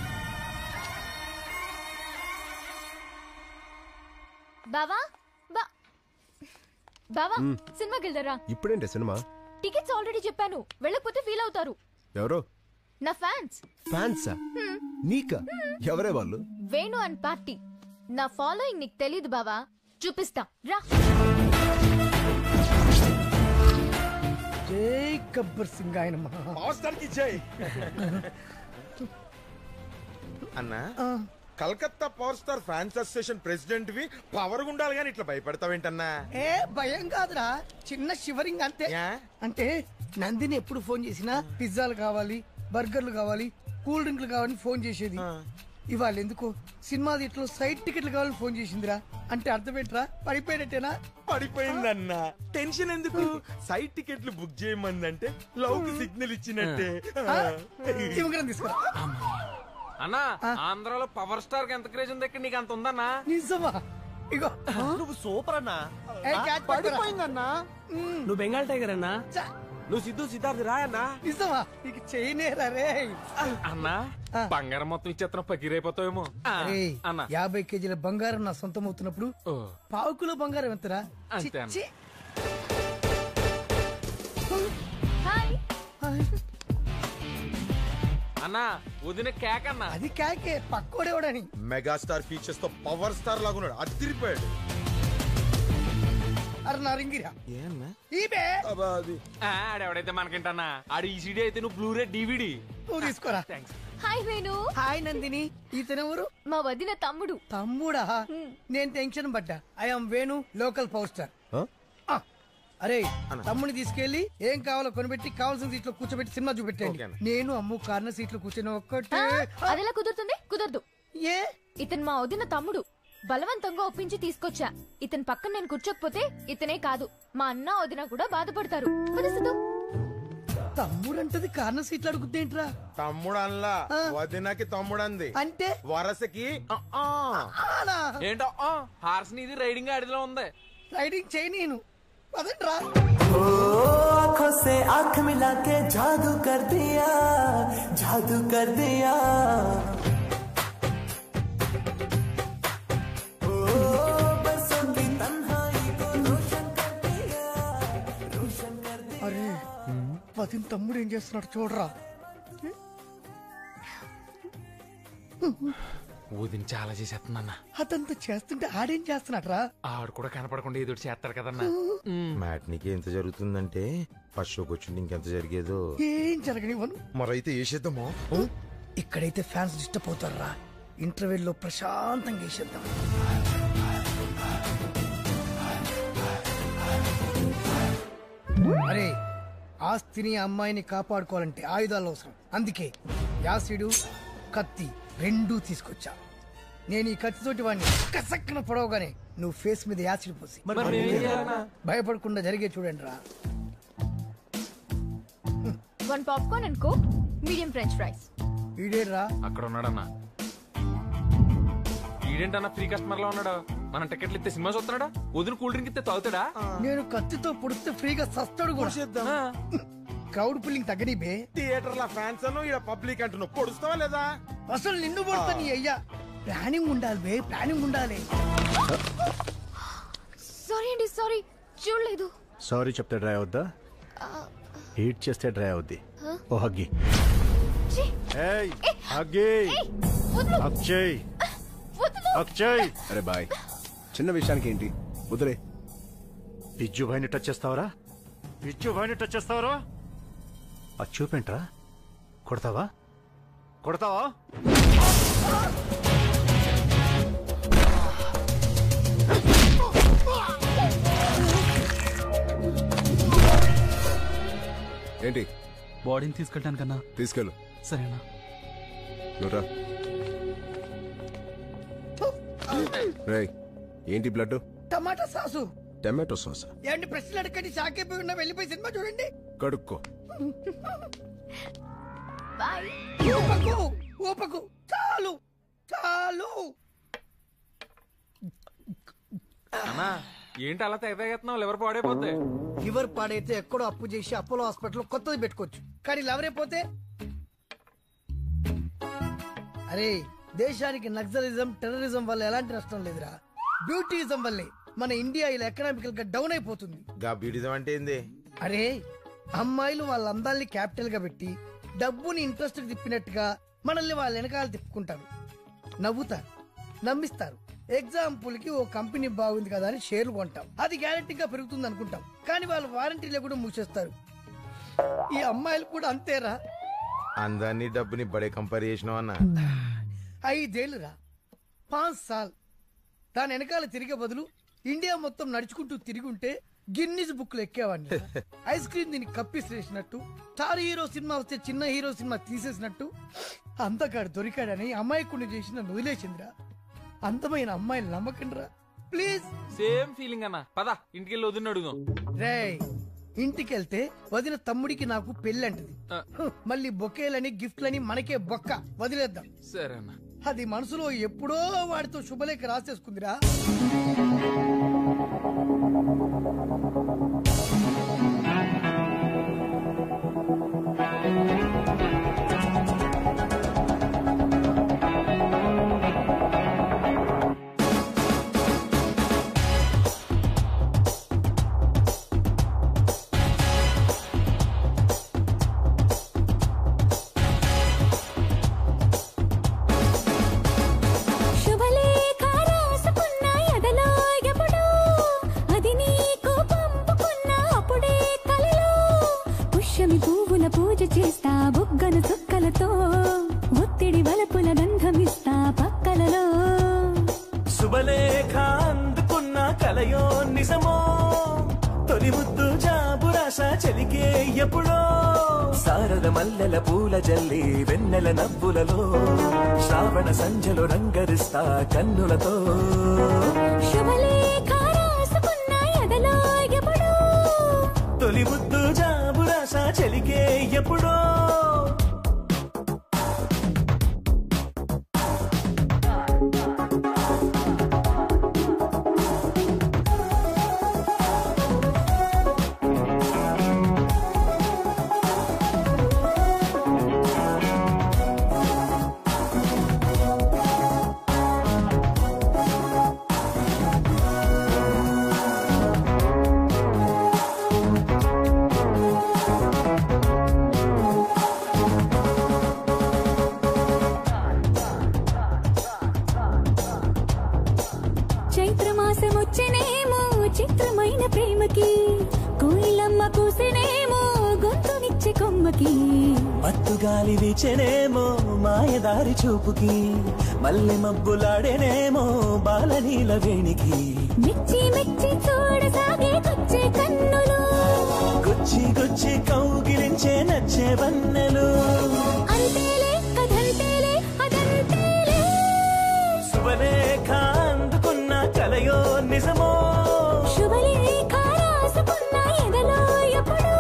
[SPEAKER 15] బావా బా బావా
[SPEAKER 13] మ్.
[SPEAKER 15] సినిమాకి వెళ్దారా
[SPEAKER 13] ఇప్పుడేంటి సినిమా
[SPEAKER 15] టికెట్స్ ఆల్రెడీ చెప్పాను వెళ్ళకపోతే ఫీల్ అవుతారు
[SPEAKER 13] ఎవరో
[SPEAKER 15] నా ఫ్యాన్స్
[SPEAKER 13] ఫ్యాన్సా నీకా ఎవరే వాళ్ళు
[SPEAKER 15] వేణు అండ్ పార్టీ నా ఫాలోయింగ్ నీకు తెలీదు బావా చూపిస్తా రా
[SPEAKER 25] జై గబ్బర్ సింగ్ ఆయన
[SPEAKER 2] మాస్టర్ కి జై అన్నా Calcutta power star fans association president వి పవర్ ఉండాలి కానీ ఇట్లా భయపడతావేంటన్నా
[SPEAKER 25] ఏ భయం కాదురా చిన్న షివరింగ్ అంతే అంటే నందిని ఎప్పుడు ఫోన్ చేసినా పిజ్జాలు కావాలి బర్గర్లు కావాలి కూల్ డ్రింక్లు కావాలని ఫోన్ చేసేది ఇవాళ ఎందుకు సినిమా ఇట్లో సైడ్ టికెట్లు కావాలని ఫోన్ చేసిందిరా అంటే అర్థం ఏంట్రా పడిపోయినట్టేనా
[SPEAKER 2] పడిపోయిందన్నా టెన్షన్ ఎందుకు సైట్ టికెట్లు బుక్ చేయమందంటే లవ్ కి సిగ్నల్ ఇచ్చినట్టే
[SPEAKER 25] ఆ? ఇవ్వగలం తీసుకురా
[SPEAKER 26] అన్నా ఆంధ్రాలో పవర్ స్టార్ కి ఎంత క్రేజ్ ఉంది ఇక్కడ నీకు అంత ఉందన్నా
[SPEAKER 25] నిజమా ఇగో
[SPEAKER 21] నువ్వు సూపర్ అన్నా
[SPEAKER 25] ఏ, క్యాచ్ పట్టుకురా.
[SPEAKER 21] పడిపోయిందన్నా నువ్వు బెంగాల్ టైగర్ అన్నా నువ్వు సిద్ధు సిద్ధార్థ్ రాయ్ అన్నా
[SPEAKER 25] నిజమా నీకు చేయనేరా రే
[SPEAKER 26] అన్నా బంగారం మొత్తం ఇచ్చేత్తనం పగిరైపోతావేమో
[SPEAKER 25] ఏయ్,
[SPEAKER 26] అన్నా
[SPEAKER 25] యాభై కేజీల బంగారం నా సొంతం అవుతున్నప్పుడు పావు కిలో బంగారం ఎంతరా
[SPEAKER 26] అంతే అన్న.
[SPEAKER 25] చి,
[SPEAKER 15] హాయ్
[SPEAKER 26] అన్నా వదిన కేక్ అన్నా
[SPEAKER 25] అది కాకే పక్కోడేవాడని
[SPEAKER 2] మెగాస్టార్ ఫీచర్స్ తో పవర్ స్టార్ లాగున్నాడు అదిరిపోయాడు
[SPEAKER 25] అరే నా రింగిరా
[SPEAKER 26] ఏమన్నా
[SPEAKER 25] ఈబే
[SPEAKER 26] ఆడెవడైతే మనకేంటన్నా ఆడు ఈసీడీ అయితే నువ్వు బ్లూరే డివిడి
[SPEAKER 25] నువ్వు తీసుకోరా
[SPEAKER 15] హాయ్ వేణు
[SPEAKER 25] హాయ్ నందిని ఇతనెవరు
[SPEAKER 15] మా వదిన తమ్ముడు
[SPEAKER 25] తమ్ముడా నేను టెన్షన్ పడ్డా I'm Venu local power star ఆ, అరే తమ్ముని తీసుకెళ్లి ఏం కావాలో కొనిపెట్టి కావాల్సిన సీట్లో కూర్చోబెట్టి సినిమా చూపెట్టండి నేను అమ్ము కార్నర్ సీట్లో కూర్చొని ఒక్కటే
[SPEAKER 15] అదెలా కుదురుతుంది కుదరదు
[SPEAKER 25] ఏ
[SPEAKER 15] ఇతను మా వదిన తమ్ముడు బలవంతంగా ఒప్పించి తీసుకొచ్చా ఇతని పక్కన నేను కూర్చోకపోతే ఇతనే కాదు మా అన్న వదిన కూడా బాధపడతారు పద సిద్ధు.
[SPEAKER 25] తమ్ముడంటది కార్నర్ సీట్లు అడుగుద్దేంట్రా
[SPEAKER 3] తమ్ముడు అనలా వదినకి తమ్ముడు అంది
[SPEAKER 25] అంటే
[SPEAKER 3] వరసకి
[SPEAKER 26] ఏంటో హార్స్ నీది రైడింగ్ ఆడిలో ఉంది
[SPEAKER 25] రైడింగ్ చేయి నేను పదండ్రా
[SPEAKER 4] ओ आंखों से आंख मिला के जादू कर दिया जादू कर दिया ओ बरसों की तन्हाई को रोशन कर दिया रोशन कर दिया
[SPEAKER 25] అరే వదిన తమ్ముడు ఏం చేస్తున్నాడు చూడరా
[SPEAKER 26] ఊదిని చాలా చేసేస్తుందన్న
[SPEAKER 25] అదంతా చేస్తుంటే ఆడేం చేస్తున్నాడు రా
[SPEAKER 26] ఆడు కూడా కనపడకుండా ఎదురు చేస్తారు కదన్నా
[SPEAKER 3] మ్యాట్నికి ఎంత జరుగుతుందంటే ఫస్ట్ షోకి వచ్చింది ఇంకెంత జరిగేదో
[SPEAKER 25] ఏం జరగనివ్వను
[SPEAKER 3] మరైతే వేసేద్దామా
[SPEAKER 25] ఇక్కడైతే ఫ్యాన్స్ డిస్టర్బ్ అవుతారా ఇంటర్వెల్ లో ప్రశాంతంగా వేసేద్దాం అరే ఆస్తిని అమ్మాయిని కాపాడుకోవాలంటే ఆయుధాలు అవసరం అందుకే యాసిడు కత్తి రెండూ తీసుకొచ్చా నేను ఈ కత్తితోటి వాడిని కసక్కన పొడవగానే నువ్వు ఫేస్ మీద యాసిడ్ పోసి
[SPEAKER 26] మరి మేమేం చేయాలన్నా?
[SPEAKER 25] భయపడకుండా జరిగే చూడండి రా
[SPEAKER 15] one popcorn and Coke medium french fries
[SPEAKER 25] ఈడేరా
[SPEAKER 26] అక్కడ ఉన్నాడన్నా ఈడేంటన్నా ఫ్రీ కస్టమర్ లో ఉన్నాడు మనం టికెట్లు ఇస్తే సినిమా చూస్తున్నాడా వదిన కూల్ డ్రింక్ ఇస్తే తాగుతాడా
[SPEAKER 25] నేను కత్తితో పొడిస్తే ఫ్రీగా సస్తాడు కూడా క్రౌడ్ పుల్లింగ్ తగ్గని బే
[SPEAKER 3] థియేటర్ లో ఫ్యాన్స్ అను ఇక్కడ పబ్లిక్ అంటున్నావు పొడుస్తావా లేదా
[SPEAKER 25] అసలు నిన్ను పొడతా నీ అయ్యా ప్లానింగ్ ఉండాలి బే ప్లానింగ్ ఉండాలి
[SPEAKER 15] సారీ అండి సారీ చూడలేదు
[SPEAKER 9] సారీ చెప్తే డ్రై అవుద్దా హీట్ చేస్తే డ్రై అవుద్ది
[SPEAKER 15] Huh?
[SPEAKER 9] ఓ హగ్గి
[SPEAKER 15] ఛీ!
[SPEAKER 9] ఏయ్ హగ్గి
[SPEAKER 15] వదులు.
[SPEAKER 9] అక్షయ్ అక్షయ్
[SPEAKER 13] అరే బాయ్ చిన్న విషయానికి ఏంటి వదిలే
[SPEAKER 9] పిజ్జు భాయ్ని టచ్ చేస్తావరా పిజ్జు భాయ్ని టచ్ చేస్తావరా అది చూపేంట్రా కొడతావా కొడతావా
[SPEAKER 13] ఏంటి
[SPEAKER 20] బాడీని తీసుకెళ్ళడానికన్నా
[SPEAKER 13] తీసుకెళ్ళు
[SPEAKER 20] సరేనా
[SPEAKER 13] నువ్వురా రేయ్ ఏంటి blood
[SPEAKER 25] tomato sauce
[SPEAKER 13] tomato sauce
[SPEAKER 25] ఏంటి ప్రశ్నలు అడగండి షాకైపోయి ఉన్నా వెళ్ళిపోయి సినిమా చూడండి
[SPEAKER 13] కడుక్కో
[SPEAKER 15] బాయ్
[SPEAKER 25] ఊపకు ఊపకు చాలు చాలు
[SPEAKER 26] అన్నా ఏంటి అలా తెగ తెగెత్తున్నావు లివర్ పాడైపోద్ది
[SPEAKER 25] లివర్ పాడైతే ఎక్కడో అప్పు చేసి అపోలో హాస్పిటల్ కొత్తది పెట్టుకోవచ్చు కానీ లవరైపోతే అరే దేశానికి నక్సలిజం టెర్రరిజం వల్ల ఎలాంటి నష్టం లేదురా బ్యూటీయిజం వల్లే మన ఇండియా ఇలా ఎకనామికల్ గా డౌన్ అయిపోతుంది
[SPEAKER 3] గా బీడిజం అంటే ఏంది
[SPEAKER 25] అరే అమ్మాయిలు వాళ్ళ అందాల్ని క్యాపిటల్ గా పెట్టి డబ్బుని ఇంట్రెస్ట్ తిప్పినట్టుగా మనల్ని వాళ్ళ వెనకాల తిప్పుకుంటారు నవ్వుతారు నమ్మిస్తారు ఎగ్జాంపుల్ కి ఓ కంపెనీ బాగుంది కదా అని షేర్లు కొంటాం అది గ్యారెంటీగా పెరుగుతుంది అనుకుంటాం కానీ వాళ్ళు వారంటీలో కూడా మూసేస్తారు ఈ అమ్మాయిలు కూడా అంతేరా
[SPEAKER 3] అందాన్ని డబ్బుని బడే కంపేర్ చేసినావు అన్న
[SPEAKER 25] ఐదేళ్లురా పాంచ్ సాల్ దాని వెనకాల తిరిగే బదులు ఇండియా మొత్తం నడుచుకుంటూ తిరిగి ఉంటే గిన్నీస్ బుక్ లో ఎక్కేవాడిని ఐస్ క్రీమ్ దీన్ని కప్పిసిరేసినట్టు స్టార్ హీరో సినిమా వస్తే చిన్న హీరో సినిమా తీసేసినట్టు అంతగాడు దొరికాడని అమాయకుడిని చేసి నన్ను వదిలేసిందిరా అందమైన అమ్మాయిని నమ్మకండిరా ప్లీజ్
[SPEAKER 26] సేమ్ ఫీలింగ్ అన్న పద ఇంటికి వెళ్ళి వదిన అడుగుదాం
[SPEAKER 25] రే ఇంటికెళ్తే వదిన తమ్ముడికి నాకు పెళ్ళంటది హ్, మళ్ళీ బొకేలని గిఫ్ట్లని మనకే బొక్క వదిలేద్దాం
[SPEAKER 26] సరే అన్న
[SPEAKER 25] అది మనసులో ఎప్పుడో వాడితో శుభలేఖ రాసేసుకుందిరా
[SPEAKER 12] శుభలేఖ రాసుకున్న ఎదలో ఎప్పుడో అది నీకు పంప
[SPEAKER 4] ఎప్పుడో సారద మల్లెల పూల జల్లి వెన్నెల నవ్వులలో శ్రావణ సంధ్యలో రంగరిస్తా కన్నులతో
[SPEAKER 6] శుభలేఖ రాసుకున్న ఎదలో ఎప్పుడో
[SPEAKER 4] తొలి ముద్దు జాబు రాస చెలికే ఎప్పుడో
[SPEAKER 6] చైత్రమాసం వచ్చేనేమో చిత్రమైన ప్రేమకి కోయిలమ్మ కూసినేమో గొంతునిచ్చే కొమ్మకి
[SPEAKER 4] మత్తు గాలి వీచెనేమో మాయదారి చూపుకి మల్లె మబ్బులాడేనేమో బాలనీల వేణికి
[SPEAKER 6] మెచ్చి మెచ్చి చూడసాగే కొచ్చే కన్నులు
[SPEAKER 4] గుచ్చి గుచ్చి కౌగిలించే నచ్చే వన్నెలు
[SPEAKER 6] అంతేలే కథంతేలే అదంతేలే
[SPEAKER 4] శుభలేఖ అందుకున్న కలయో నిజమో
[SPEAKER 6] శుభలేఖ రాసుకున్న ఎదలో ఎప్పుడో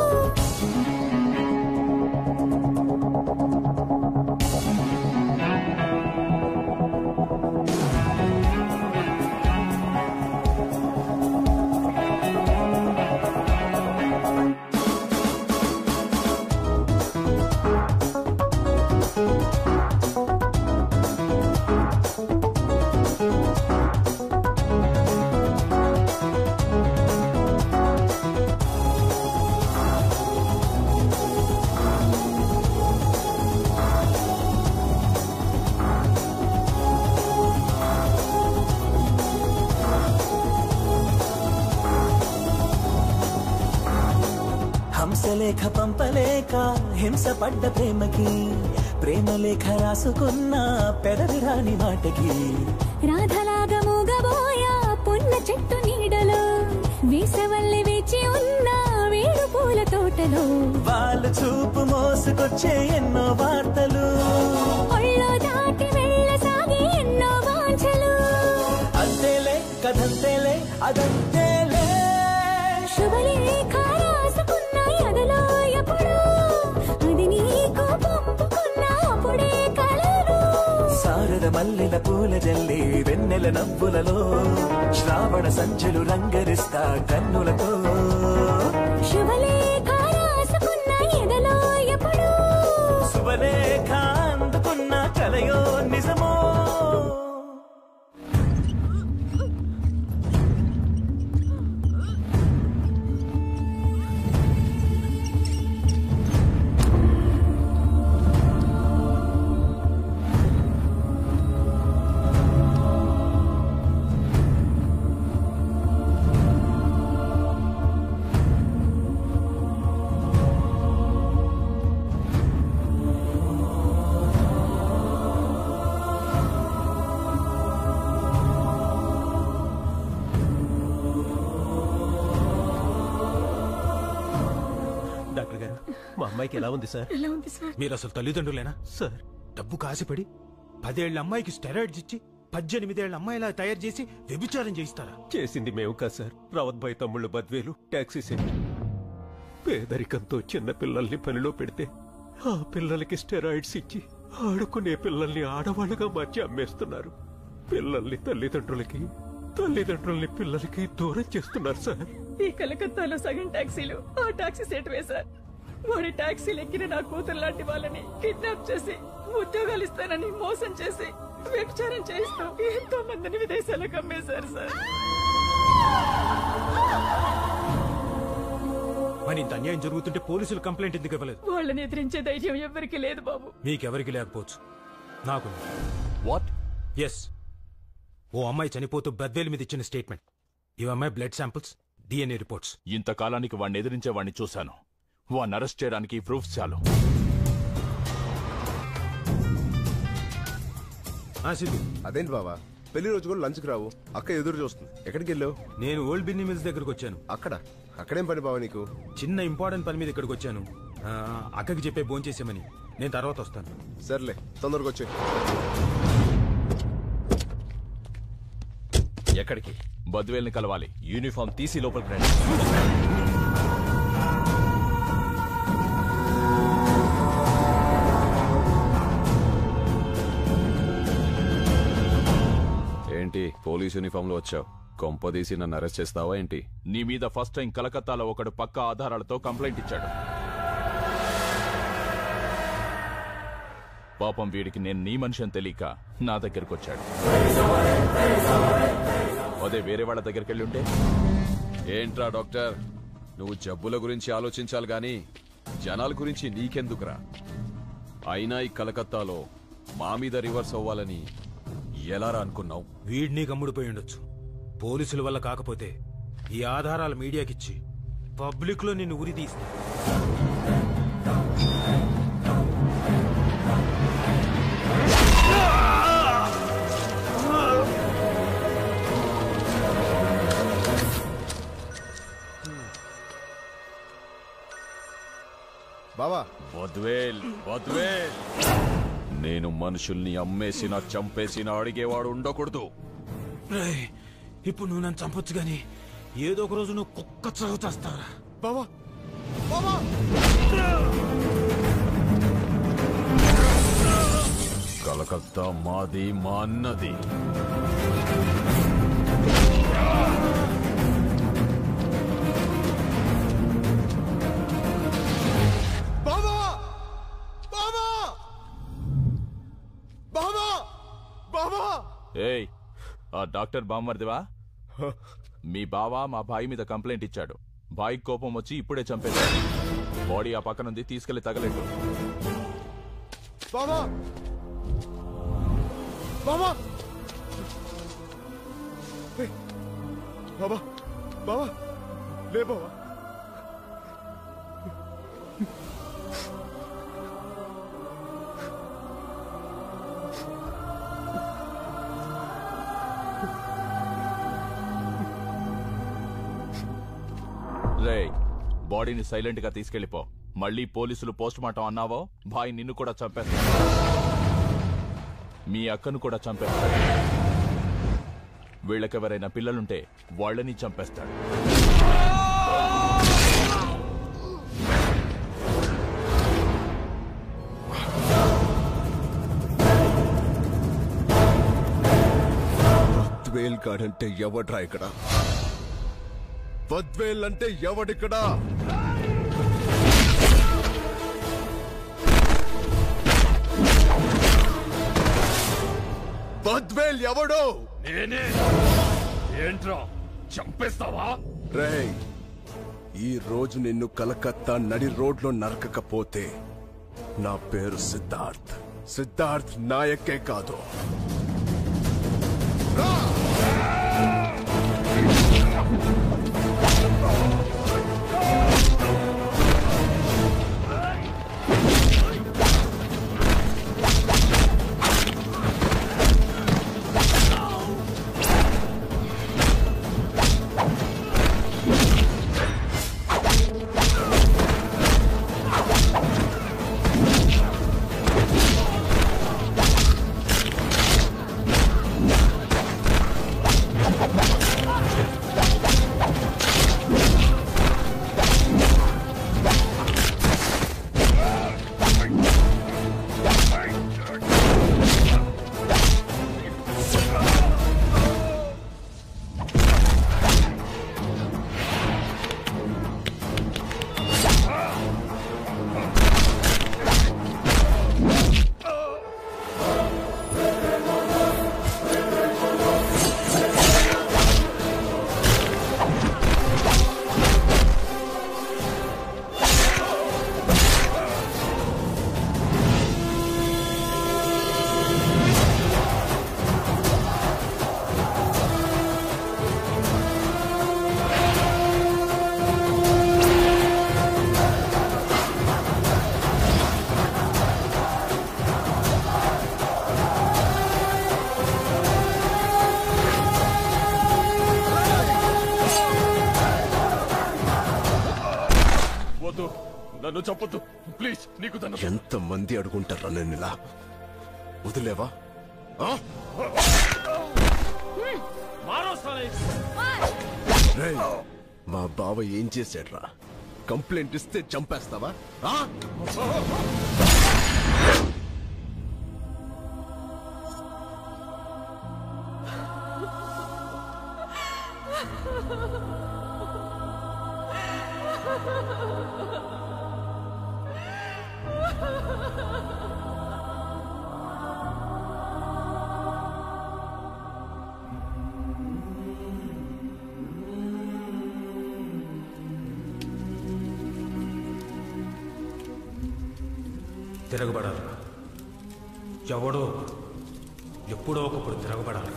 [SPEAKER 4] హంసలేఖ పంపలేక హింస పడ్డ ప్రేమకి ప్రేమలేఖ రాసుకున్న పెదవి రాని మాటకి
[SPEAKER 6] రాధలాగా మూగబోయా పొన్న చెట్టు నీడలో వేసవల్లి వేచి ఉన్న వేడు పూల తోటలో
[SPEAKER 4] వాళ్ళు చూపు మోసుకొచ్చే ఎన్నో వార్తలు
[SPEAKER 6] ఒళ్ళో దాటి వెళ్ళసాగి ఎన్నో వాంఛలు
[SPEAKER 4] అంతేలే కథంతేలే అదంతేలే
[SPEAKER 6] శుభలేఖ రాసుకున్న ఎదలో ఎప్పుడో అది నీకు పంపుకున్న అప్పుడే కలరు
[SPEAKER 4] సారద మల్లెల పూల జల్లి వెన్నెల నవ్వులలో శ్రావణ సంచులు రంగరిస్తా కన్నులతో
[SPEAKER 6] శుభలేఖ రాసుకున్న ఎదలో ఎప్పుడో
[SPEAKER 4] శుభలేఖ అందుకున్న కలయో నిజమో
[SPEAKER 10] డాక్టర్ గారు మా అమ్మాయికి ఎలా ఉంది సార్
[SPEAKER 6] ఎలా ఉంది సార్
[SPEAKER 21] మీరు అసలు తల్లిదండ్రులేనా
[SPEAKER 10] సార్
[SPEAKER 21] డబ్బు కాసిపడి పదేళ్ల అమ్మాయికి స్టెరాయిడ్స్ ఇచ్చి పద్దెనిమిదేళ్ల అమ్మాయిలా తయారు చేసి వ్యభిచారం చేయిస్తారా
[SPEAKER 10] చేసింది మేము కాదు సార్ రావత్ భాయ్ తమ్ముళ్ళు బద్వేలు ట్యాక్సీ సెంటర్ పేదరికంతో చిన్న పిల్లల్ని పనిలో పెడితే ఆ పిల్లలకి స్టెరాయిడ్స్ ఇచ్చి ఆడుకునే పిల్లల్ని ఆడవాళ్ళుగా మార్చి అమ్మేస్తున్నారు పిల్లల్ని తల్లిదండ్రులకి తల్లిదండ్రుల్ని పిల్లలకి దూరం చేస్తున్నారు సార్
[SPEAKER 12] ఈ కలకత్తాలో సగం టాక్సీలు ఆ టాక్సీ సెట్ వేశారు వాడి టాక్సీలు ఎక్కిన నా కూతురు లాంటి వాళ్ళని కిడ్నాప్ చేసి ఉద్యోగాలు ఇస్తానని మోసం చేసి వ్యభిచారం చేస్తూ ఎంతో మందిని విదేశాలకు అమ్మేశారు సార్
[SPEAKER 21] మరి ఇంత అన్యాయం జరుగుతుంటే పోలీసులు కంప్లైంట్ ఎందుకు ఇవ్వలేదు
[SPEAKER 12] వాళ్ళని ఎదిరించే ధైర్యం ఎవ్వరికీ లేదు బాబు
[SPEAKER 21] మీకెవరికి లేకపోవచ్చు నాకు
[SPEAKER 1] వాట్
[SPEAKER 21] ఎస్ ఓ అమ్మాయి చనిపోతూ బద్వేలు మీద ఇచ్చిన స్టేట్మెంట్ ఈ అమ్మాయి బ్లడ్ శాంపిల్స్ డిఎన్ఏ రిపోర్ట్స్
[SPEAKER 1] ఇంతకాలానికి వాడిని ఎదిరించే వాడిని చూశాను వాడిని అరెస్ట్ చేయడానికి ప్రూఫ్ చాలు
[SPEAKER 3] అదేంటి బావా
[SPEAKER 13] పెళ్లి రోజు కూడా లంచ్కి రావు అక్క ఎదురు చూస్తుంది ఎక్కడికి వెళ్ళావు
[SPEAKER 21] నేను ఓల్డ్ బిన్ని మిల్స్ దగ్గరకు వచ్చాను
[SPEAKER 13] అక్కడ అక్కడేం పని బావ నీకు
[SPEAKER 21] చిన్న ఇంపార్టెంట్ పని మీద ఇక్కడికి వచ్చాను ఆ, అక్కకి చెప్పే ఫోన్ చేసామని నేను తర్వాత వస్తాను
[SPEAKER 13] సర్లే తొందరగా వచ్చే
[SPEAKER 1] ఎక్కడికి బద్వేల్ని కలవాలి యూనిఫామ్ తీసి లోపలికి రండి ఏంటి పోలీస్ యూనిఫామ్ లో వచ్చావు కొంపదీసి నన్ను అరెస్ట్ చేస్తావా ఏంటి నీ మీద ఫస్ట్ టైం కలకత్తాలో ఒకడు పక్క ఆధారాలతో కంప్లైంట్ ఇచ్చాడు పాపం వీడికి నేను నీ మనిషి అని తెలియక నా దగ్గరకు వచ్చాడు అదే వేరే వాళ్ళ దగ్గరికి వెళ్ళి ఉంటే ఏంట్రా డాక్టర్ నువ్వు జబ్బుల గురించి ఆలోచించాలి గాని జనాల గురించి నీకెందుకురా అయినా ఈ కలకత్తాలో మా మీద రివర్స్ అవ్వాలని ఎలారా అనుకున్నావు
[SPEAKER 21] వీడిని గమ్ముడిపోయి ఉండొచ్చు పోలీసుల వల్ల కాకపోతే ఈ ఆధారాలు మీడియాకిచ్చి పబ్లిక్ లో నిన్ను ఉరి తీస్తా
[SPEAKER 13] బావా
[SPEAKER 1] బద్వేల్ బద్వేల్ నేను మనుషుల్ని అమ్మేసిన చంపేసిన అడిగేవాడు ఉండకూడదు
[SPEAKER 21] రేయ్, ఇప్పుడు నువ్వు నన్ను చంపొచ్చు గాని ఏదో ఒక రోజు నువ్వు కుక్క చావు చేస్తావరా
[SPEAKER 13] బావా బావా
[SPEAKER 1] కలకత్తా మాది మా అన్నది
[SPEAKER 13] బావా బావా బావా బావా
[SPEAKER 1] ఏయ్ ఆ డాక్టర్ బామ్మర్దివా మీ బావ మా బాయి మీద కంప్లైంట్ ఇచ్చాడు బాయి కోపం వచ్చి ఇప్పుడే చంపేశాడు బాడీ ఆ పక్కనుంది తీసుకెళ్లి తగలెట్టు
[SPEAKER 13] బావా బావా ఏయ్, బావా బావా లే బావా
[SPEAKER 1] రే బాడీని సైలెంట్ గా తీసుకెళ్లిపో మళ్ళీ పోలీసులు పోస్ట్ మార్టం అన్నావో బాయ్ నిన్ను కూడా చంపేస్తాడు మీ అక్కను కూడా చంపేస్తాడు వీళ్ళకెవరైనా పిల్లలుంటే వాళ్ళని చంపేస్తాడు
[SPEAKER 13] బద్వేల్ గాడంటే ఎవడ్రా ఇక్కడ బద్వేల్ అంటే ఎవడిక్కడ బద్వేల్ ఎవడు
[SPEAKER 1] నేనే ఏంట్రా చంపేస్తావా
[SPEAKER 13] రేయ్ ఈ రోజు నిన్ను కలకత్తా నడి రోడ్లో నరకకపోతే నా పేరు సిద్ధార్థ్ సిద్ధార్థ్ నాయకే కాదు
[SPEAKER 1] నన్ను చంపొద్దు ప్లీజ్ నీకు తన
[SPEAKER 13] ఎంత మంది అడుగుంటారా నేను ఇలా వదిలేవా ఆ? రేయ్, మా బావ ఏం చేశాడ్రా కంప్లైంట్ ఇస్తే చంపేస్తావా ఆ?
[SPEAKER 21] తిరగబడాలి ఎవడో ఎప్పుడో ఒకప్పుడు తిరగబడాలి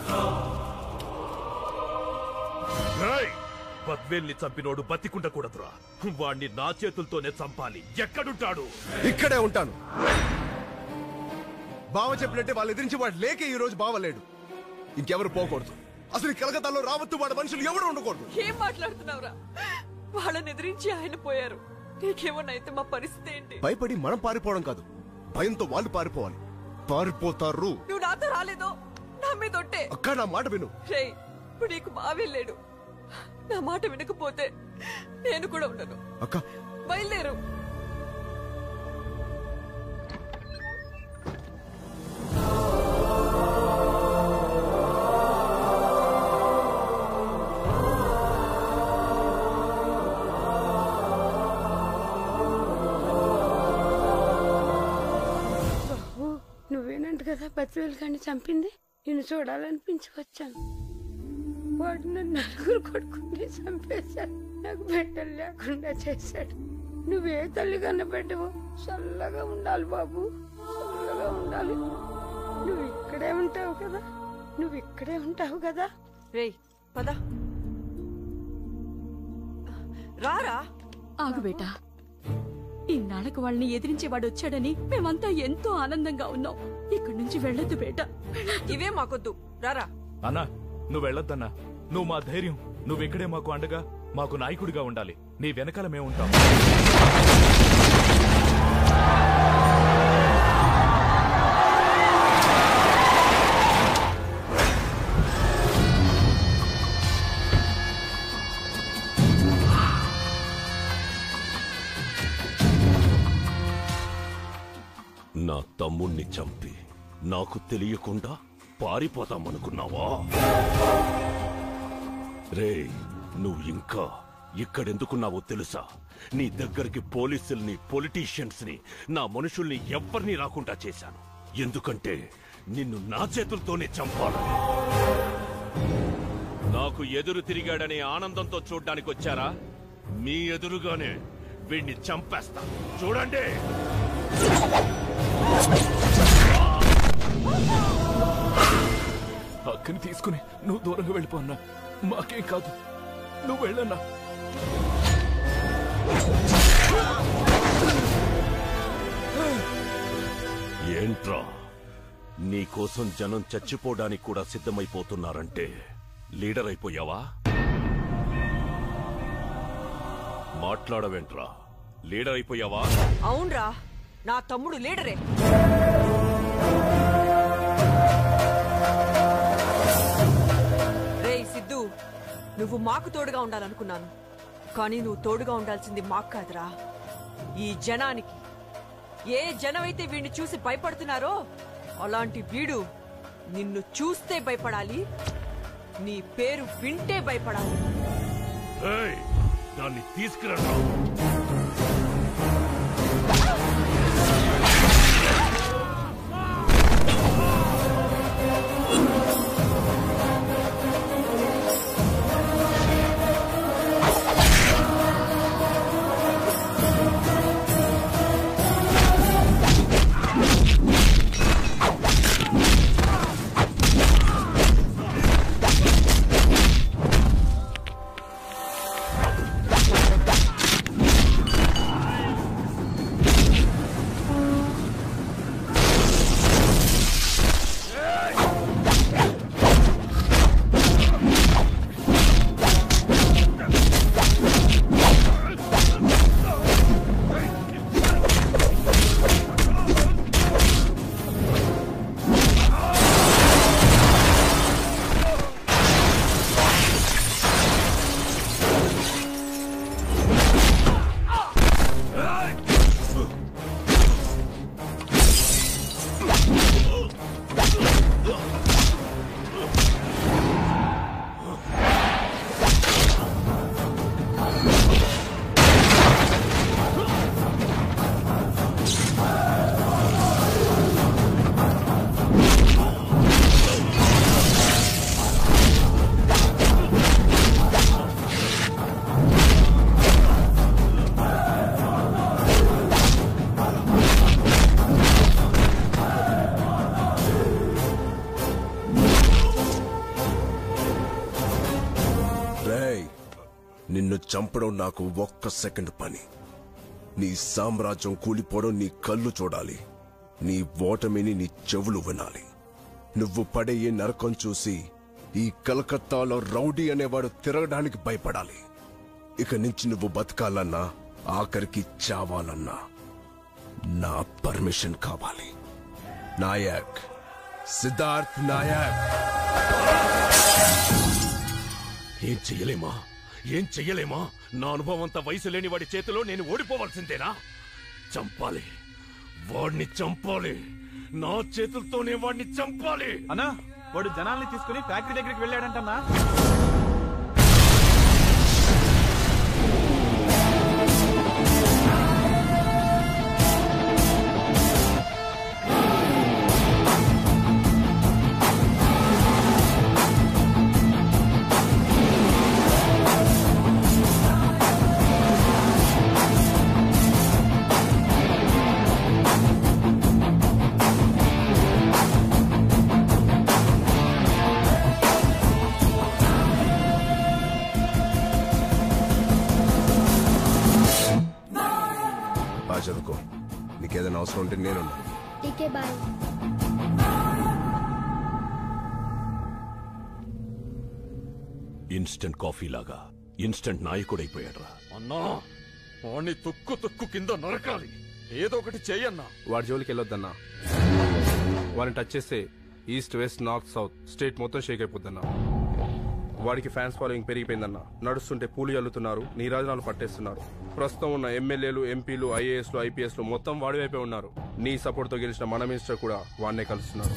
[SPEAKER 5] బద్వేల్ని చంపినోడు బతికుండకూడదురా వాణ్ణి నా చేతులతోనే చంపాలి ఎక్కడుంటాడు
[SPEAKER 13] ఇక్కడే ఉంటాను బావ చెప్పినట్టే వాళ్ళు ఎదిరించి వాడు లేకే ఈ రోజు బావలేడు ఇంకెవరు పోకూడదు అసలు ఈ కలకత్తాలో రావత్తు వాడి మనుషులు ఎవరు ఉండకూడదు
[SPEAKER 12] ఏం మాట్లాడుతున్నావురా వాళ్ళని ఎదిరించి ఆయన పోయారు నీకేమన్నా అయితే మా పరిస్థితి ఏంటి
[SPEAKER 13] భయపడి మనం పారిపోవడం కాదు భయంతో వాళ్ళు పారిపోవాలి పారిపోతారు
[SPEAKER 12] నువ్వు నాతో రాలేదో నా మీద ఒట్టే
[SPEAKER 13] అక్క నా మాట విను
[SPEAKER 12] రేయ్ ఇప్పుడు నీకు మావెళ్ళాడు నా మాట వినకపోతే నేను కూడా ఉండను
[SPEAKER 13] అక్క
[SPEAKER 12] బయలుదేరు
[SPEAKER 14] బాబు నువ్వేనంట కదా బతివేలు కానీ చంపింది నిన్ను చూడాలనిపించుకొచ్చాను వాడు నన్ను నలుగురు కొడుకుని చంపేశాడు నాకు బిడ్డలు లేకుండా చేశాడు నువ్వే తల్లి కన్న బిడ్డవు చల్లగా ఉండాలి బాబు చల్లగా ఉండాలి నువ్వు ఇక్కడే ఉంటావు కదా నువ్వు ఇక్కడే ఉంటావు కదా
[SPEAKER 12] రేయ్ పద రారా
[SPEAKER 16] ఆగు బేటా ఇన్నాళ్ళకు వాళ్ళని ఎదిరించేవాడు వచ్చాడని మేమంతా ఎంతో ఆనందంగా ఉన్నాం ఇక్కడి నుంచి వెళ్ళొద్దు బేటా
[SPEAKER 12] ఇవే మాకొద్దు రారా
[SPEAKER 5] అన్నా నువ్వు వెళ్ళొద్దన్నా నువ్వు మా ధైర్యం నువ్వు ఇక్కడే మాకు అండగా మాకు నాయకుడిగా ఉండాలి నీ వెనకాల మేము ఉంటాం
[SPEAKER 7] నా తమ్ముణ్ణి చంపి నాకు తెలియకుండా పారిపోతామనుకున్నావా రే నువ్వు ఇంకా ఇక్కడెందుకున్నావో తెలుసా నీ దగ్గరికి పోలీసుల్ని పొలిటీషియన్స్ ని నా మనుషుల్ని ఎవ్వరినీ రాకుండా చేశాను ఎందుకంటే నిన్ను నా చేతులతోనే చంపాలని నాకు ఎదురు తిరిగాడనే ఆనందంతో చూడ్డానికి వచ్చారా మీ ఎదురుగానే వీణ్ణి చంపేస్తా చూడండి
[SPEAKER 5] అక్కని తీసుకుని నువ్వు దూరంగా వెళ్ళిపో అన్నా మాకేం కాదు నువ్వు వెళ్ళన్నా
[SPEAKER 7] ఏంట్రా నీకోసం జనం చచ్చిపోవడానికి కూడా సిద్ధమైపోతున్నారంటే లీడర్ అయిపోయావా మాట్లాడవేంట్రా లీడర్ అయిపోయావా
[SPEAKER 12] అవునరా నా తమ్ముడు లీడరే రేయ్ సిద్ధు నువ్వు మాకు తోడుగా ఉండాలనుకున్నాను కానీ నువ్వు తోడుగా ఉండాల్సింది మాకు కాదురా ఈ జనానికి ఏ జనమైతే వీడిని చూసి భయపడుతున్నారో అలాంటి వీడు నిన్ను చూస్తే భయపడాలి నీ పేరు వింటే భయపడాలి
[SPEAKER 5] ఏయ్, దాన్ని తీసుకురండి
[SPEAKER 7] ఆ
[SPEAKER 13] చంపడం నాకు ఒక్క సెకండ్ పని నీ సామ్రాజ్యం కూలిపోవడం నీ కళ్ళు చూడాలి నీ ఓటమిని నీ చెవులు వినాలి నువ్వు పడే ఈ నరకం చూసి ఈ కలకత్తాలో రౌడీ అనేవాడు తిరగడానికి భయపడాలి ఇక నుంచి నువ్వు బతకాలన్నా ఆఖరికి చావాలన్నా నా పర్మిషన్ కావాలి నాయక్ సిద్ధార్థ్ నాయక్
[SPEAKER 7] ఏం చెయ్యలేమా ఏం చెయ్యలేమా నా అనుభవం అంత వయసు లేని వాడి చేతిలో నేను ఓడిపోవాల్సిందేనా చంపాలి వాడిని చంపాలి నా చేతులతోనే వాడిని చంపాలి
[SPEAKER 20] అన్నా వాడు జనాల్ని తీసుకుని ఫ్యాక్టరీ దగ్గరికి వెళ్ళాడంటన్నా
[SPEAKER 13] బాగా చదువుకో నీకేదైనా అవసరం ఉంటే నేనున్నా
[SPEAKER 6] టీకే బాయ్
[SPEAKER 7] ఇన్స్టంట్ కాఫీ లాగా ఇన్స్టంట్ నాయకుడైపోయాడ్రా
[SPEAKER 1] అన్నా వాణ్ణి తుక్కు తుక్కు కింద నరకాలి ఏదో ఒకటి చెయ్యన్నా
[SPEAKER 8] వాడి జోలికి వెళ్ళొద్దన్నా వాడిని టచ్ చేస్తే east west north south state మొత్తం షేక్ అయిపోద్దన్నా వాడికి ఫ్యాన్స్ ఫాలోయింగ్ పెరిగిపోయిందన్న నడుస్తుంటే పూలు చల్లుతున్నారు నీరాజనాలు పట్టేస్తున్నారు ప్రస్తుతం ఉన్న ఎమ్మెల్యేలు ఎంపీలు ఐఏఎస్లు ఐపీఎస్లు మొత్తం వాడి వైపే ఉన్నారు నీ సపోర్ట్తో గెలిచిన మన మినిస్టర్ కూడా వాడినే కలుస్తున్నారు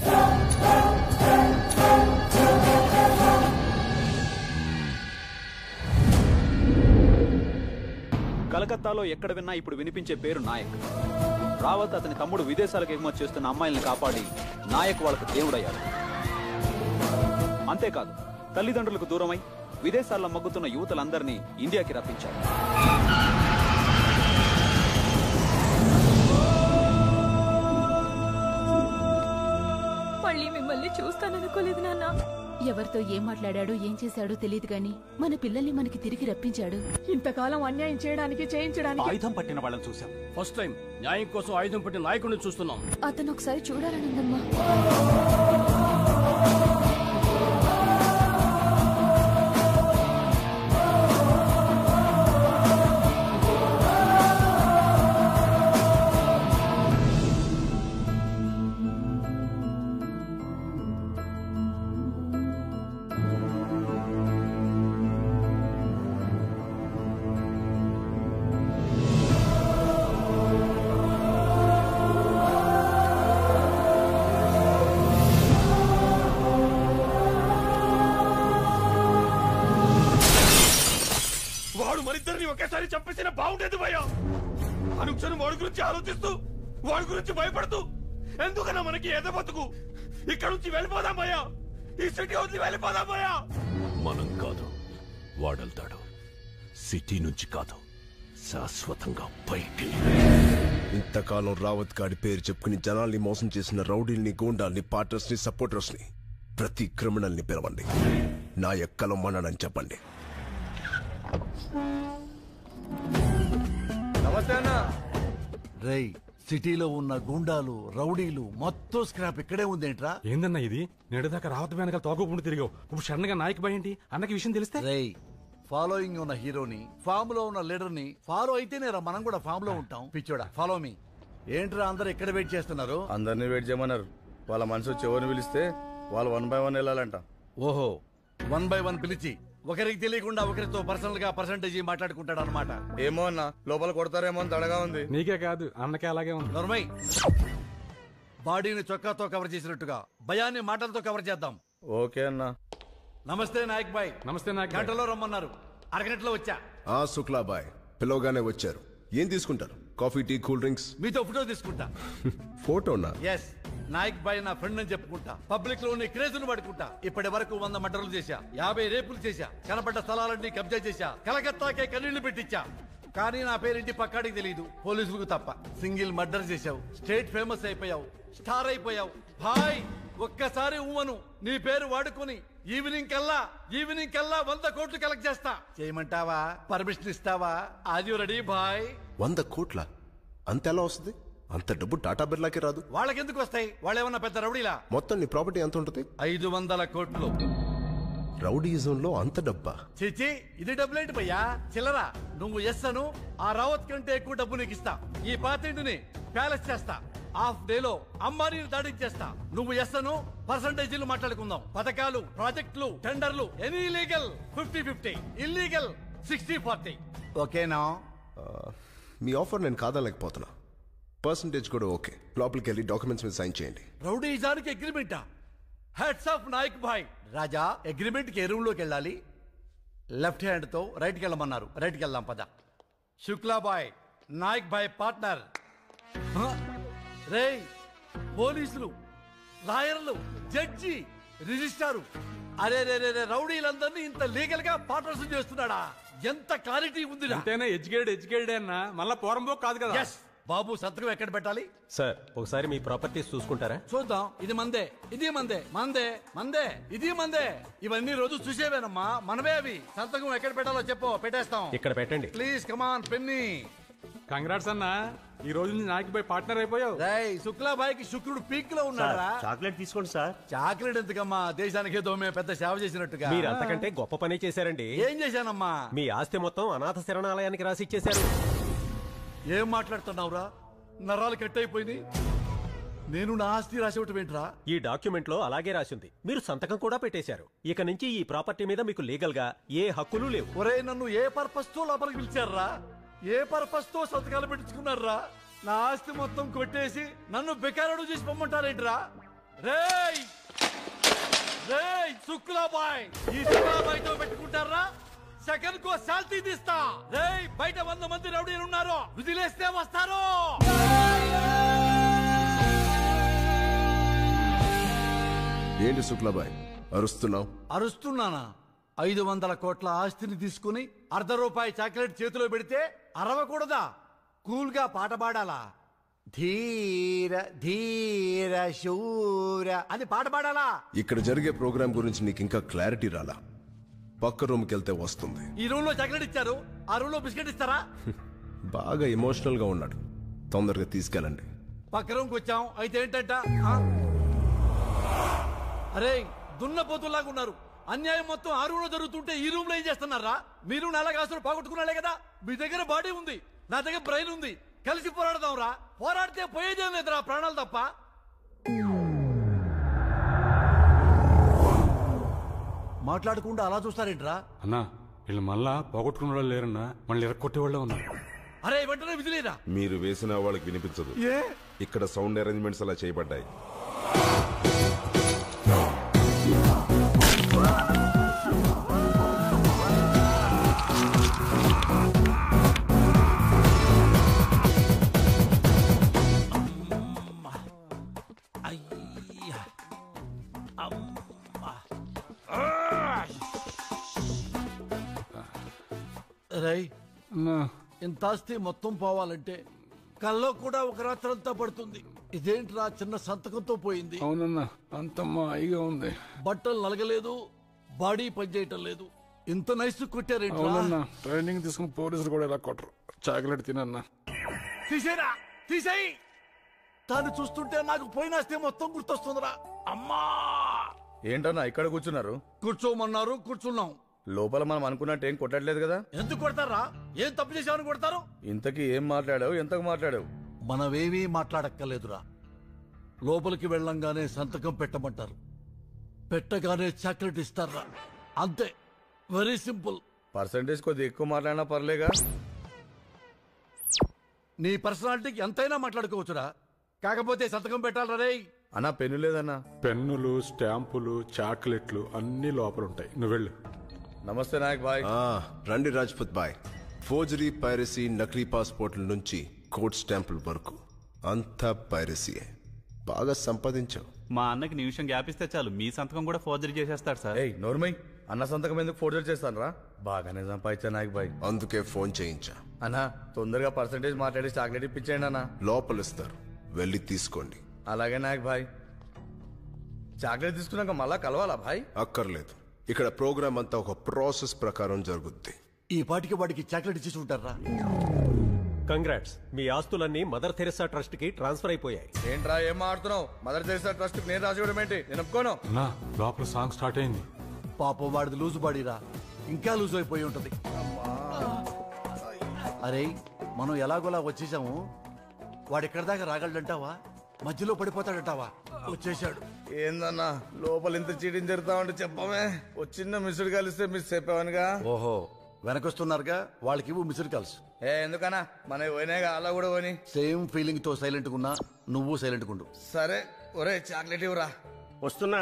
[SPEAKER 20] కలకత్తాలో ఎక్కడ విన్నా ఇప్పుడు వినిపించే పేరు నాయక్ రావత్ అతని తమ్ముడు విదేశాలకు ఎగుమతి చేస్తున్న అమ్మాయిల్ని కాపాడి నాయక్ వాళ్ళకు దేవుడయ్యాడు అంతేకాదు తల్లిదండ్రులకు దూరమై విదేశాల్లో మగ్గుతున్న యువతలందరినీ ఇండియాకి రప్పించాడు
[SPEAKER 16] మళ్ళీ మిమ్మల్ని చూస్తాననుకోలేదు నాన్న
[SPEAKER 11] ఎవరితో ఏం మాట్లాడాడో ఏం చేశాడో తెలియదు గాని మన పిల్లల్ని మనకి తిరిగి రప్పించాడు
[SPEAKER 16] ఇంతకాలం అన్యాయం చేయడానికి చేయించడానికి
[SPEAKER 20] ఆయుధం పట్టిన వాళ్ళని చూశాం
[SPEAKER 17] ఫస్ట్ టైం న్యాయం కోసం ఆయుధం పట్టిన నాయకుడిని చూస్తున్నాం
[SPEAKER 11] అతను ఒకసారి చూడాలనుందమ్మా
[SPEAKER 7] వాడు మరిద్దరిని ఒకేసారి చంపేసిన బాగుండేది భయ్యా అనుక్షణం వాడి గురించి ఆలోచిస్తూ వాడి గురించి భయపడుతూ ఎందుకన్నా మనకి ఎద బతుకు ఇక్కడ నుంచి వెళ్ళిపోదాం భయ్యా ఈ సిటీ వదిలి వెళ్ళిపోదాం భయ్యా మనం కాదు వాడెళ్తాడు సిటీ నుంచి కాదు శాశ్వతంగా పైకి
[SPEAKER 13] ఇంతకాలం రావత్ గాడి పేరు చెప్పుకుని జనాల్ని మోసం చేసిన రౌడీల్ని గూండాల్ని పార్టర్స్ ని సపోర్టర్స్ ని ప్రతి క్రిమినల్ ని పిలవండి నా ఎక్కలో మనడని చెప్పండి
[SPEAKER 19] నమస్తే అన్న రై సిటీలో ఉన్న గుండాలు రౌడీలు మొత్తం స్క్రాప్ ఇక్కడే ఉందేంట్రా
[SPEAKER 21] ఏందన్నా ఇది నేడుదాకా రావత వెనకాల తోకపుండి తిరిగావు ఇప్పుడు సడన్ గా నాయక్ భయ ఏంటి అన్నకి విషయం తెలిస్తే
[SPEAKER 19] రై ఫాలోయింగ్ ఉన్న హీరోని ఫామ్ లో ఉన్న లీడర్ ని ఫాలో అయితేనే రా మనం కూడా ఫామ్ లో ఉంటాం పిచ్చోడా ఫాలో మీ ఏంట్రా అందరు ఎక్కడ వెయిట్ చేస్తున్నారు
[SPEAKER 8] అందరినీ వెయిట్ చేయమన్నారు వాళ్ళ మనసు వచ్చి ఎవరిని పిలిస్తే వాళ్ళు వన్ బై వన్ వెళ్ళాలంట
[SPEAKER 19] ఓహో వన్ బై వన్ పిలిచి ఒకరికి తెలియకుండా ఒకరితో పర్సనల్ గా పర్సంటేజ్ మాట్లాడుకుంటాడు అనమాట
[SPEAKER 8] ఏమో అన్న లోపల కొడతారేమో అని తడగా ఉంది
[SPEAKER 21] నీకే కాదు అన్నకే అలాగే ఉంది
[SPEAKER 19] నర్మై బాడీని చొక్కాతో కవర్ చేసినట్టుగా భయాన్ని మాటలతో కవర్ చేద్దాం
[SPEAKER 8] ఓకే అన్న
[SPEAKER 19] నమస్తే నాయక్ బాయ్
[SPEAKER 21] నమస్తే నాయక్
[SPEAKER 19] గంటలో రమ్మన్నారు అరగంటలో వచ్చా
[SPEAKER 13] ఆ శుక్లాబాయ్ పిలవగానే వచ్చారు ఏం తీసుకుంటారు కాఫీ టీ కూల్ డ్రింక్స్
[SPEAKER 19] మీతో ఫోటో తీసుకుంటా
[SPEAKER 13] ఫోటోనా
[SPEAKER 19] ఎస్ నాయక్ బాయ్ నా ఫ్రెండ్ అని చెప్పుకుంటా పబ్లిక్ లో ఉన్న క్రేజులు పడుకుంటా ఇప్పటి వరకు వంద మర్డర్లు చేశా యాభై రేపులు చేశా కనపడ్డ స్థలాలన్నీ కబ్జా చేశా కలకత్తాకే కన్నీళ్లు పెట్టించా కానీ నా పేరింటి పక్కాడికి తెలియదు పోలీసులకు తప్ప సింగిల్ మర్డర్ చేశావు స్టేట్ ఫేమస్ అయిపోయావు స్టార్ అయిపోయావు భాయ్ ఒక్కసారి ఉమ్మను నీ పేరు వాడుకొని ఈవినింగ్ కల్లా ఈవినింగ్ కల్లా వంద కోట్లు కలెక్ట్ చేస్తా చేయమంటావా పర్మిషన్ ఇస్తావా ఆది రెడీ బాయ్
[SPEAKER 13] వంద కోట్ల అంత ఎలా వస్తుంది అంత డబ్బు టాటా బిర్లాకి రాదు
[SPEAKER 19] వాళ్ళకెందుకు వస్తాయి వాళ్ళేమన్నా పెద్ద రౌడీలా
[SPEAKER 13] మొత్తం నీ ప్రాపర్టీ ఎంత ఉంటుంది
[SPEAKER 19] ఐదు వందల కోట్లు
[SPEAKER 13] రౌడీజంలో అంత డబ్బా
[SPEAKER 19] చిచి ఇది డబ్బులేంటి భయ్యా చిల్లరా నువ్వు ఎస్ అను ఆ రావత్ కంటే ఎక్కువ డబ్బు నీకు ఇస్తా ఈ పాతింటిని ప్యాలెస్ చేస్తా హాఫ్ డే లో అంబానీని దాడించేస్తా నువ్వు ఎస్ అను పర్సంటేజీలు మాట్లాడుకుందాం పథకాలు ప్రాజెక్టులు టెండర్లు any legal fifty fifty illegal sixty forty ఓకేనా
[SPEAKER 13] ఆ, మీ ఆఫర్ నేను కాదలేకపోతున్నా పర్సంటేజ్ కూడా ఓకే లోపలికి వెళ్ళి డాక్యుమెంట్స్ మీద సైన్ చేయండి
[SPEAKER 19] రౌడీజానికి అగ్రిమెంటా హెడ్స్ ఆఫ్ నాయక్ భాయ్ రాజా అగ్రిమెంట్ కి ఏ రూమ్ లోకి వెళ్ళాలి లెఫ్ట్ హ్యాండ్ తో రైట్ కి వెళ్ళమన్నారు రైట్ కి వెళ్దాం పద శుక్లా బాయ్ నాయక్ భాయ్ పార్ట్నర్ రే పోలీసులు లాయర్లు జడ్జి రిజిస్టారు అరే రే రే రే, రౌడీలందరినీ ఇంత లీగల్ గా పార్ట్నర్స్ చేస్తున్నాడా ఎంత క్లారిటీ ఉంది
[SPEAKER 26] అంతేనా ఎడ్యుకేటెడ్ ఎడ్యుకేటెడ్ అన్నా మళ్ళా పోరంబో కాదు కదా
[SPEAKER 19] బాబు సంతకం ఎక్కడ పెట్టాలి
[SPEAKER 10] సార్ ఒకసారి మీ ప్రాపర్టీస్ చూసుకుంటారా
[SPEAKER 19] చూద్దాం ఇది మందే ఇది మందే మందే మందే ఇది మందే ఇవన్నీ రోజు చూసేవేనమ్మా మనవే అవి సంతకం ఎక్కడ పెట్టాలో చెప్పు పెట్టేస్తాం
[SPEAKER 10] ఇక్కడ పెట్టండి
[SPEAKER 19] ప్లీజ్ కమాన్ పెన్ని
[SPEAKER 26] కంగ్రాట్స్ అన్నా ఈ రోజు నుంచి నాకు పోయి పార్ట్నర్ అయిపోయావు
[SPEAKER 19] రై శుక్లాబాయ్ కి శుక్రుడు పీక్ లో ఉన్నాడా
[SPEAKER 10] చాక్లెట్ తీసుకోండి సార్
[SPEAKER 19] చాక్లెట్ ఎందుకమ్మా దేశానికి ఏదో మేము పెద్ద సేవ చేసినట్టుగా
[SPEAKER 10] మీరు అంతకంటే గొప్ప పని చేశారండి
[SPEAKER 19] ఏం చేశానమ్మా
[SPEAKER 10] మీ ఆస్తి మొత్తం అనాథ శరణాలయానికి రాసి ఇచ్చేశారు
[SPEAKER 19] ఏం మాట్లాడుతున్నావురా నరాలు కట్ అయిపోయింది నేను నా ఆస్తి రాసి ఇవ్వటం ఏంట్రా
[SPEAKER 10] ఈ డాక్యుమెంట్ లో అలాగే రాసింది మీరు సంతకం కూడా పెట్టేశారు ఇక నుంచి ఈ ప్రాపర్టీ మీద మీకు లీగల్ గా ఏ హక్కులు లేవు
[SPEAKER 19] ఒరే నన్ను ఏ పర్పస్ తో లోపలికి పిలిచారా ఏ పర్పస్ తో సంతకాలు పెట్టించుకున్నారా నా ఆస్తి మొత్తం కొట్టేసి నన్ను బెకారుడు చేసి పొమ్మంటారేంట్రా రేయ్ రేయ్ శుక్లాబాయ్ ఈ శుక్లాబాయ్ తో పెట్టుకుంటారా సెకండ్ కో శాల్తీ తీస్తా రేయ్ బయట వంద మంది రౌడీలు ఉన్నారు విదిలేస్తే వస్తారు
[SPEAKER 13] ఏంటి శుక్లాబాయ్ అరుస్తున్నావు
[SPEAKER 19] అరుస్తున్నానా ఐదు వందల కోట్ల ఆస్తిని తీసుకుని అర్ధ రూపాయి చాక్లెట్ చేతిలో పెడితే అరవకూడదా కూల్ గా పాట పాడాలా ధీర ధీర శూర అని పాట పాడాలా
[SPEAKER 13] ఇక్కడ జరిగే ప్రోగ్రామ్ గురించి నీకు ఇంకా క్లారిటీ రాలా పక్క రూమ్కి వెళ్తే వస్తుంది
[SPEAKER 19] ఈ రూమ్ లో చాక్లెట్ ఇచ్చారు ఆ రూమ్ లో బిస్కెట్ ఇస్తారా
[SPEAKER 13] బాగా ఎమోషనల్ గా ఉన్నాడు తొందరగా తీసుకెళ్ళండి
[SPEAKER 19] పక్క రూమ్కి వచ్చాం అయితే ఏంటంట ఆ? అరే దున్నపోతులాగా ఉన్నారు అన్యాయం మొత్తం ఆ రూమ్ లో జరుగుతుంటే ఈ రూమ్ లో ఏం చేస్తున్నారా మీరు నాలుగు ఆస్తులు పోగొట్టుకున్నాలే కదా మీ దగ్గర బాడీ ఉంది నా దగ్గర బ్రెయిన్ ఉంది కలిసి పోరాడదాం రా పోరాడితే పోయేదేం లేదురా ప్రాణాలు తప్ప మాట్లాడకుండా అలా చూస్తారేంట్రా
[SPEAKER 26] అన్నా వీళ్ళు మళ్ళా పోగొట్టుకున్న వాళ్ళు లేరన్నా మళ్ళీ ఎరక్కొట్టే వాళ్ళే ఉన్నారు
[SPEAKER 19] అరే వెంటనే విదిలేరా
[SPEAKER 3] మీరు వేసిన వాళ్ళకి వినిపించదు
[SPEAKER 19] ఏ
[SPEAKER 3] ఇక్కడ సౌండ్ అరేంజ్మెంట్స్ అలా చేయబడ్డాయి
[SPEAKER 19] అయ్యా అమ్మా రై ఇంత ఆస్తి మొత్తం పోవాలంటే కల్లో కూడా ఒక రాత్రంతా పడుతుంది ఇదేంట్రా చిన్న సంతకంతో పోయింది
[SPEAKER 26] అవునన్నా అంతమ్మా అయిగా ఉంది
[SPEAKER 19] బట్టలు నలగలేదు బాడీ పనిచేయటం లేదు ఇంత నైస్ కొట్టారేంట్రా
[SPEAKER 26] అవునన్నా ట్రైనింగ్ తీసుకుని పోలీసులు కూడా ఇలా కొట్టరు చాక్లెట్ తినన్నా
[SPEAKER 19] తీసేరా తీసేయి తాను చూస్తుంటే నాకు పోయిన ఆస్తి మొత్తం గుర్తొస్తుందిరా అమ్మా
[SPEAKER 2] ఏంటన్నా ఇక్కడ కూర్చున్నారు
[SPEAKER 19] కూర్చోమన్నారు కూర్చున్నాం
[SPEAKER 2] లోపల మనం అనుకున్నట్టు ఏం కొట్టట్లేదు కదా
[SPEAKER 19] ఎందుకు కొడతారా ఏం తప్పు చేశామని కొడతారు
[SPEAKER 2] ఇంతకీ ఏం మాట్లాడావు ఎంతకు మాట్లాడావు
[SPEAKER 19] మనమేమీ మాట్లాడక్కర్లేదురా లోపలికి వెళ్ళంగానే సంతకం పెట్టమంటారు పెట్టగానే చాక్లెట్ ఇస్తారా అంతే వెరీ సింపుల్
[SPEAKER 2] పర్సంటేజ్ కొద్దిగా ఎక్కువ మాట్లాడినా పర్లేగా
[SPEAKER 19] నీ పర్సనాలిటీకి ఎంతైనా మాట్లాడుకోవచ్చురా కాకపోతే సంతకం పెట్టాలరా రేయ్
[SPEAKER 2] అన్నా పెన్ను లేదన్నా
[SPEAKER 26] పెన్నులు స్టాంపులు చాక్లెట్లు అన్ని లోపల ఉంటాయి నువ్వు వెళ్ళు
[SPEAKER 2] నమస్తే నాయక్ బాయ్
[SPEAKER 13] ఆ, రండి రాజ్పూత్ బాయ్ ఫోర్జరీ పైరసీ నకిలీ పాస్పోర్ట్ల నుంచి కోర్ట్ స్టాంపుల వరకు అంతా పైరసీయే బాగా సంపాదించావు
[SPEAKER 20] మా అన్నకి నిమిషం గ్యాప్ ఇస్తే చాలు మీ సంతకం కూడా ఫోర్జరీ చేసేస్తాడు సార్
[SPEAKER 2] ఏయ్ నోర్మై అన్న సంతకం ఎందుకు ఫోర్జరీ చేస్తాను రా బాగానే సంపాదించా నాయక్ బాయ్
[SPEAKER 13] అందుకే ఫోన్ చేయించా
[SPEAKER 2] అన్నా తొందరగా పర్సంటేజ్ మాట్లాడి చాక్లెట్ ఇప్పించేయండి అన్న
[SPEAKER 13] లోపలిస్తారు వెళ్ళి తీసుకోండి
[SPEAKER 2] అలాగే నాయక్ బాయ్ చాక్లెట్ తీసుకున్నాక మళ్ళా కలవాలా భాయ్
[SPEAKER 13] అక్కర్లేదు ఇక్కడ ప్రోగ్రామ్ అంతా ఒక ప్రాసెస్ ప్రకారం జరుగుద్ది
[SPEAKER 19] ఈ పాటికి వాడికి చాక్లెట్ ఇచ్చి ఉంటారా
[SPEAKER 10] కంగ్రాట్స్ మీ ఆస్తులన్నీ మదర్ తెరెసా ట్రస్ట్ కి ట్రాన్స్ఫర్ అయిపోయాయి
[SPEAKER 2] ఏంట్రా ఏం ఆడుతున్నావు మదర్ తెరిసా ట్రస్ట్ నేను రాసివ్వడం ఏంటి నేను ఒప్పుకోను
[SPEAKER 9] నా లోపల సాంగ్ స్టార్ట్ అయింది
[SPEAKER 19] పాపం వాడిది లూజు బాడీరా ఇంకా లూజ్ అయిపోయి ఉంటది అరే మనం ఎలాగోలా వచ్చేసాము వాడు ఎక్కడి దాకా రాగలడంటావా మధ్యలో పడిపోతాడంటావా వచ్చేసాడు
[SPEAKER 2] ఏందన్నా లోపల ఇంత చీటింగ్ జరుగుతామంటే చెప్పమే ఓ చిన్న మిస్డ్ కలిస్తే మిస్ చెప్పావనుగా
[SPEAKER 19] ఓహో వెనకొస్తున్నారుగా వాళ్ళకి ఇవ్వు మిస్డ్ కాల్స్
[SPEAKER 2] ఏ ఎందుకన్నా మన పోయినాయిగా అలా కూడా పోని
[SPEAKER 19] సేమ్ ఫీలింగ్ తో సైలెంట్ ఉన్నా నువ్వు సైలెంట్ ఉండు
[SPEAKER 2] సరే ఒరే చాక్లెట్ ఇవ్వరా
[SPEAKER 15] వస్తున్నా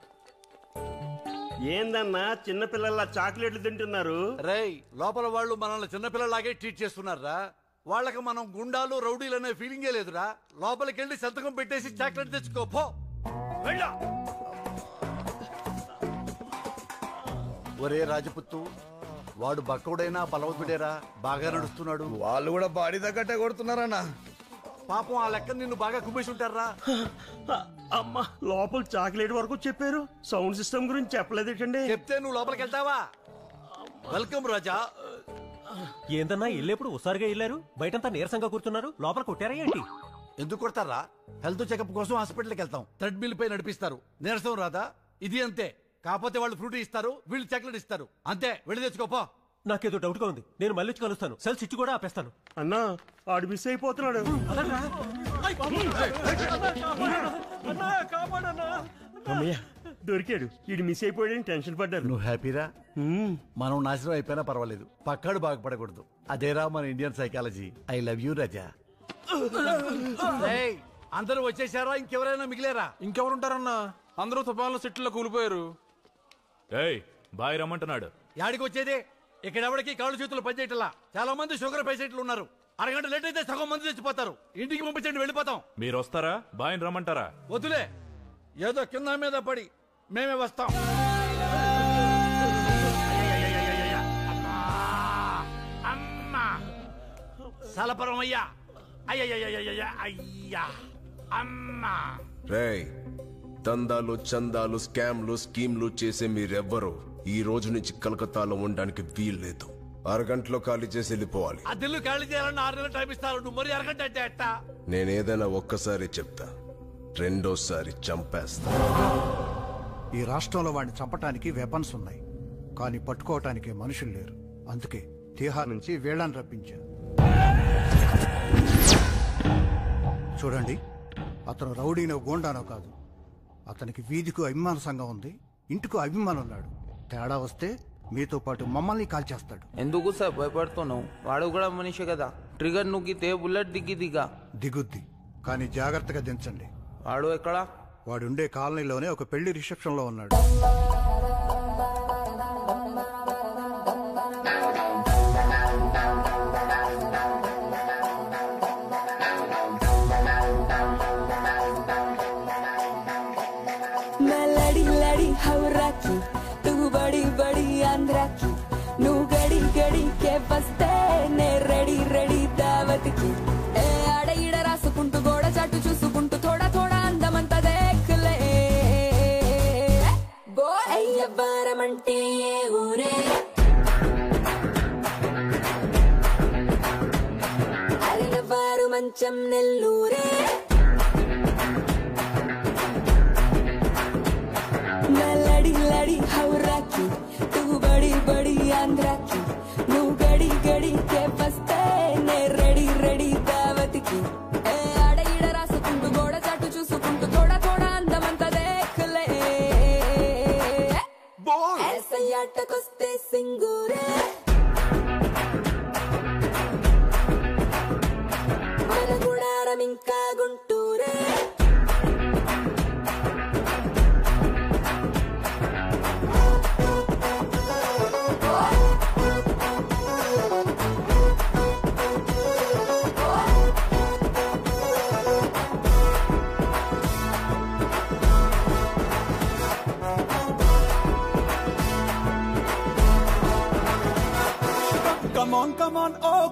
[SPEAKER 15] ఏందన్నా చిన్నపిల్లల చాక్లెట్లు తింటున్నారు
[SPEAKER 19] రేయ్ లోపల వాళ్ళు మనల్ని చిన్నపిల్లలాగే ట్రీట్ చేస్తున్నారా వాళ్ళకి మనం గుండాలు రౌడీలు అనే ఫీలింగే లేదురా లోపలికి వెళ్ళి సంతకం పెట్టేసి చాక్లెట్ తెచ్చుకో పో వెళ్ళా ఒరే రాజపుత్తు వాడు బక్కవుడైనా బలవంతుడేరా బాగా నడుస్తున్నాడు
[SPEAKER 2] వాళ్ళు కూడా బాడీ తగ్గట్టే కొడుతున్నారన్నా
[SPEAKER 19] పాపం ఆ లెక్క నిన్ను బాగా కుమ్మేసి ఉంటారా
[SPEAKER 15] అమ్మా లోపల చాక్లెట్ వరకు చెప్పారు సౌండ్ సిస్టమ్ గురించి చెప్పలేదేటండి
[SPEAKER 19] చెప్తే నువ్వు లోపలికి వెళ్తావా వెల్కమ్ రాజా
[SPEAKER 10] ఏందన్నా ఇల్లేప్పుడు ఉసారుగా వెళ్ళారు బయటంతా నీరసంగా కూర్చున్నారు లోపల కొట్టారా ఏంటి
[SPEAKER 19] ఎందుకు కొడతారా హెల్త్ చెకప్ కోసం హాస్పిటల్కి వెళ్తాం థ్రెడ్ మిల్ పై నడిపిస్తారు నీరసం రాదా ఇది అంతే కాకపోతే వాళ్ళు ఫ్రూట్ ఇస్తారు వీళ్ళు చాక్లెట్ ఇస్తారు అంతే వెళ్ళి తెచ్చుకోపో
[SPEAKER 10] నాకేదో డౌట్ గా ఉంది నేను మళ్ళీ వచ్చి కలుస్తాను సెల్స్ ఇచ్చి కూడా ఆపేస్తాను
[SPEAKER 15] అన్నా ఆడు మిస్ అయిపోతున్నాడు అమ్మయ్య దొరికాడు ఈడు మిస్ అయిపోయాడని టెన్షన్ పడ్డారు
[SPEAKER 19] నువ్వు హ్యాపీరా మనం నాశనం అయిపోయినా పర్వాలేదు పక్కాడు బాగుపడకూడదు అదేరా మన Indian psychology I love you రాజా ఏయ్, అందరూ వచ్చేసారా ఇంకెవరైనా మిగిలేరా
[SPEAKER 8] ఇంకెవరుంటారన్నా అందరూ తుఫాన్లో సెట్లో కూలిపోయారు
[SPEAKER 5] ఏయ్ బాయ్ రమ్మంటున్నాడు
[SPEAKER 19] యాడికి వచ్చేది ఇక్కడ ఎవరికి కాళ్ళు చేతులు పనిచేయటలా చాలా మంది షుగర్ పేషెంట్లు ఉన్నారు అరగంట లేట్ అయితే సగం మంది చచ్చిపోతారు ఇంటికి పంపించండి వెళ్ళిపోతాం
[SPEAKER 5] మీరు వస్తారా బాయ్ రమ్మంటారా
[SPEAKER 19] వద్దులే ఏదో కింద మీద పడి మేమే వస్తాం సలపరం అయ్యా అయ్యయ్యయ్యయ్యయ్య, అయ్యా అమ్మా
[SPEAKER 13] రేయ్ దందాలు చందాలు స్కామ్లు స్కీమ్లు చేసే మీరెవ్వరూ ఈ రోజు నుంచి కలకత్తాలో ఉండడానికి వీల్లేదు అరగంటలో ఖాళీ చేసి వెళ్ళిపోవాలి
[SPEAKER 19] ఆ దిల్లు ఖాళీ చేయాలని ఆరు నెలలు టైం ఇస్తారు నువ్వు మరి అరగంట అంటే ఎట్టా
[SPEAKER 13] నేనేదైనా ఒక్కసారి చెప్తా రెండోసారి చంపేస్తా
[SPEAKER 18] ఈ రాష్ట్రంలో వాడిని చంపటానికి వెపన్స్ ఉన్నాయి కానీ పట్టుకోవటానికి మనుషులు లేరు అందుకే తీహార్ నుంచి వేళాన్ని రప్పించా చూడండి అతను రౌడీనో గోండానో కాదు అతనికి వీధికు అభిమాన సంఘం ఉంది ఇంటికి అభిమానం ఉన్నాడు తేడా వస్తే మీతో పాటు మమ్మల్ని కాల్చేస్తాడు
[SPEAKER 22] ఎందుకు సార్ భయపడుతున్నావు వాడు కూడా మనిషి కదా ట్రిగర్ నొక్కితే బుల్లెట్ దిగిదిగా
[SPEAKER 18] దిగుద్ది కానీ జాగ్రత్తగా దించండి
[SPEAKER 22] వాడు ఎక్కడా
[SPEAKER 18] వాడుండే కాలనీలోనే ఒక పెళ్లి రిసెప్షన్ లో ఉన్నాడు
[SPEAKER 6] मैं लड़ी लड़ी हवरा की तू बड़ी बड़ी आंध्रा की నువ్వు గడి గడి కే వస్తే నే రెడీ రెడీ దావత్ కి ఏ ఆడ ఈడ రాసుకుంటూ గోడ చాటు చూసుకుంటూ థోడా థోడా అందమంతా దేఖలే బో అయ్యవ్వారమంటే ఏ ఊరే అరినవారు మంచం నెల్లూరే मैं लड़ी लड़ी हवरा की तू बड़ी बड़ी आंध्रा की నువ్వు గడి గడి కే వస్తే నే రెడీ రెడీ దావత్ కి ఏ ఆడ ఈడ రాసుకుంటూ గోడ చాటు చూసుకుంటూ థోడా థోడా అందమంతా దేఖలే ऐसे ఆటకొస్తే సింగూరే మన గుడారం ఇంకా గుంటూ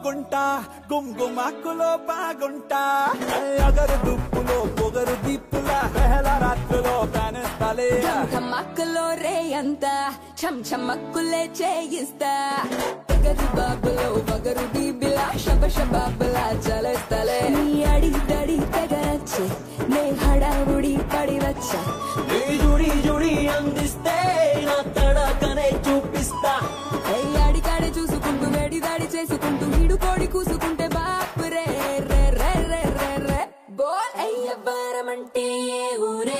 [SPEAKER 4] బాగుంటా గుమ్గుమాకులో బాగుంటా అగరు దుప్పులో పొగరు దిప్పులా పెహల రాత్రిలో కానేస్తాలే
[SPEAKER 6] ధమ్మక్కలో రే అంత చం చమ్మక్కులే చేయిస్తా ఎగరు బాబులో వగరు బీబిలా శబ శబాబులా చలేస్తలే నీ అడి దడి తెగరచ్చే నే హడావుడి పడి వచ్చా
[SPEAKER 4] నీ జుడి జుడి అందిస్తే నా తడకనే చూపిస్తా
[SPEAKER 6] అడికాడే చూసుకుంటూ వేడి దాడి చేసుకుంటూ హిడు కోడి కూసుకుంటే బాపు రే రే రే రే రే రే బోల్ అయ్య బారమంటే ఏ ఊరే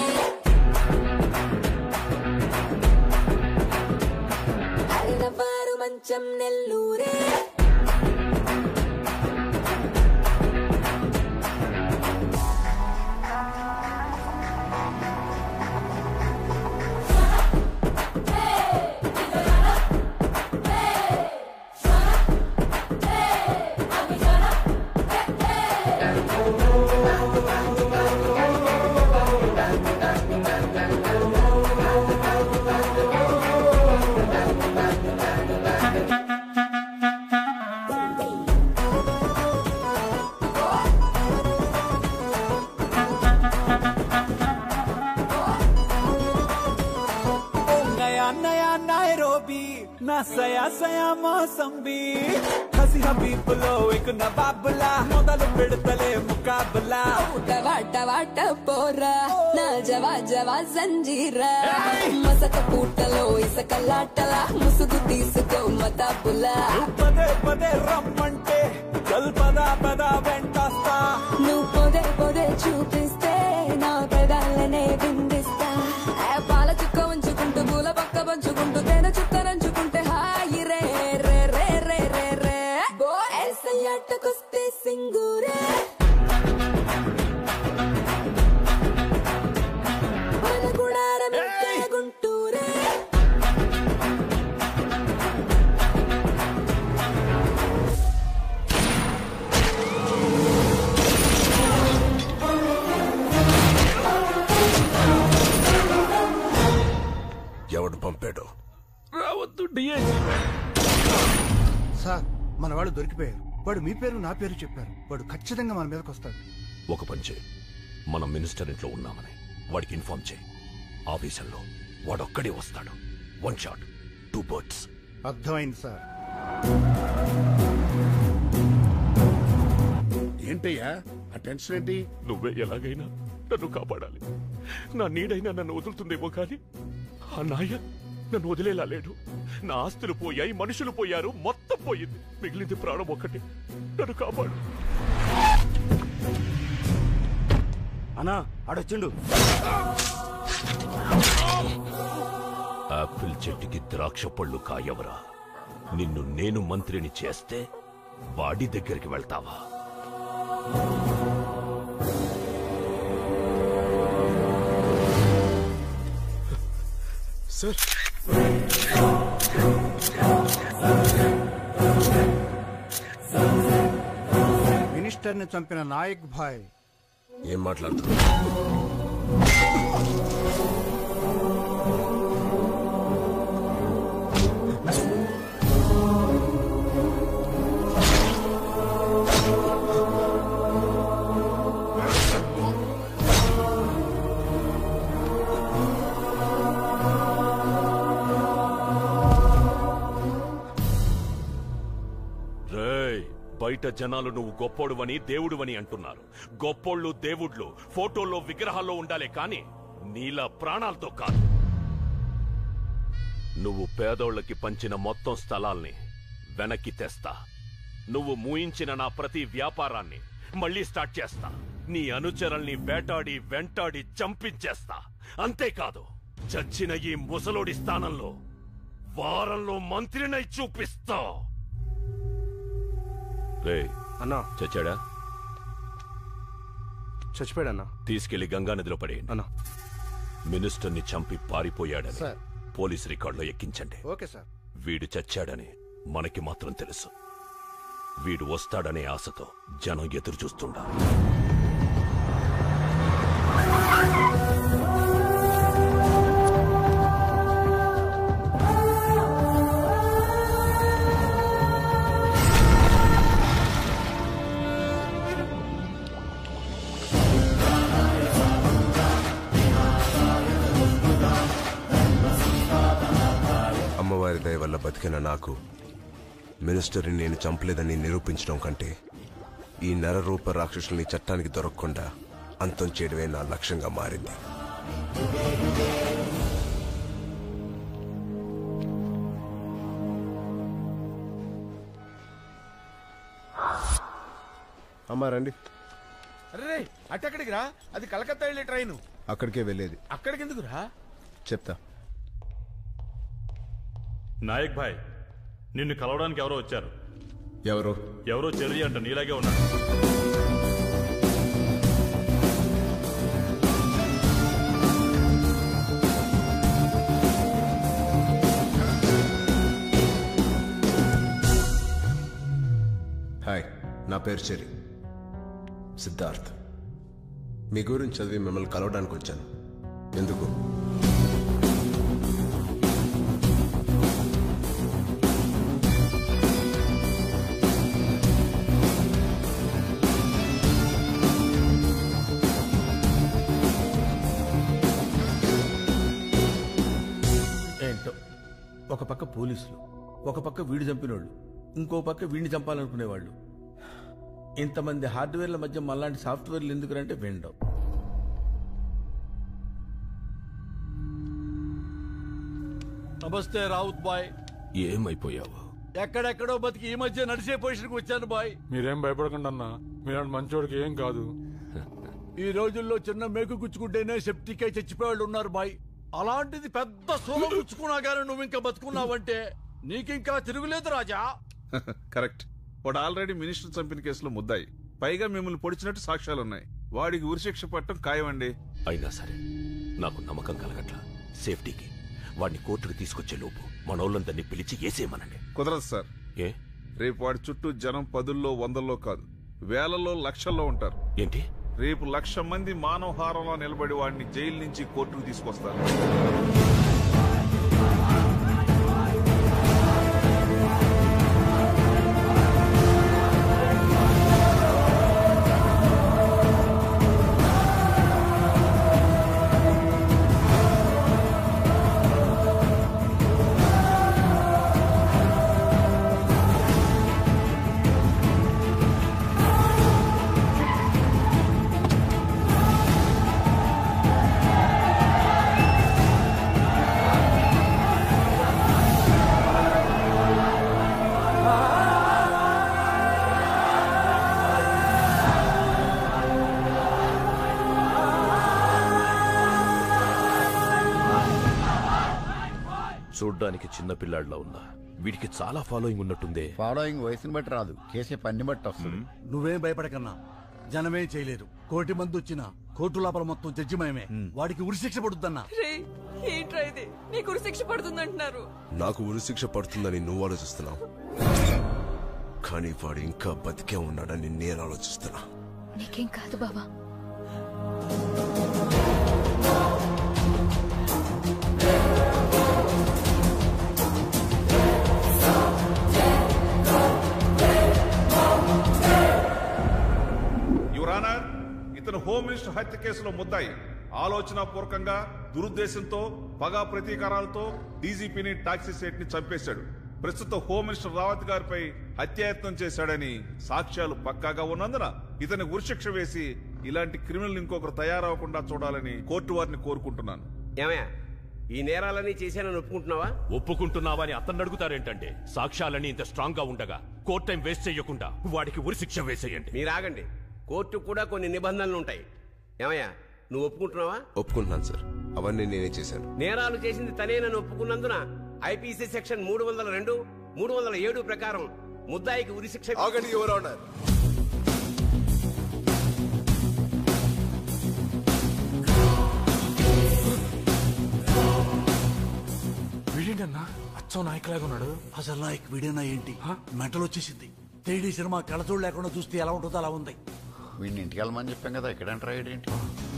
[SPEAKER 6] అరిన బారు మంచం నెల్లూరే
[SPEAKER 4] నయా నయా నైరోబీ నా సయా సయా మోసంబీ హసి హబీబులో ఇక నవాబులా మొదలు పెడతలే ముకాబులా
[SPEAKER 6] వాట వాట పోరా నా జవా జవా సంజీరా మసక పూటలో ఇసకల్లాటలా ముసుగు తీసుకో మతాబులా
[SPEAKER 4] పదే పదే రమ్మంటే చల్ పదా పదా వెంటస్తా
[SPEAKER 6] నువ్వు పొదే పొదే చూపిస్తే నా పెదాలనే బిందిస్తా ఏ పాల చుక్క ఉంచుకుంటూ పూల పక్క పంచుకుంటూ తేనె చుక్క నంచుకుంటే హాయి రే రే రే రే రే రే బో ఎసయ్యాటకొస్తే సింగూరే మన గుడారం గుంటూరే
[SPEAKER 13] ఎవడు పంపాడు
[SPEAKER 5] రావద్దు డిఐజీ
[SPEAKER 18] సార్ మన వాళ్ళు దొరికిపోయారు వాడు మీ పేరు నా పేరు చెప్పారు వాడు ఖచ్చితంగా మన మీదకి వస్తాడు
[SPEAKER 12] ఒక పని చేయి మనం మినిస్టర్ ఇంట్లో ఉన్నామని వాడికి ఇన్ఫార్మ్ చేయి ఆఫీసర్లో వాడొక్కడే వస్తాడు వన్ షాట్ టూ బర్డ్స్
[SPEAKER 18] అర్థమైంది సార్
[SPEAKER 7] ఏంటయ్యా ఆ టెన్షన్ ఏంటి
[SPEAKER 5] నువ్వే ఎలాగైనా నన్ను కాపాడాలి నా నీడైనా నన్ను వదులుతుందేమో కానీ ఆ నాయ నన్ను వదిలేలా లేడు నా ఆస్తులు పోయాయి మనుషులు పోయారు మొత్తం పోయింది మిగిలింది ప్రాణం ఒక్కటే నన్ను కాపాడు
[SPEAKER 14] అన్నా ఆడొచ్చిండు
[SPEAKER 12] ఆపిల్ చెట్టుకి ద్రాక్ష పళ్ళు కాయవరా నిన్ను నేను మంత్రిని చేస్తే వాడి దగ్గరికి వెళ్తావా
[SPEAKER 5] సార్
[SPEAKER 18] మినిస్టర్ని చంపిన నాయక్ భాయ్
[SPEAKER 13] ఏం మాట్లాడుతున్నావు
[SPEAKER 12] రేయ్ బయట జనాలు నువ్వు గొప్పోడువని దేవుడువని అంటున్నారు గొప్పోళ్ళు దేవుళ్ళు ఫోటోల్లో విగ్రహాల్లో ఉండాలే కాని నీలా ప్రాణాలతో కాదు నువ్వు పేదోళ్ళకి పంచిన మొత్తం స్థలాల్ని వెనక్కి తెస్తా నువ్వు మూయించిన నా ప్రతి వ్యాపారాన్ని మళ్ళీ స్టార్ట్ చేస్తా నీ అనుచరుల్ని వేటాడి వెంటాడి చంపించేస్తా అంతేకాదు చచ్చిన ఈ ముసలోడి స్థానంలో వారంలో మంత్రినై చూపిస్తా రే
[SPEAKER 8] అన్నా
[SPEAKER 12] చచ్చాడా
[SPEAKER 8] చచ్చిపోయాడన్నా
[SPEAKER 12] తీసుకెళ్లి గంగానదిలో పడే
[SPEAKER 8] అన్నా
[SPEAKER 12] మినిస్టర్ని చంపి పారిపోయాడని
[SPEAKER 18] సార్.
[SPEAKER 12] పోలీస్ రికార్డులో ఎక్కించండి
[SPEAKER 18] ఓకే సార్
[SPEAKER 12] వీడు చచ్చాడని మనకి మాత్రం తెలుసు వీడు వస్తాడనే ఆశతో జనం ఎదురు చూస్తుండా
[SPEAKER 13] బతికిన నాకు మినిస్టర్ని నేను చంపలేదని నిరూపించడం కంటే ఈ నరరూప రాక్షసుల్ని చట్టానికి దొరకకుండా అంతం చేయడమే నా లక్ష్యంగా మారింది అమ్మా రండి
[SPEAKER 2] అరే అట్టెక్కడికి రా అది కలకత్తా వెళ్ళే ట్రైన్
[SPEAKER 13] అక్కడికే వెళ్ళేది
[SPEAKER 2] అక్కడికి ఎందుకు రా
[SPEAKER 13] చెప్తా
[SPEAKER 1] నాయక్ భాయ్ నిన్ను కలవడానికి ఎవరో వచ్చారు
[SPEAKER 13] ఎవరు
[SPEAKER 1] ఎవరో చెర్రీ అంట నీలాగే ఉన్నాడు
[SPEAKER 13] హాయ్ నా పేరు చెరి సిద్ధార్థ్ మీ గురించి చదివి మిమ్మల్ని కలవడానికి వచ్చాను ఎందుకు
[SPEAKER 2] ఏంటో ఒక పక్క పోలీసులు ఒక పక్క వీడు చంపినోళ్ళు ఇంకో పక్క వీడిని చంపాలనుకునేవాళ్ళు ఇంతమంది హార్డ్వేర్ల మధ్య మళ్ళాంటి సాఫ్ట్వేర్లు ఎందుకురంటే విండవు
[SPEAKER 19] నమస్తే రావుత్ బాయ్
[SPEAKER 12] ఏమైపోయావు
[SPEAKER 19] ఎక్కడెక్కడో బతికి ఈ మధ్య నడిచే పొజిషన్కి వచ్చాను బాయ్
[SPEAKER 9] మీరేం భయపడకండి అన్న మీలాంటి మంచోడికి ఏం కాదు
[SPEAKER 19] ఈ రోజుల్లో చిన్న మేకు గుచ్చుకుంటేనే సెప్టిక్ అయి చచ్చిపోయాళ్ళు ఉన్నారు బాయ్ అలాంటిది పెద్ద సోలం గుచ్చుకున్నా గానీ నువ్వు ఇంకా బతుకున్నావంటే నీకింకా తిరుగులేదు రాజా
[SPEAKER 16] కరెక్ట్ వాడు ఆల్రెడీ మినిస్టర్ చంపిన కేసులో ముద్దాయి పైగా మిమ్మల్ని పొడిచినట్టు సాక్ష్యాలున్నాయి వాడికి ఉరిశిక్ష పట్టడం ఖాయమండి
[SPEAKER 12] అయినా సరే నాకు నమ్మకం కలగట్ల సేఫ్టీకి వాడిని కోర్టుకు తీసుకొచ్చే లోపు మనోళ్ళందరినీ పిలిచి ఏసేయమనండి
[SPEAKER 16] కుదరదు సార్
[SPEAKER 12] ఏ
[SPEAKER 16] రేపు వాడి చుట్టూ జనం పదుల్లో వందల్లో కాదు వేలలో లక్షల్లో ఉంటారు
[SPEAKER 12] ఏంటి
[SPEAKER 16] రేపు లక్ష మంది మానవహారంలో నిలబడి వాడిని జైలు నుంచి కోర్టుకు తీసుకొస్తారు
[SPEAKER 12] చూడ్డానికి చిన్న పిల్లాడిలా ఉన్నా వీడికి చాలా ఫాలోయింగ్ ఉన్నట్టుందే
[SPEAKER 17] ఫాలోయింగ్ వయసుని బట్టి రాదు చేసే పని బట్టి వస్తుంది
[SPEAKER 19] నువ్వేం భయపడకన్నా జనమేం చేయలేరు కోటి మంది వచ్చినా కోర్టు లోపల మొత్తం జడ్జిమయమే వాడికి ఉరిశిక్ష పడుద్దన్నా
[SPEAKER 23] రే ఏంట్రా ఇది నీకు ఉరిశిక్ష పడుతుందంటున్నారు
[SPEAKER 13] నాకు ఉరిశిక్ష పడుతుందని నువ్వు ఆలోచిస్తున్నావు కానీ వాడు ఇంకా బతికే ఉన్నాడని నేను ఆలోచిస్తున్నా
[SPEAKER 11] నీకేం కాదు బావా
[SPEAKER 16] యువరానర్ ఇతను హోమ్ మినిస్టర్ హత్య కేసులో ముద్దాయి ఆలోచన పూర్వకంగా దురుద్దేశంతో పగా ప్రతీకారాలతో డీజీపీని టాక్సీ సేట్ ని చంపేశాడు ప్రస్తుతం హోమ్ మినిస్టర్ రావత్ గారిపై హత్యాయత్నం చేశాడని సాక్ష్యాలు పక్కాగా ఉన్నందున ఇతని ఉరిశిక్ష వేసి ఇలాంటి క్రిమినల్ ఇంకొకరు తయారవకుండా చూడాలని కోర్టు వారిని కోరుకుంటున్నాను
[SPEAKER 24] ఏమయ్యా ఈ నేరాలన్నీ చేశానని ఒప్పుకుంటున్నావా
[SPEAKER 12] ఒప్పుకుంటున్నావా అని అతన్ని అడుగుతారేంటంటే సాక్ష్యాలన్నీ ఇంత స్ట్రాంగ్ గా ఉండగా కోర్ట్ టైం వేస్ట్ చేయకుండా వాడికి ఉరిశిక్ష వేసేయండి
[SPEAKER 24] మీరు ఆగండి కోర్టు కూడా కొన్ని నిబంధనలు ఉంటాయి ఏమయ్యా నువ్వు ఒప్పుకుంటున్నావా
[SPEAKER 13] ఒప్పుకుంటున్నాను సార్ అవన్నీ నేనే చేశాను
[SPEAKER 24] నేరాలు చేసింది తనేనని ఒప్పుకున్నందున ఐపీసీ సెక్షన్ మూడు వందల రెండు మూడు వందల ఏడు ప్రకారం ముద్దాయికి ఉరిశిక్ష
[SPEAKER 13] ఆగండి యువర్ ఆనర్
[SPEAKER 9] వీడేంటన్నా అచ్చం నాయకులాగా ఉన్నాడు
[SPEAKER 19] అసలు నాయక్ వీడేనా ఏంటి మెంటలు వచ్చేసింది త్రీడీ సినిమా కళచూడు లేకుండా చూస్తే ఎలా ఉంటుందో అలా ఉంది
[SPEAKER 17] వీడిని ఇంటికి వెళ్ళమని చెప్పాం కదా ఇక్కడ ఎంటర్ అయ్యాడేంటి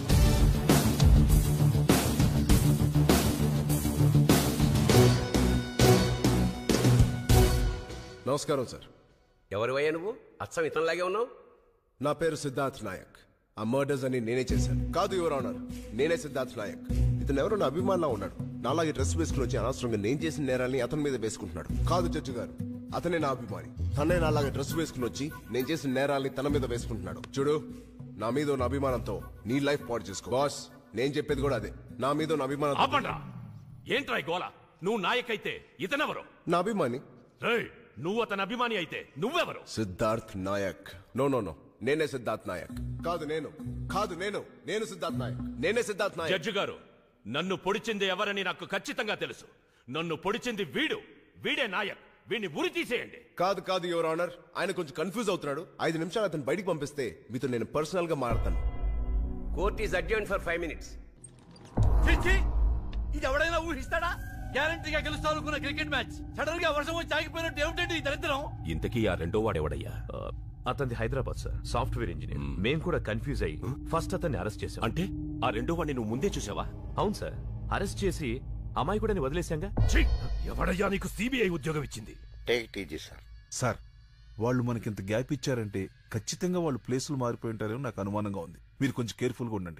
[SPEAKER 13] నమస్కారం సార్
[SPEAKER 24] ఎవరివయ్యా నువ్వు అచ్చం ఇతనిలాగే ఉన్నావు
[SPEAKER 13] నా పేరు సిద్ధార్థ్ నాయక్ ఆ మర్డర్స్ అని నేనే చేశాను కాదు యువర్ ఆనర్ నేనే సిద్ధార్థ్ నాయక్ ఇతను ఎవరో నా అభిమానంలో ఉన్నాడు నాలాగే డ్రెస్ వేసుకుని వచ్చి అనవసరంగా నేను చేసిన నేరాల్ని అతని మీద వేసుకుంటున్నాడు కాదు జడ్జి గారు అతనే నా అభిమాని తనే నాలాగే డ్రెస్ వేసుకుని వచ్చి నేను చేసిన నేరాల్ని తన మీద వేసుకుంటున్నాడు చూడు నా మీద ఉన్న అభిమానంతో నీ లైఫ్ పాడు చేసుకో బాస్ నేను చెప్పేది కూడా అదే నా మీద ఉన్న అభిమానం
[SPEAKER 12] ఆపండ్రా ఏంట్రా ఈ గోల నువ్వు నాయక్ అయితే ఇతనెవరు
[SPEAKER 13] నా అభిమాని
[SPEAKER 12] రేయ్ నువ్వు అతని అభిమాని అయితే నువ్వెవరు
[SPEAKER 13] Siddharth Nayak no no no నేనే సిద్ధార్థ్ నాయక్ కాదు నేను కాదు నేను నేను సిద్ధార్థ్ నాయక్ నేనే సిద్ధార్థ్ నాయక్
[SPEAKER 12] జడ్జి గారు నన్ను పొడిచింది ఎవరని నాకు ఖచ్చితంగా తెలుసు నన్ను పొడిచింది వీడు వీడే నాయక్ వీడిని ఉరి తీసేయండి
[SPEAKER 13] కాదు కాదు యువర్ ఆనర్ ఆయన కొంచెం కన్ఫ్యూజ్ అవుతున్నాడు ఐదు నిమిషాలు అతను బయటికి పంపిస్తే మీతో నేను పర్సనల్ గా మాడతాను
[SPEAKER 24] court is adjourn for five minutes
[SPEAKER 19] చిచ్చి ఇది ఎవడైనా ఊహిస్తాడా గ్యారంటీగా గెలుస్తాను అనుకున్న క్రికెట్ మ్యాచ్ సడన్ గా వర్షం వచ్చి ఆగిపోయినట్టు ఏమిటండి ఈ దరిద్రం
[SPEAKER 12] ఇంతకీ ఆ రెండో వాడెవడయ్యా
[SPEAKER 3] అతనిది హైదరాబాద్ సార్ సాఫ్ట్వేర్ ఇంజనీర్ మేము కూడా కన్ఫ్యూజ్ అయ్యి ఫస్ట్ అతన్ని అరెస్ట్ చేసాం
[SPEAKER 12] అంటే ఆ రెండో వాడిని నువ్వు ముందే చూసావా
[SPEAKER 3] అవును సార్ అరెస్ట్ చేసి అమ్మాయి కూడా వదిలేశాంగా
[SPEAKER 12] ఎవడయ్యా నీకు సిబిఐ ఉద్యోగం ఇచ్చింది
[SPEAKER 17] టేక్ టీజీ సార్
[SPEAKER 10] సార్ వాళ్ళు మనకింత గ్యాప్ ఇచ్చారంటే ఖచ్చితంగా వాళ్ళు ప్లేసులు మారిపోయి ఉంటారేమో నాకు అనుమానంగా ఉంది మీరు కొంచెం కేర్ఫుల్ గా ఉండండి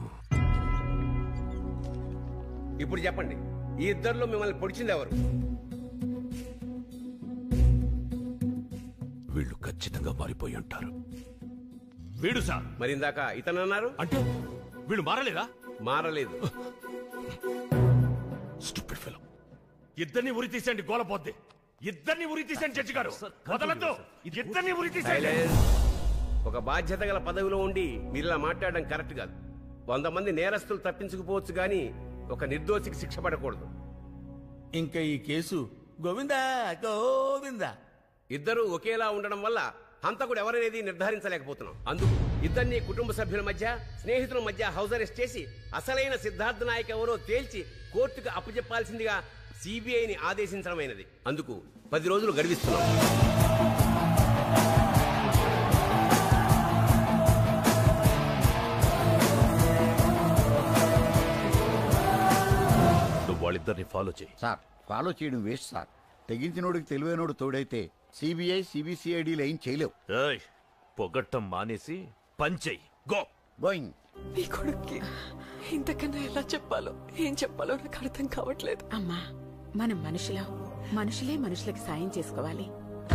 [SPEAKER 24] ఇప్పుడు చెప్పండి ఈ ఇద్దరిలో మిమ్మల్ని పొడిచింది ఎవరు
[SPEAKER 12] వీళ్ళు ఖచ్చితంగా మారిపోయి ఉంటారు వీడు సార్
[SPEAKER 24] మరి ఇందాక ఇతను అన్నారు
[SPEAKER 12] అంటే వీళ్ళు మారలేదా
[SPEAKER 24] మారలేదు
[SPEAKER 12] స్టూపిడ్ ఫెలో ఇద్దరిని ఉరి తీసేయండి గోలపోద్ది ఇద్దరిని ఉరి తీసేయండి జడ్జి గారు వదలద్దు ఇద్దరిని ఉరి తీసేయండి
[SPEAKER 24] సైలెన్స్. ఒక బాధ్యత గల పదవిలో ఉండి మీరు ఇలా మాట్లాడడం కరెక్ట్ కాదు వంద మంది నేరస్తులు తప్పించుకుపోవచ్చు కానీ ఒక నిర్దోషికి శిక్ష పడకూడదు
[SPEAKER 2] ఇంకా ఈ కేసు గోవిందా గోవిందా
[SPEAKER 24] ఇద్దరు ఒకేలా ఉండడం వల్ల హంతకుడు ఎవరనేది నిర్ధారించలేకపోతున్నాం అందుకు ఇద్దరిని కుటుంబ సభ్యుల మధ్య స్నేహితుల మధ్య హౌస్ అరెస్ట్ చేసి అసలైన సిద్ధార్థ నాయక్ ఎవరో తేల్చి కోర్టుకు అప్పచెప్పాల్సిందిగా సిబిఐని ఆదేశించడమైనది అందుకు పది రోజులు గడివిస్తున్నాం
[SPEAKER 12] నువ్వు వాళ్ళిద్దరిని ఫాలో చేయి
[SPEAKER 17] సార్ ఫాలో చేయడం వేస్ట్ సార్ తెగించినోడికి తెలివైనోడు తోడైతే సిబిఐ సిబిసిఐడీలు ఏం చేయలేవు
[SPEAKER 3] ఏయ్, పొగట్టం మానేసి పంచై గో
[SPEAKER 17] గోయింగ్
[SPEAKER 23] నీ కొడుక్కి ఇంతకన్నా ఎలా చెప్పాలో ఏం చెప్పాలో నాకు అర్థం కావట్లేదు
[SPEAKER 11] అమ్మా మనం మనుషులం మనుషులే మనుషులకి సాయం చేసుకోవాలి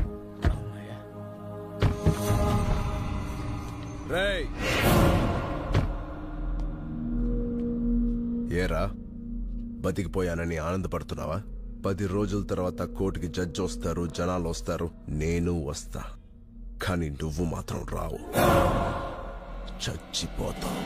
[SPEAKER 13] రేయ్ ఏరా బతికిపోయానని ఆనందపడుతున్నావా పది రోజుల తర్వాత కోర్టుకి జడ్జి వస్తారు జనాలు వస్తారు నేను వస్తా కానీ నువ్వు మాత్రం రావు చచ్చిపోతావు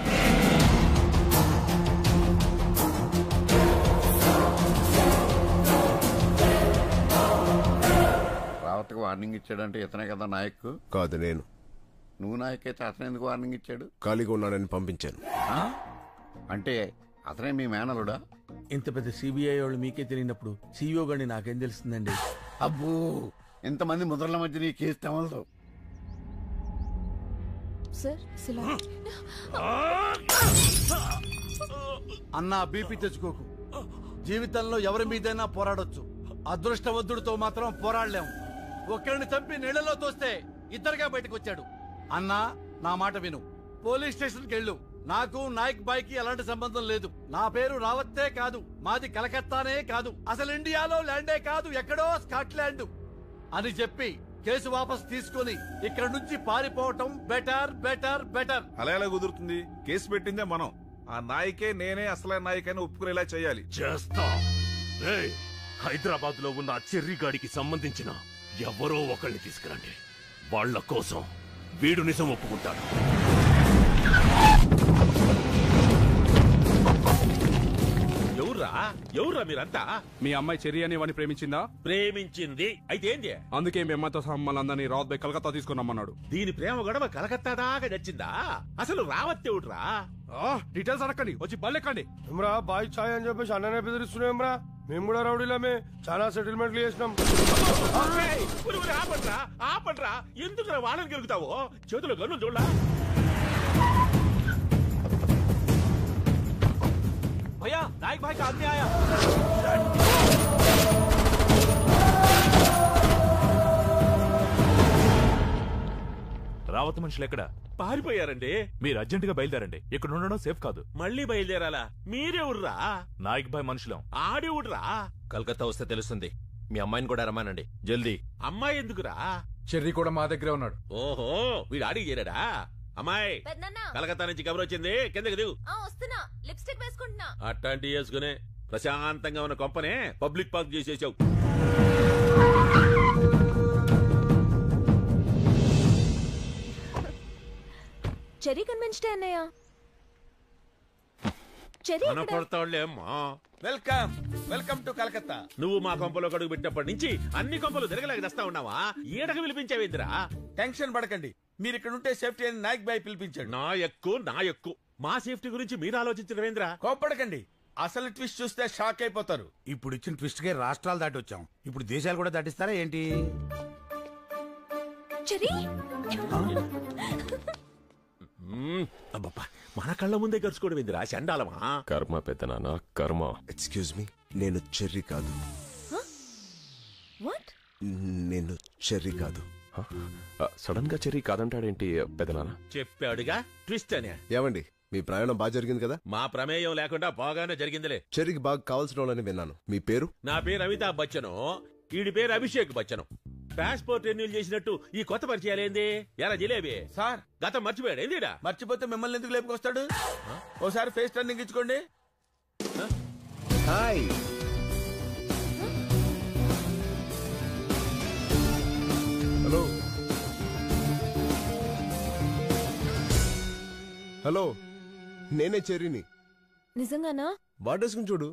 [SPEAKER 17] రావత్కి వార్నింగ్ ఇచ్చాడంటే ఇతనే కదా నాయక్
[SPEAKER 13] కాదు నేను
[SPEAKER 17] నువ్వు నాయక్ అయితే అతను ఎందుకు వార్నింగ్ ఇచ్చాడు
[SPEAKER 13] ఖాళీగా ఉన్నాడని పంపించాను
[SPEAKER 17] ఆ? అంటే అతనే మీ మేనలుడా
[SPEAKER 2] ఇంత పెద్ద సిబిఐ వాళ్ళు మీకే తెలియనప్పుడు సిఇఓ గారిని నాకేం తెలుస్తుందండి
[SPEAKER 17] అబ్బో ఇంతమంది ముద్రల మధ్య నీ కేసు తెమలదు
[SPEAKER 11] సార్ శిలా
[SPEAKER 19] అన్నా బీపీ తెచ్చుకోకు జీవితంలో ఎవరి మీదైనా పోరాడొచ్చు అదృష్టవంతుడితో మాత్రం పోరాడలేం ఒక్కరిని చంపి నీళ్లలో తోస్తే ఇద్దరుగా బయటకు వచ్చాడు అన్నా నా మాట విను పోలీస్ స్టేషన్కి వెళ్ళు నాకు నాయక్ బాయ్ కి ఎలాంటి సంబంధం లేదు నా పేరు రావత్తే కాదు మాది కలకత్తానే కాదు అసలు ఇండియాలో ల్యాండే కాదు ఎక్కడో స్కాట్లాండ్ అని చెప్పి కేసు వాపస్ తీసుకొని ఇక్కడ నుంచి పారిపోవటం బెటర్ బెటర్ బెటర్
[SPEAKER 16] అలా ఎలా కుదురుతుంది కేసు పెట్టిందే మనం ఆ నాయకే నేనే అసలైన నాయకని ఒప్పుకునేలా చేయాలి
[SPEAKER 12] చేస్తా హైదరాబాద్ లో ఉన్న ఆ చెర్రిగాడికి సంబంధించిన ఎవరో ఒకళ్ళని తీసుకురండి వాళ్ళ కోసం వీడు నిజం ఒప్పుకుంటాడు
[SPEAKER 7] ఎవర్రా ఎవర్రా మీరంతా
[SPEAKER 8] మీ అమ్మాయి చెర్రీ అని వాడిని ప్రేమించిందా
[SPEAKER 7] ప్రేమించింది అయితే ఏంది
[SPEAKER 8] అందుకే మీ అమ్మాయితో సహా మమ్మల్ని అందరినీ రావత్ బై కలకత్తా తీసుకున్నామన్నాడు
[SPEAKER 7] దీని ప్రేమ గొడవ కలకత్తా దాకా నచ్చిందా అసలు రావత్తేవుడ్రా
[SPEAKER 8] డీటెయిల్స్ అడగండి వచ్చి బల్లెక్కండి
[SPEAKER 15] ఏమ్రా బాయ్ ఛాయ్ అని చెప్పేసి అన్ననే బెదిరిస్తున్నాం మేము కూడా రౌడీలమే చాలా సెటిల్మెంట్లు చేసినాం
[SPEAKER 7] ఏయ్, ఉరి ఉరి ఆపండ్రా ఆపండ్రా ఎందుకు వాళ్ళని గెలుగుతావు చేతులు గన్ను చూడలా
[SPEAKER 12] भैया नायक भाई का आदमी आया
[SPEAKER 3] రావత మనుషులు ఎక్కడ
[SPEAKER 7] పారిపోయారండి
[SPEAKER 3] మీరు అర్జెంట్ గా బయలుదేరండి ఇక్కడ ఉండడం సేఫ్ కాదు
[SPEAKER 7] మళ్ళీ బయలుదేరాలా మీరెవర్రా
[SPEAKER 3] నాయక్ బాయ్ మనుషులం
[SPEAKER 7] ఆడేవుడ్రా
[SPEAKER 12] కలకత్తా వస్తే తెలుస్తుంది మీ అమ్మాయిని కూడా రమ్మానండి జల్దీ
[SPEAKER 7] అమ్మాయి ఎందుకురా
[SPEAKER 4] చెర్రీ కూడా మా దగ్గరే ఉన్నాడు
[SPEAKER 7] ఓహో వీడు ఆడికి చేరాడా అమ్మాయి కలకత్తా నుంచి కబురు వచ్చింది కిందకి దిగు
[SPEAKER 11] వస్తున్నా లిప్స్టిక్ వేసుకుంటున్నా
[SPEAKER 7] అట్లాంటి వేసుకునే ప్రశాంతంగా ఉన్న కొంపనే పబ్లిక్ పార్క్ చేసేసావు
[SPEAKER 11] చెరీ కన్వెన్షన్ అన్నయ్య చెరీ ఎక్కడ?
[SPEAKER 7] కనపడతాడులే అమ్మా
[SPEAKER 2] వెల్కమ్ వెల్కమ్ టు కలకత్తా
[SPEAKER 7] నువ్వు మా కొంపలో కడుగు పెట్టినప్పటి నుంచి అన్ని కొంపలు తిరగలేక తెస్తా ఉన్నావా ఈడకు పిలిపించావేందిరా
[SPEAKER 2] టెన్షన్ పడకండి మీరు ఇక్కడ ఉంటే సేఫ్టీ అని నాయక్ బాయ్ పిలిపించాడు
[SPEAKER 7] నా ఎక్కువ నా ఎక్కువ మా సేఫ్టీ గురించి మీరు ఆలోచించడమేంద్రా
[SPEAKER 2] కోపడకండి అసలు ట్విస్ట్ చూస్తే షాక్ అయిపోతారు
[SPEAKER 20] ఇప్పుడు ఇచ్చిన ట్విస్ట్ కి రాష్ట్రాలు దాటి వచ్చాం ఇప్పుడు దేశాలు కూడా దాటిస్తారా ఏంటి
[SPEAKER 11] చెరీ
[SPEAKER 7] మ్మ్. అబ్బబ్బా మన కళ్ళ ముందే గడుచుకోవడం ఏందిరా చండాలమా
[SPEAKER 12] కర్మ పెద్దనాన్న కర్మ
[SPEAKER 13] ఎక్స్క్యూజ్ మీ నేను చెర్రీ కాదు
[SPEAKER 11] వాట్
[SPEAKER 13] నేను చెర్రీ కాదు
[SPEAKER 12] సడన్ గా చెర్రీ కాదంటాడేంటి పెద్దనాన్న
[SPEAKER 7] చెప్పాడుగా ట్విస్ట్ అనే
[SPEAKER 13] ఏమండి మీ ప్రయాణం బాగా జరిగింది కదా
[SPEAKER 7] మా ప్రమేయం లేకుండా బాగానే జరిగిందిలే
[SPEAKER 13] చెర్రీకి బాగా కావాల్సిన వాళ్ళని విన్నాను మీ పేరు
[SPEAKER 7] నా పేరు అమితాబ్ బచ్చను ఈడి పేరు అభిషేక్ బచ్చను పాస్పోర్ట్ రెన్యూల్ చేసినట్టు ఈ కొత్త పరిచయాలు ఏంది ఎలా జిలేబీ
[SPEAKER 2] సార్
[SPEAKER 7] గతం మర్చిపోయాడు ఏందిడా
[SPEAKER 2] మర్చిపోతే మిమ్మల్ని ఎందుకు లేపుకొస్తాడు ఓసారి ఫేస్ టర్నింగ్ ఇచ్చుకోండి
[SPEAKER 13] హాయ్ హలో హలో నేనే చెర్రీని
[SPEAKER 11] నిజంగానా
[SPEAKER 13] వాటేసుకుని చూడు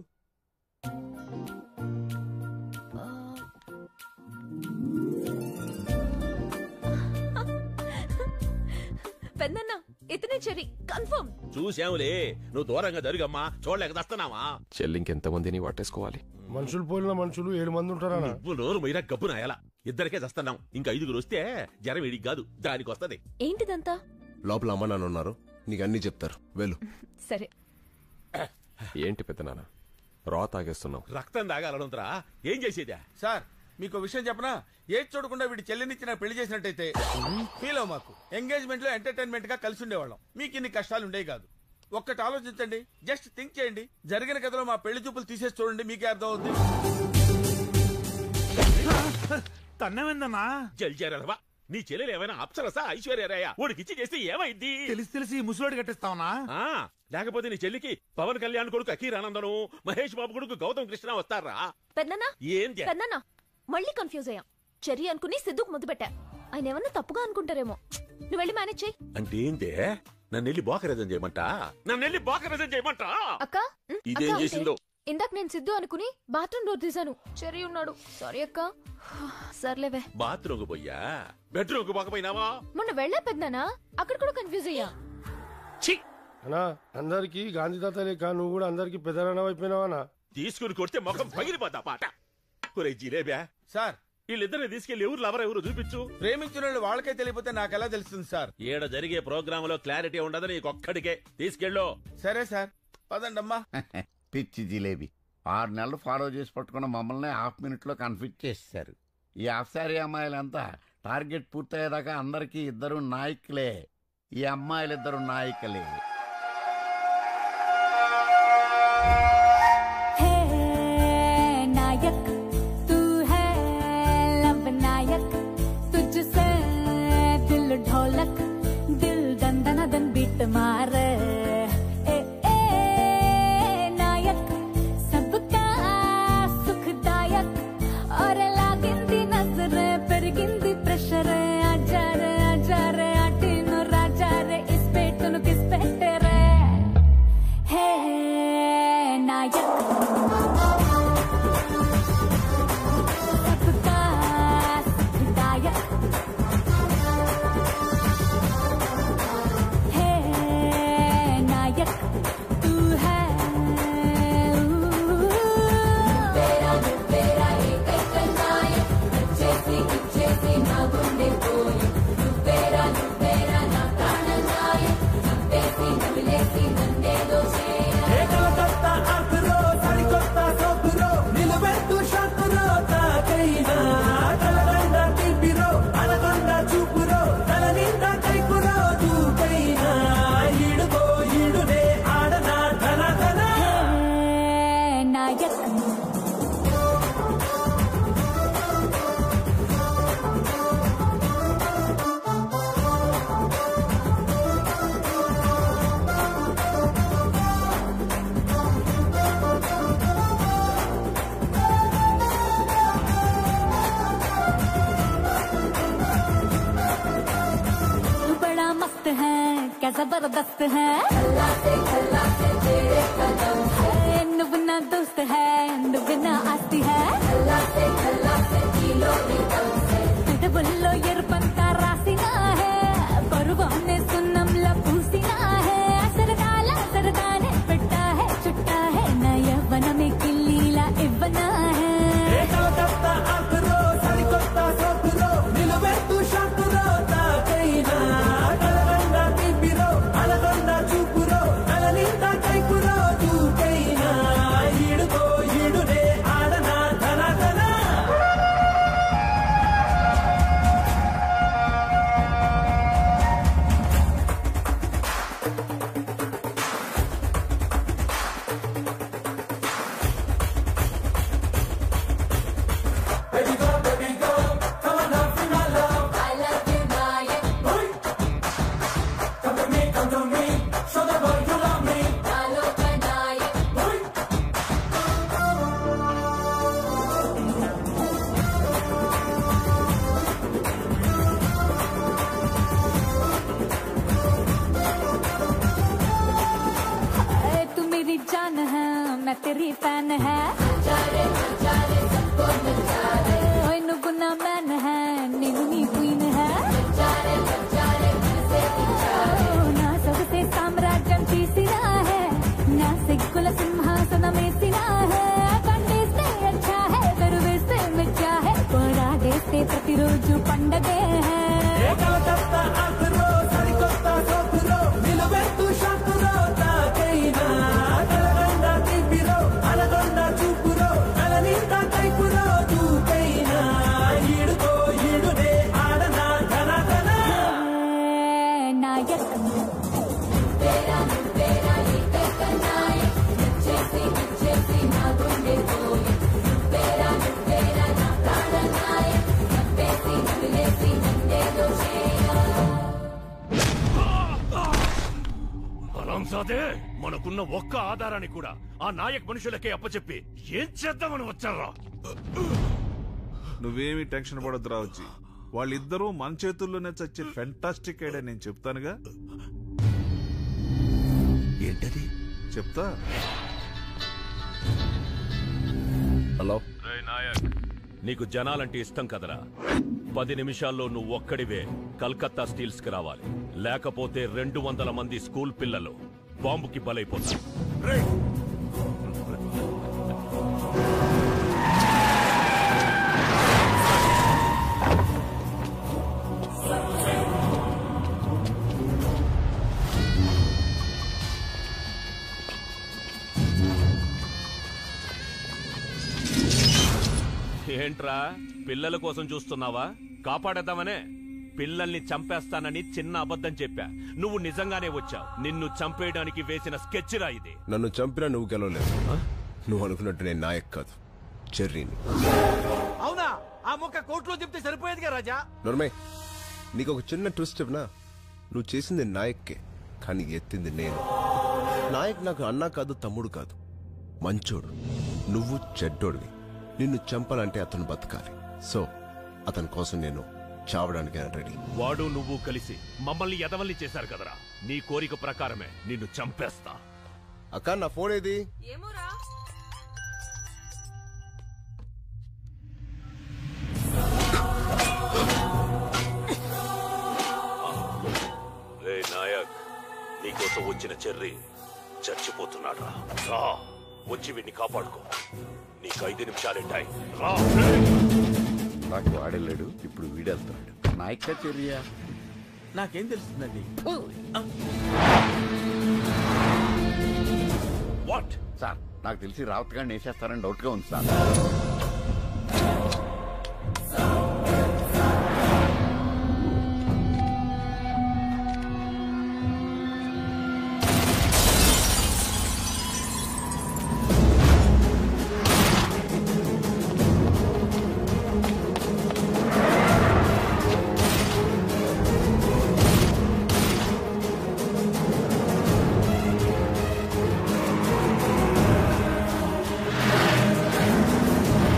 [SPEAKER 11] పెద్దన్న ఇతనే చెరీ కన్ఫర్మ్
[SPEAKER 7] చూసావులే నువ్వు దూరంగా జరుగమ్మా చూడలేక దస్తున్నావా
[SPEAKER 12] చెల్లింకెంతమందిని వాటేసుకోవాలి
[SPEAKER 21] మనుషులు పోలిన మనుషులు ఏడు మంది ఉంటారా
[SPEAKER 7] నువ్వు నోరు మీరా గబ్బు నాయాల ఇద్దరికే దస్తున్నాం ఇంకా ఐదుగురు వస్తే జరం ఇడికి కాదు దానికి వస్తది
[SPEAKER 11] ఏంటిదంతా
[SPEAKER 13] లోపల అమ్మ నాన్న ఉన్నారు నీకు అన్ని చెప్తారు వెళ్ళు
[SPEAKER 11] సరే
[SPEAKER 12] ఏంటి పెద్దనాన్న రా తాగేస్తున్నావు
[SPEAKER 7] రక్తం దాగాలనుంతరా ఏం చేసేదా
[SPEAKER 2] సార్ మీకు ఓ విషయం చెప్పనా ఏది చూడకుండా వీడి చెల్లినిచ్చి నాకు పెళ్లి చేసినట్టయితే ఫీల్ అవ్వ మాకు ఎంగేజ్మెంట్ లో ఎంటర్టైన్మెంట్ గా కలిసి ఉండేవాళ్ళం మీకు ఇన్ని కష్టాలు ఉండేవి కాదు ఒక్కటి ఆలోచించండి జస్ట్ థింక్ చేయండి జరిగిన కథలో మా పెళ్లి చూపులు తీసేసి చూడండి మీకే అర్థం అవుతుంది
[SPEAKER 15] తన్నవేందన్నా
[SPEAKER 7] జల్జారవా నీ చెల్లెలు ఏమైనా అప్సరసా ఐశ్వర్యరాయ వాడికిచ్చి చేస్తే ఏమైంది
[SPEAKER 15] తెలిసి తెలిసి ముసలోడి కట్టిస్తావనా
[SPEAKER 7] ఆ లేకపోతే నీ చెల్లికి పవన్ కళ్యాణ్ కొడుకు అకీర్ ఆనందను మహేష్ బాబు కొడుకు గౌతమ్ కృష్ణ వస్తారా
[SPEAKER 11] పెద్దన్న
[SPEAKER 7] ఏంది
[SPEAKER 11] పెద్దన్న మళ్ళీ కన్ఫ్యూజ్ అయ్యాం చెరీ అనుకుని సిద్ధుకు ముద్దు పెట్టా ఆయన ఏమన్నా తప్పుగా అనుకుంటారేమో నువ్వు వెళ్ళి మేనేజ్ చెయ్యి
[SPEAKER 7] అంటే ఏందే నన్ను వెళ్ళి బోకరేజం చేయమంటా నన్ను వెళ్ళి బోకరేజం చేయమంటా
[SPEAKER 11] అక్క ఉమ్,
[SPEAKER 7] ఇదేం
[SPEAKER 11] అక్క,
[SPEAKER 7] చేసిందో?
[SPEAKER 11] ఉంటే. ఇందాక నేను సిద్ధు అనుకుని బాత్రూమ్ డోర్ తీశాను చెరీ ఉన్నాడు సారీ అక్క సర్లేవే
[SPEAKER 7] బాత్రూమ్ పోయా బెడ్రూమ్ కు పోకపోయినావా
[SPEAKER 11] మొన్న వెళ్ళా పెద్దనా అక్కడ కూడా కన్ఫ్యూజ్ అయ్యా
[SPEAKER 21] అన్నా అందరికి గాంధీ తాత లేక నువ్వు కూడా అందరికి పెద్దరాన్న అయిపోయినావానా
[SPEAKER 7] తీసుకుని కొడితే ముఖం పగిలిపోతా పాట ఒరే జిలేబా
[SPEAKER 2] సార్
[SPEAKER 7] వీళ్ళిద్దరిని తీసుకెళ్లి ఎవరు లవర్ ఎవరు చూపించు
[SPEAKER 2] ప్రేమించిన వాళ్ళు వాళ్ళకే తెలియపోతే నాకు ఎలా తెలుస్తుంది సార్
[SPEAKER 7] ఈడ జరిగే ప్రోగ్రామ్ లో క్లారిటీ ఉండదు నీకొక్కడికే తీసుకెళ్ళు
[SPEAKER 2] సరే సార్ పదండి అమ్మా
[SPEAKER 17] పిచ్చి జిలేబీ ఆరు నెలలు ఫాలో చేసి పట్టుకున్న మమ్మల్ని హాఫ్ మినిట్లో కన్ఫ్యూజ్ చేసేశారు ఈ అఫ్సారీ అమ్మాయిలంతా టార్గెట్ పూర్తయ్యేదాకా అందరికీ ఇద్దరు నాయకులే ఈ అమ్మాయిలిద్దరు నాయకులే
[SPEAKER 6] नायक तू है लब नायक तुझसे दिल ढोलक दिल दन दन दन बीट मारे ए, ए, नायक सबका सुखदायक और लागिंदी नजर పెరిగింది ప్రెషర్ ఆచారే ఆచారే అటిను రాజారే ఇస్ పెట్టును కిస్ పెట్టరే హే నాయక్ सबका विधायक है मस्त है क्या जबरदस्त है ए, నువ్వు నా దోస్త్ है నువ్వు నా ఆస్తి है పెదవుల్లో ఎరుపంతా రాసిన है పరువాన్ని సున్నంలో పూసిన है సరదాల సరదానే పెట్టా है చుట్టా है నా యవ్వనమే కిల్లీలా ఇవ్వనా है ए, तू मेरी जान है मैं तेरी फैन है ओए నువ్వు నా మ్యాన్ है నేను నీ క్వీన్ है ఓ, నా సొగసే సామ్రాజ్యం తీసినా है నా సిగ్గుల సింహాసనమేసినా है పండేస్తే అచ్చా है వెరువేస్తే మిచ్చా है పోరాడేస్తే ప్రతిరోజు పండగే है నాయక్
[SPEAKER 12] హరాంజాదే మనకున్న ఒక్క ఆధారాన్ని కూడా ఆ నాయక్ మనుషులకే అప్పచెప్పి ఏం చేద్దామని వచ్చారా
[SPEAKER 16] నువ్వేమి టెన్షన్ పడొద్దు రావచ్చి వాళ్ళిద్దరూ మన చేతుల్లోనే చచ్చే ఫెంటాస్టిక్ ఐడియా నేను చెప్తానుగా
[SPEAKER 12] ఏంటది
[SPEAKER 16] చెప్తా
[SPEAKER 13] హలో
[SPEAKER 12] నాయక్ నీకు జనాలంటే ఇష్టం కదరా పది నిమిషాల్లో నువ్వు ఒక్కడివే కల్కత్తా స్టీల్స్ కి రావాలి లేకపోతే రెండు వందల మంది స్కూల్ పిల్లలు బాంబుకి బలైపోతారు ఏంట్రా పిల్లల కోసం చూస్తున్నావా కాపాడేద్దామనే పిల్లల్ని చంపేస్తానని చిన్న అబద్ధం చెప్పా నువ్వు నిజంగానే వచ్చావు నిన్ను చంపేయడానికి వేసిన స్కెచ్ రా ఇది
[SPEAKER 13] నన్ను చంపినా నువ్వు గెలవలేవు నువ్వు అనుకున్నట్టు నేను నాయక్ కాదు చెర్రీని
[SPEAKER 19] అవునా ఆ మొక్క కోర్టులో చెప్తే సరిపోయేదిగా రాజా
[SPEAKER 13] నొరమే నీకు ఒక చిన్న ట్విస్ట్ ఇవ్వనా నువ్వు చేసింది నాయక్కే కానీ ఎత్తింది నేను నాయక్ నాకు అన్నా కాదు తమ్ముడు కాదు మంచోడు నువ్వు చెడ్డోడివి నిన్ను చంపాలంటే అతను బతకాలి సో అతని కోసం నేను చావడానికి రెడీ
[SPEAKER 12] వాడు నువ్వు కలిసి మమ్మల్ని ఎదవల్ని చేశారు కదరా నీ కోరిక ప్రకారమే నిన్ను చంపేస్తా
[SPEAKER 13] అక్క నా ఫోన్ ఏది
[SPEAKER 12] రే నాయక్ నీకోసం వచ్చిన చెర్రి చచ్చిపోతున్నాడు రా వచ్చి వీడిని కాపాడుకో నీకు ఐదు నిమిషాలే టైం రా
[SPEAKER 17] నాకు వాడలేడు ఇప్పుడు వీడెళ్తున్నాడు నాయక చర్య
[SPEAKER 2] నాకేం తెలుస్తుందండి
[SPEAKER 12] వాట్
[SPEAKER 17] సార్ నాకు తెలిసి రావత్ గారిని వేసేస్తారని డౌట్ గా ఉంది సార్
[SPEAKER 6] ఆ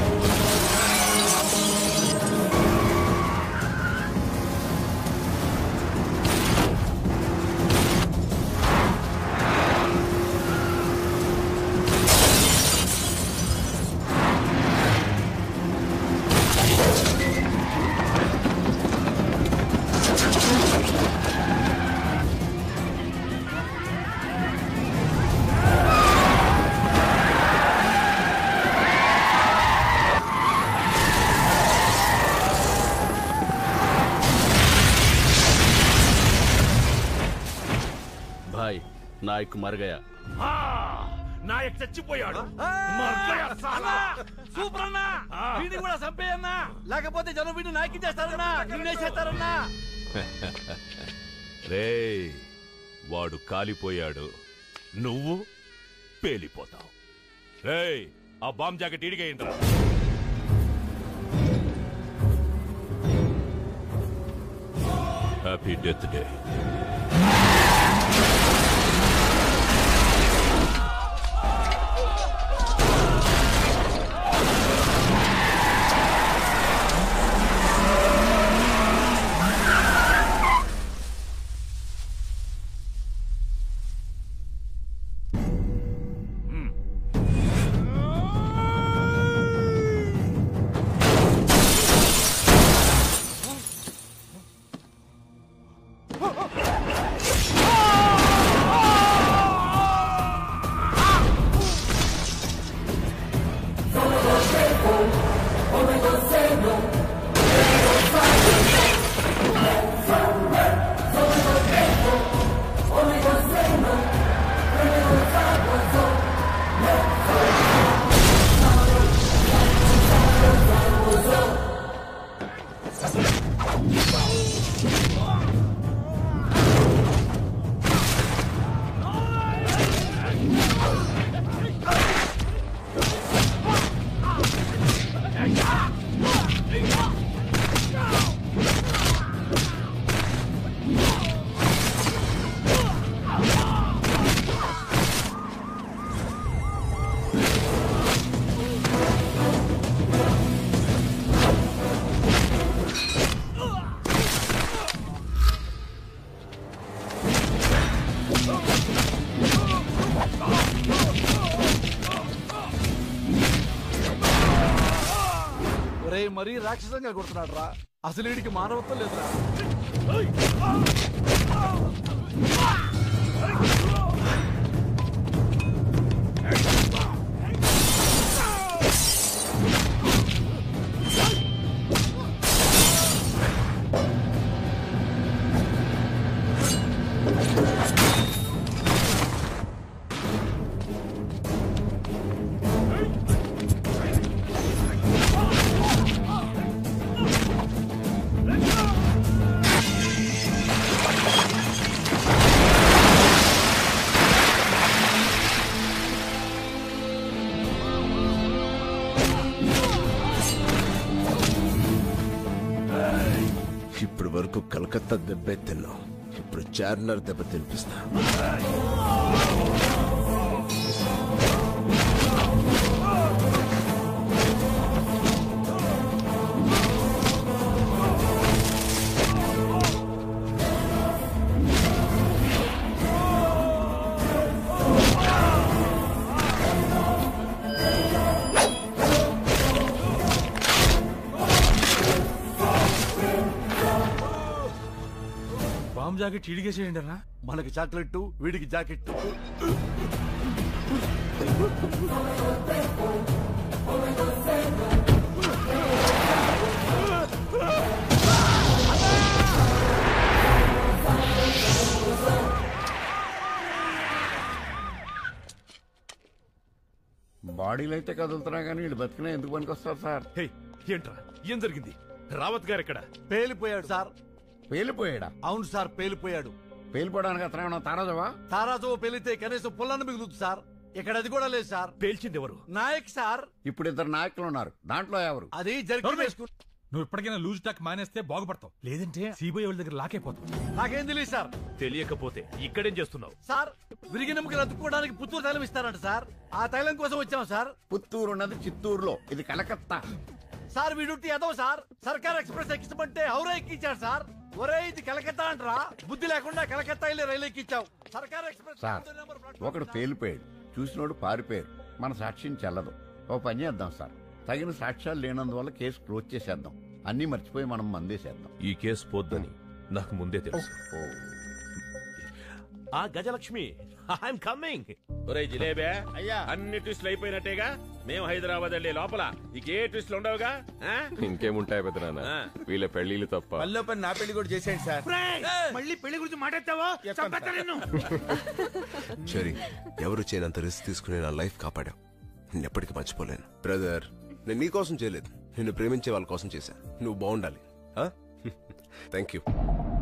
[SPEAKER 5] భాయ్ నాయక్ మర్ గయా
[SPEAKER 12] నాయక్ చచ్చిపోయాడు
[SPEAKER 19] సూపర్ అన్నా వీడిని కూడా చంపేయన్నా లేకపోతే జనం వీడిని నాయకి చేస్తారన్నా నిన్నే చేస్తారన్నా
[SPEAKER 12] రే వాడు కాలిపోయాడు నువ్వు పేలిపోతావు రే ఆ బాంబ్ జాకెట్ ఇడిగేయండిరా హ్యాపీ డెత్ డే
[SPEAKER 19] ఒరే మరీ రాక్షసంగా కొడుతున్నాడు రా అసలు వీడికి మానవత్వం లేదురా
[SPEAKER 13] ఇప్పటి వరకు కలకత్తా దెబ్బే తిన్నాం ఇప్పుడు చార్మినార్ దెబ్బ తినిపిస్తా
[SPEAKER 19] బాంబు జాకెట్ ఇడిగేసేయండి అన్న మనకి చాక్లెట్ వీడికి జాకెట్
[SPEAKER 17] బాడీలు అయితే కదులుతున్నా కానీ వీళ్ళు బతికినా ఎందుకు పనికొస్తారు సార్
[SPEAKER 12] ఏంట్రా ఏం జరిగింది రావత్ గారు ఎక్కడ
[SPEAKER 19] పేలిపోయాడు సార్
[SPEAKER 17] పేలిపోయాడా
[SPEAKER 19] అవును సార్ పేలిపోయాడు
[SPEAKER 17] పేలిపోవడానికి అతను ఏమన్నా తారాజవా
[SPEAKER 19] తారాజు పేలితే కనీసం పుల్లన్న మిగులుతుంది సార్ ఇక్కడ అది కూడా లేదు సార్
[SPEAKER 12] పేల్చింది ఎవరు
[SPEAKER 19] నాయక్ సార్
[SPEAKER 17] ఇప్పుడు ఇద్దరు నాయకులు ఉన్నారు దాంట్లో ఎవరు
[SPEAKER 19] అది జరిగి వేసుకు
[SPEAKER 9] నువ్వు ఇప్పటికైనా లూజ్ టాక్ మానేస్తే బాగుపడతావు లేదంటే సిబిఐ వాళ్ళ దగ్గర లాకైపోతావు
[SPEAKER 19] నాకేం తెలియదు సార్
[SPEAKER 12] తెలియకపోతే ఇక్కడేం చేస్తున్నావు
[SPEAKER 19] సార్ విరిగినముకలు అతుక్కోవడానికి పుత్తూరు తైలం ఇస్తారంట సార్ ఆ తైలం కోసం వచ్చాం సార్
[SPEAKER 17] పుత్తూరు ఉన్నది చిత్తూరులో ఇది కలకత్తా
[SPEAKER 19] సార్ వీడుంటి ఏదో సార్ సర్కార్ ఎక్స్ప్రెస్ ఎక్కించమంటే హౌరా ఎక్కించాడు సార్ ఒరే ఇది కలకత్తా అంటరా బుద్ధి లేకుండా కలకత్తా వెళ్ళి రైలు ఎక్కించావు సర్కార్ ఎక్స్ప్రెస్
[SPEAKER 17] సార్ ఒకడు పేలిపోయాడు చూసినోడు పారిపోయాడు మన సాక్ష్యం చెల్లదు ఓ పని చేద్దాం సార్ తగిన సాక్ష్యాలు లేనందువల్ల కేసు క్లోజ్ చేసేద్దాం అన్నీ మర్చిపోయి మనం మందేసేద్దాం
[SPEAKER 12] ఈ కేసు పోద్దని నాకు ముందే తెలుసు ఆ గజలక్ష్మి ఐఎమ్ కమింగ్ ఒరే జిలేబే అయ్యా అన్ని ట్విస్టులు అయిపోయినట్టేగా
[SPEAKER 7] మేము హైదరాబాద్ వెళ్ళే లోపల నీకే ట్విస్ట్లు ఉండవుగా ఆ?
[SPEAKER 5] ఇంకేముంటాయి పెద్దనాన్న వీళ్ళ పెళ్లిళ్ళు తప్ప
[SPEAKER 2] పనిలో పని నా పెళ్లి కూడా చేసేయండి సార్
[SPEAKER 20] మళ్ళీ పెళ్లి గురించి మాట్లాడతావా చంపేస్తా నిన్ను
[SPEAKER 13] సరే ఎవరు చేయనంత రిస్క్ తీసుకుని నా లైఫ్ కాపాడావు నేను ఎప్పటికీ మర్చిపోలేను బ్రదర్ నేను నీ కోసం చేయలేదు నిన్ను ప్రేమించే వాళ్ళ కోసం చేశా నువ్వు బాగుండాలి థ్యాంక్ యూ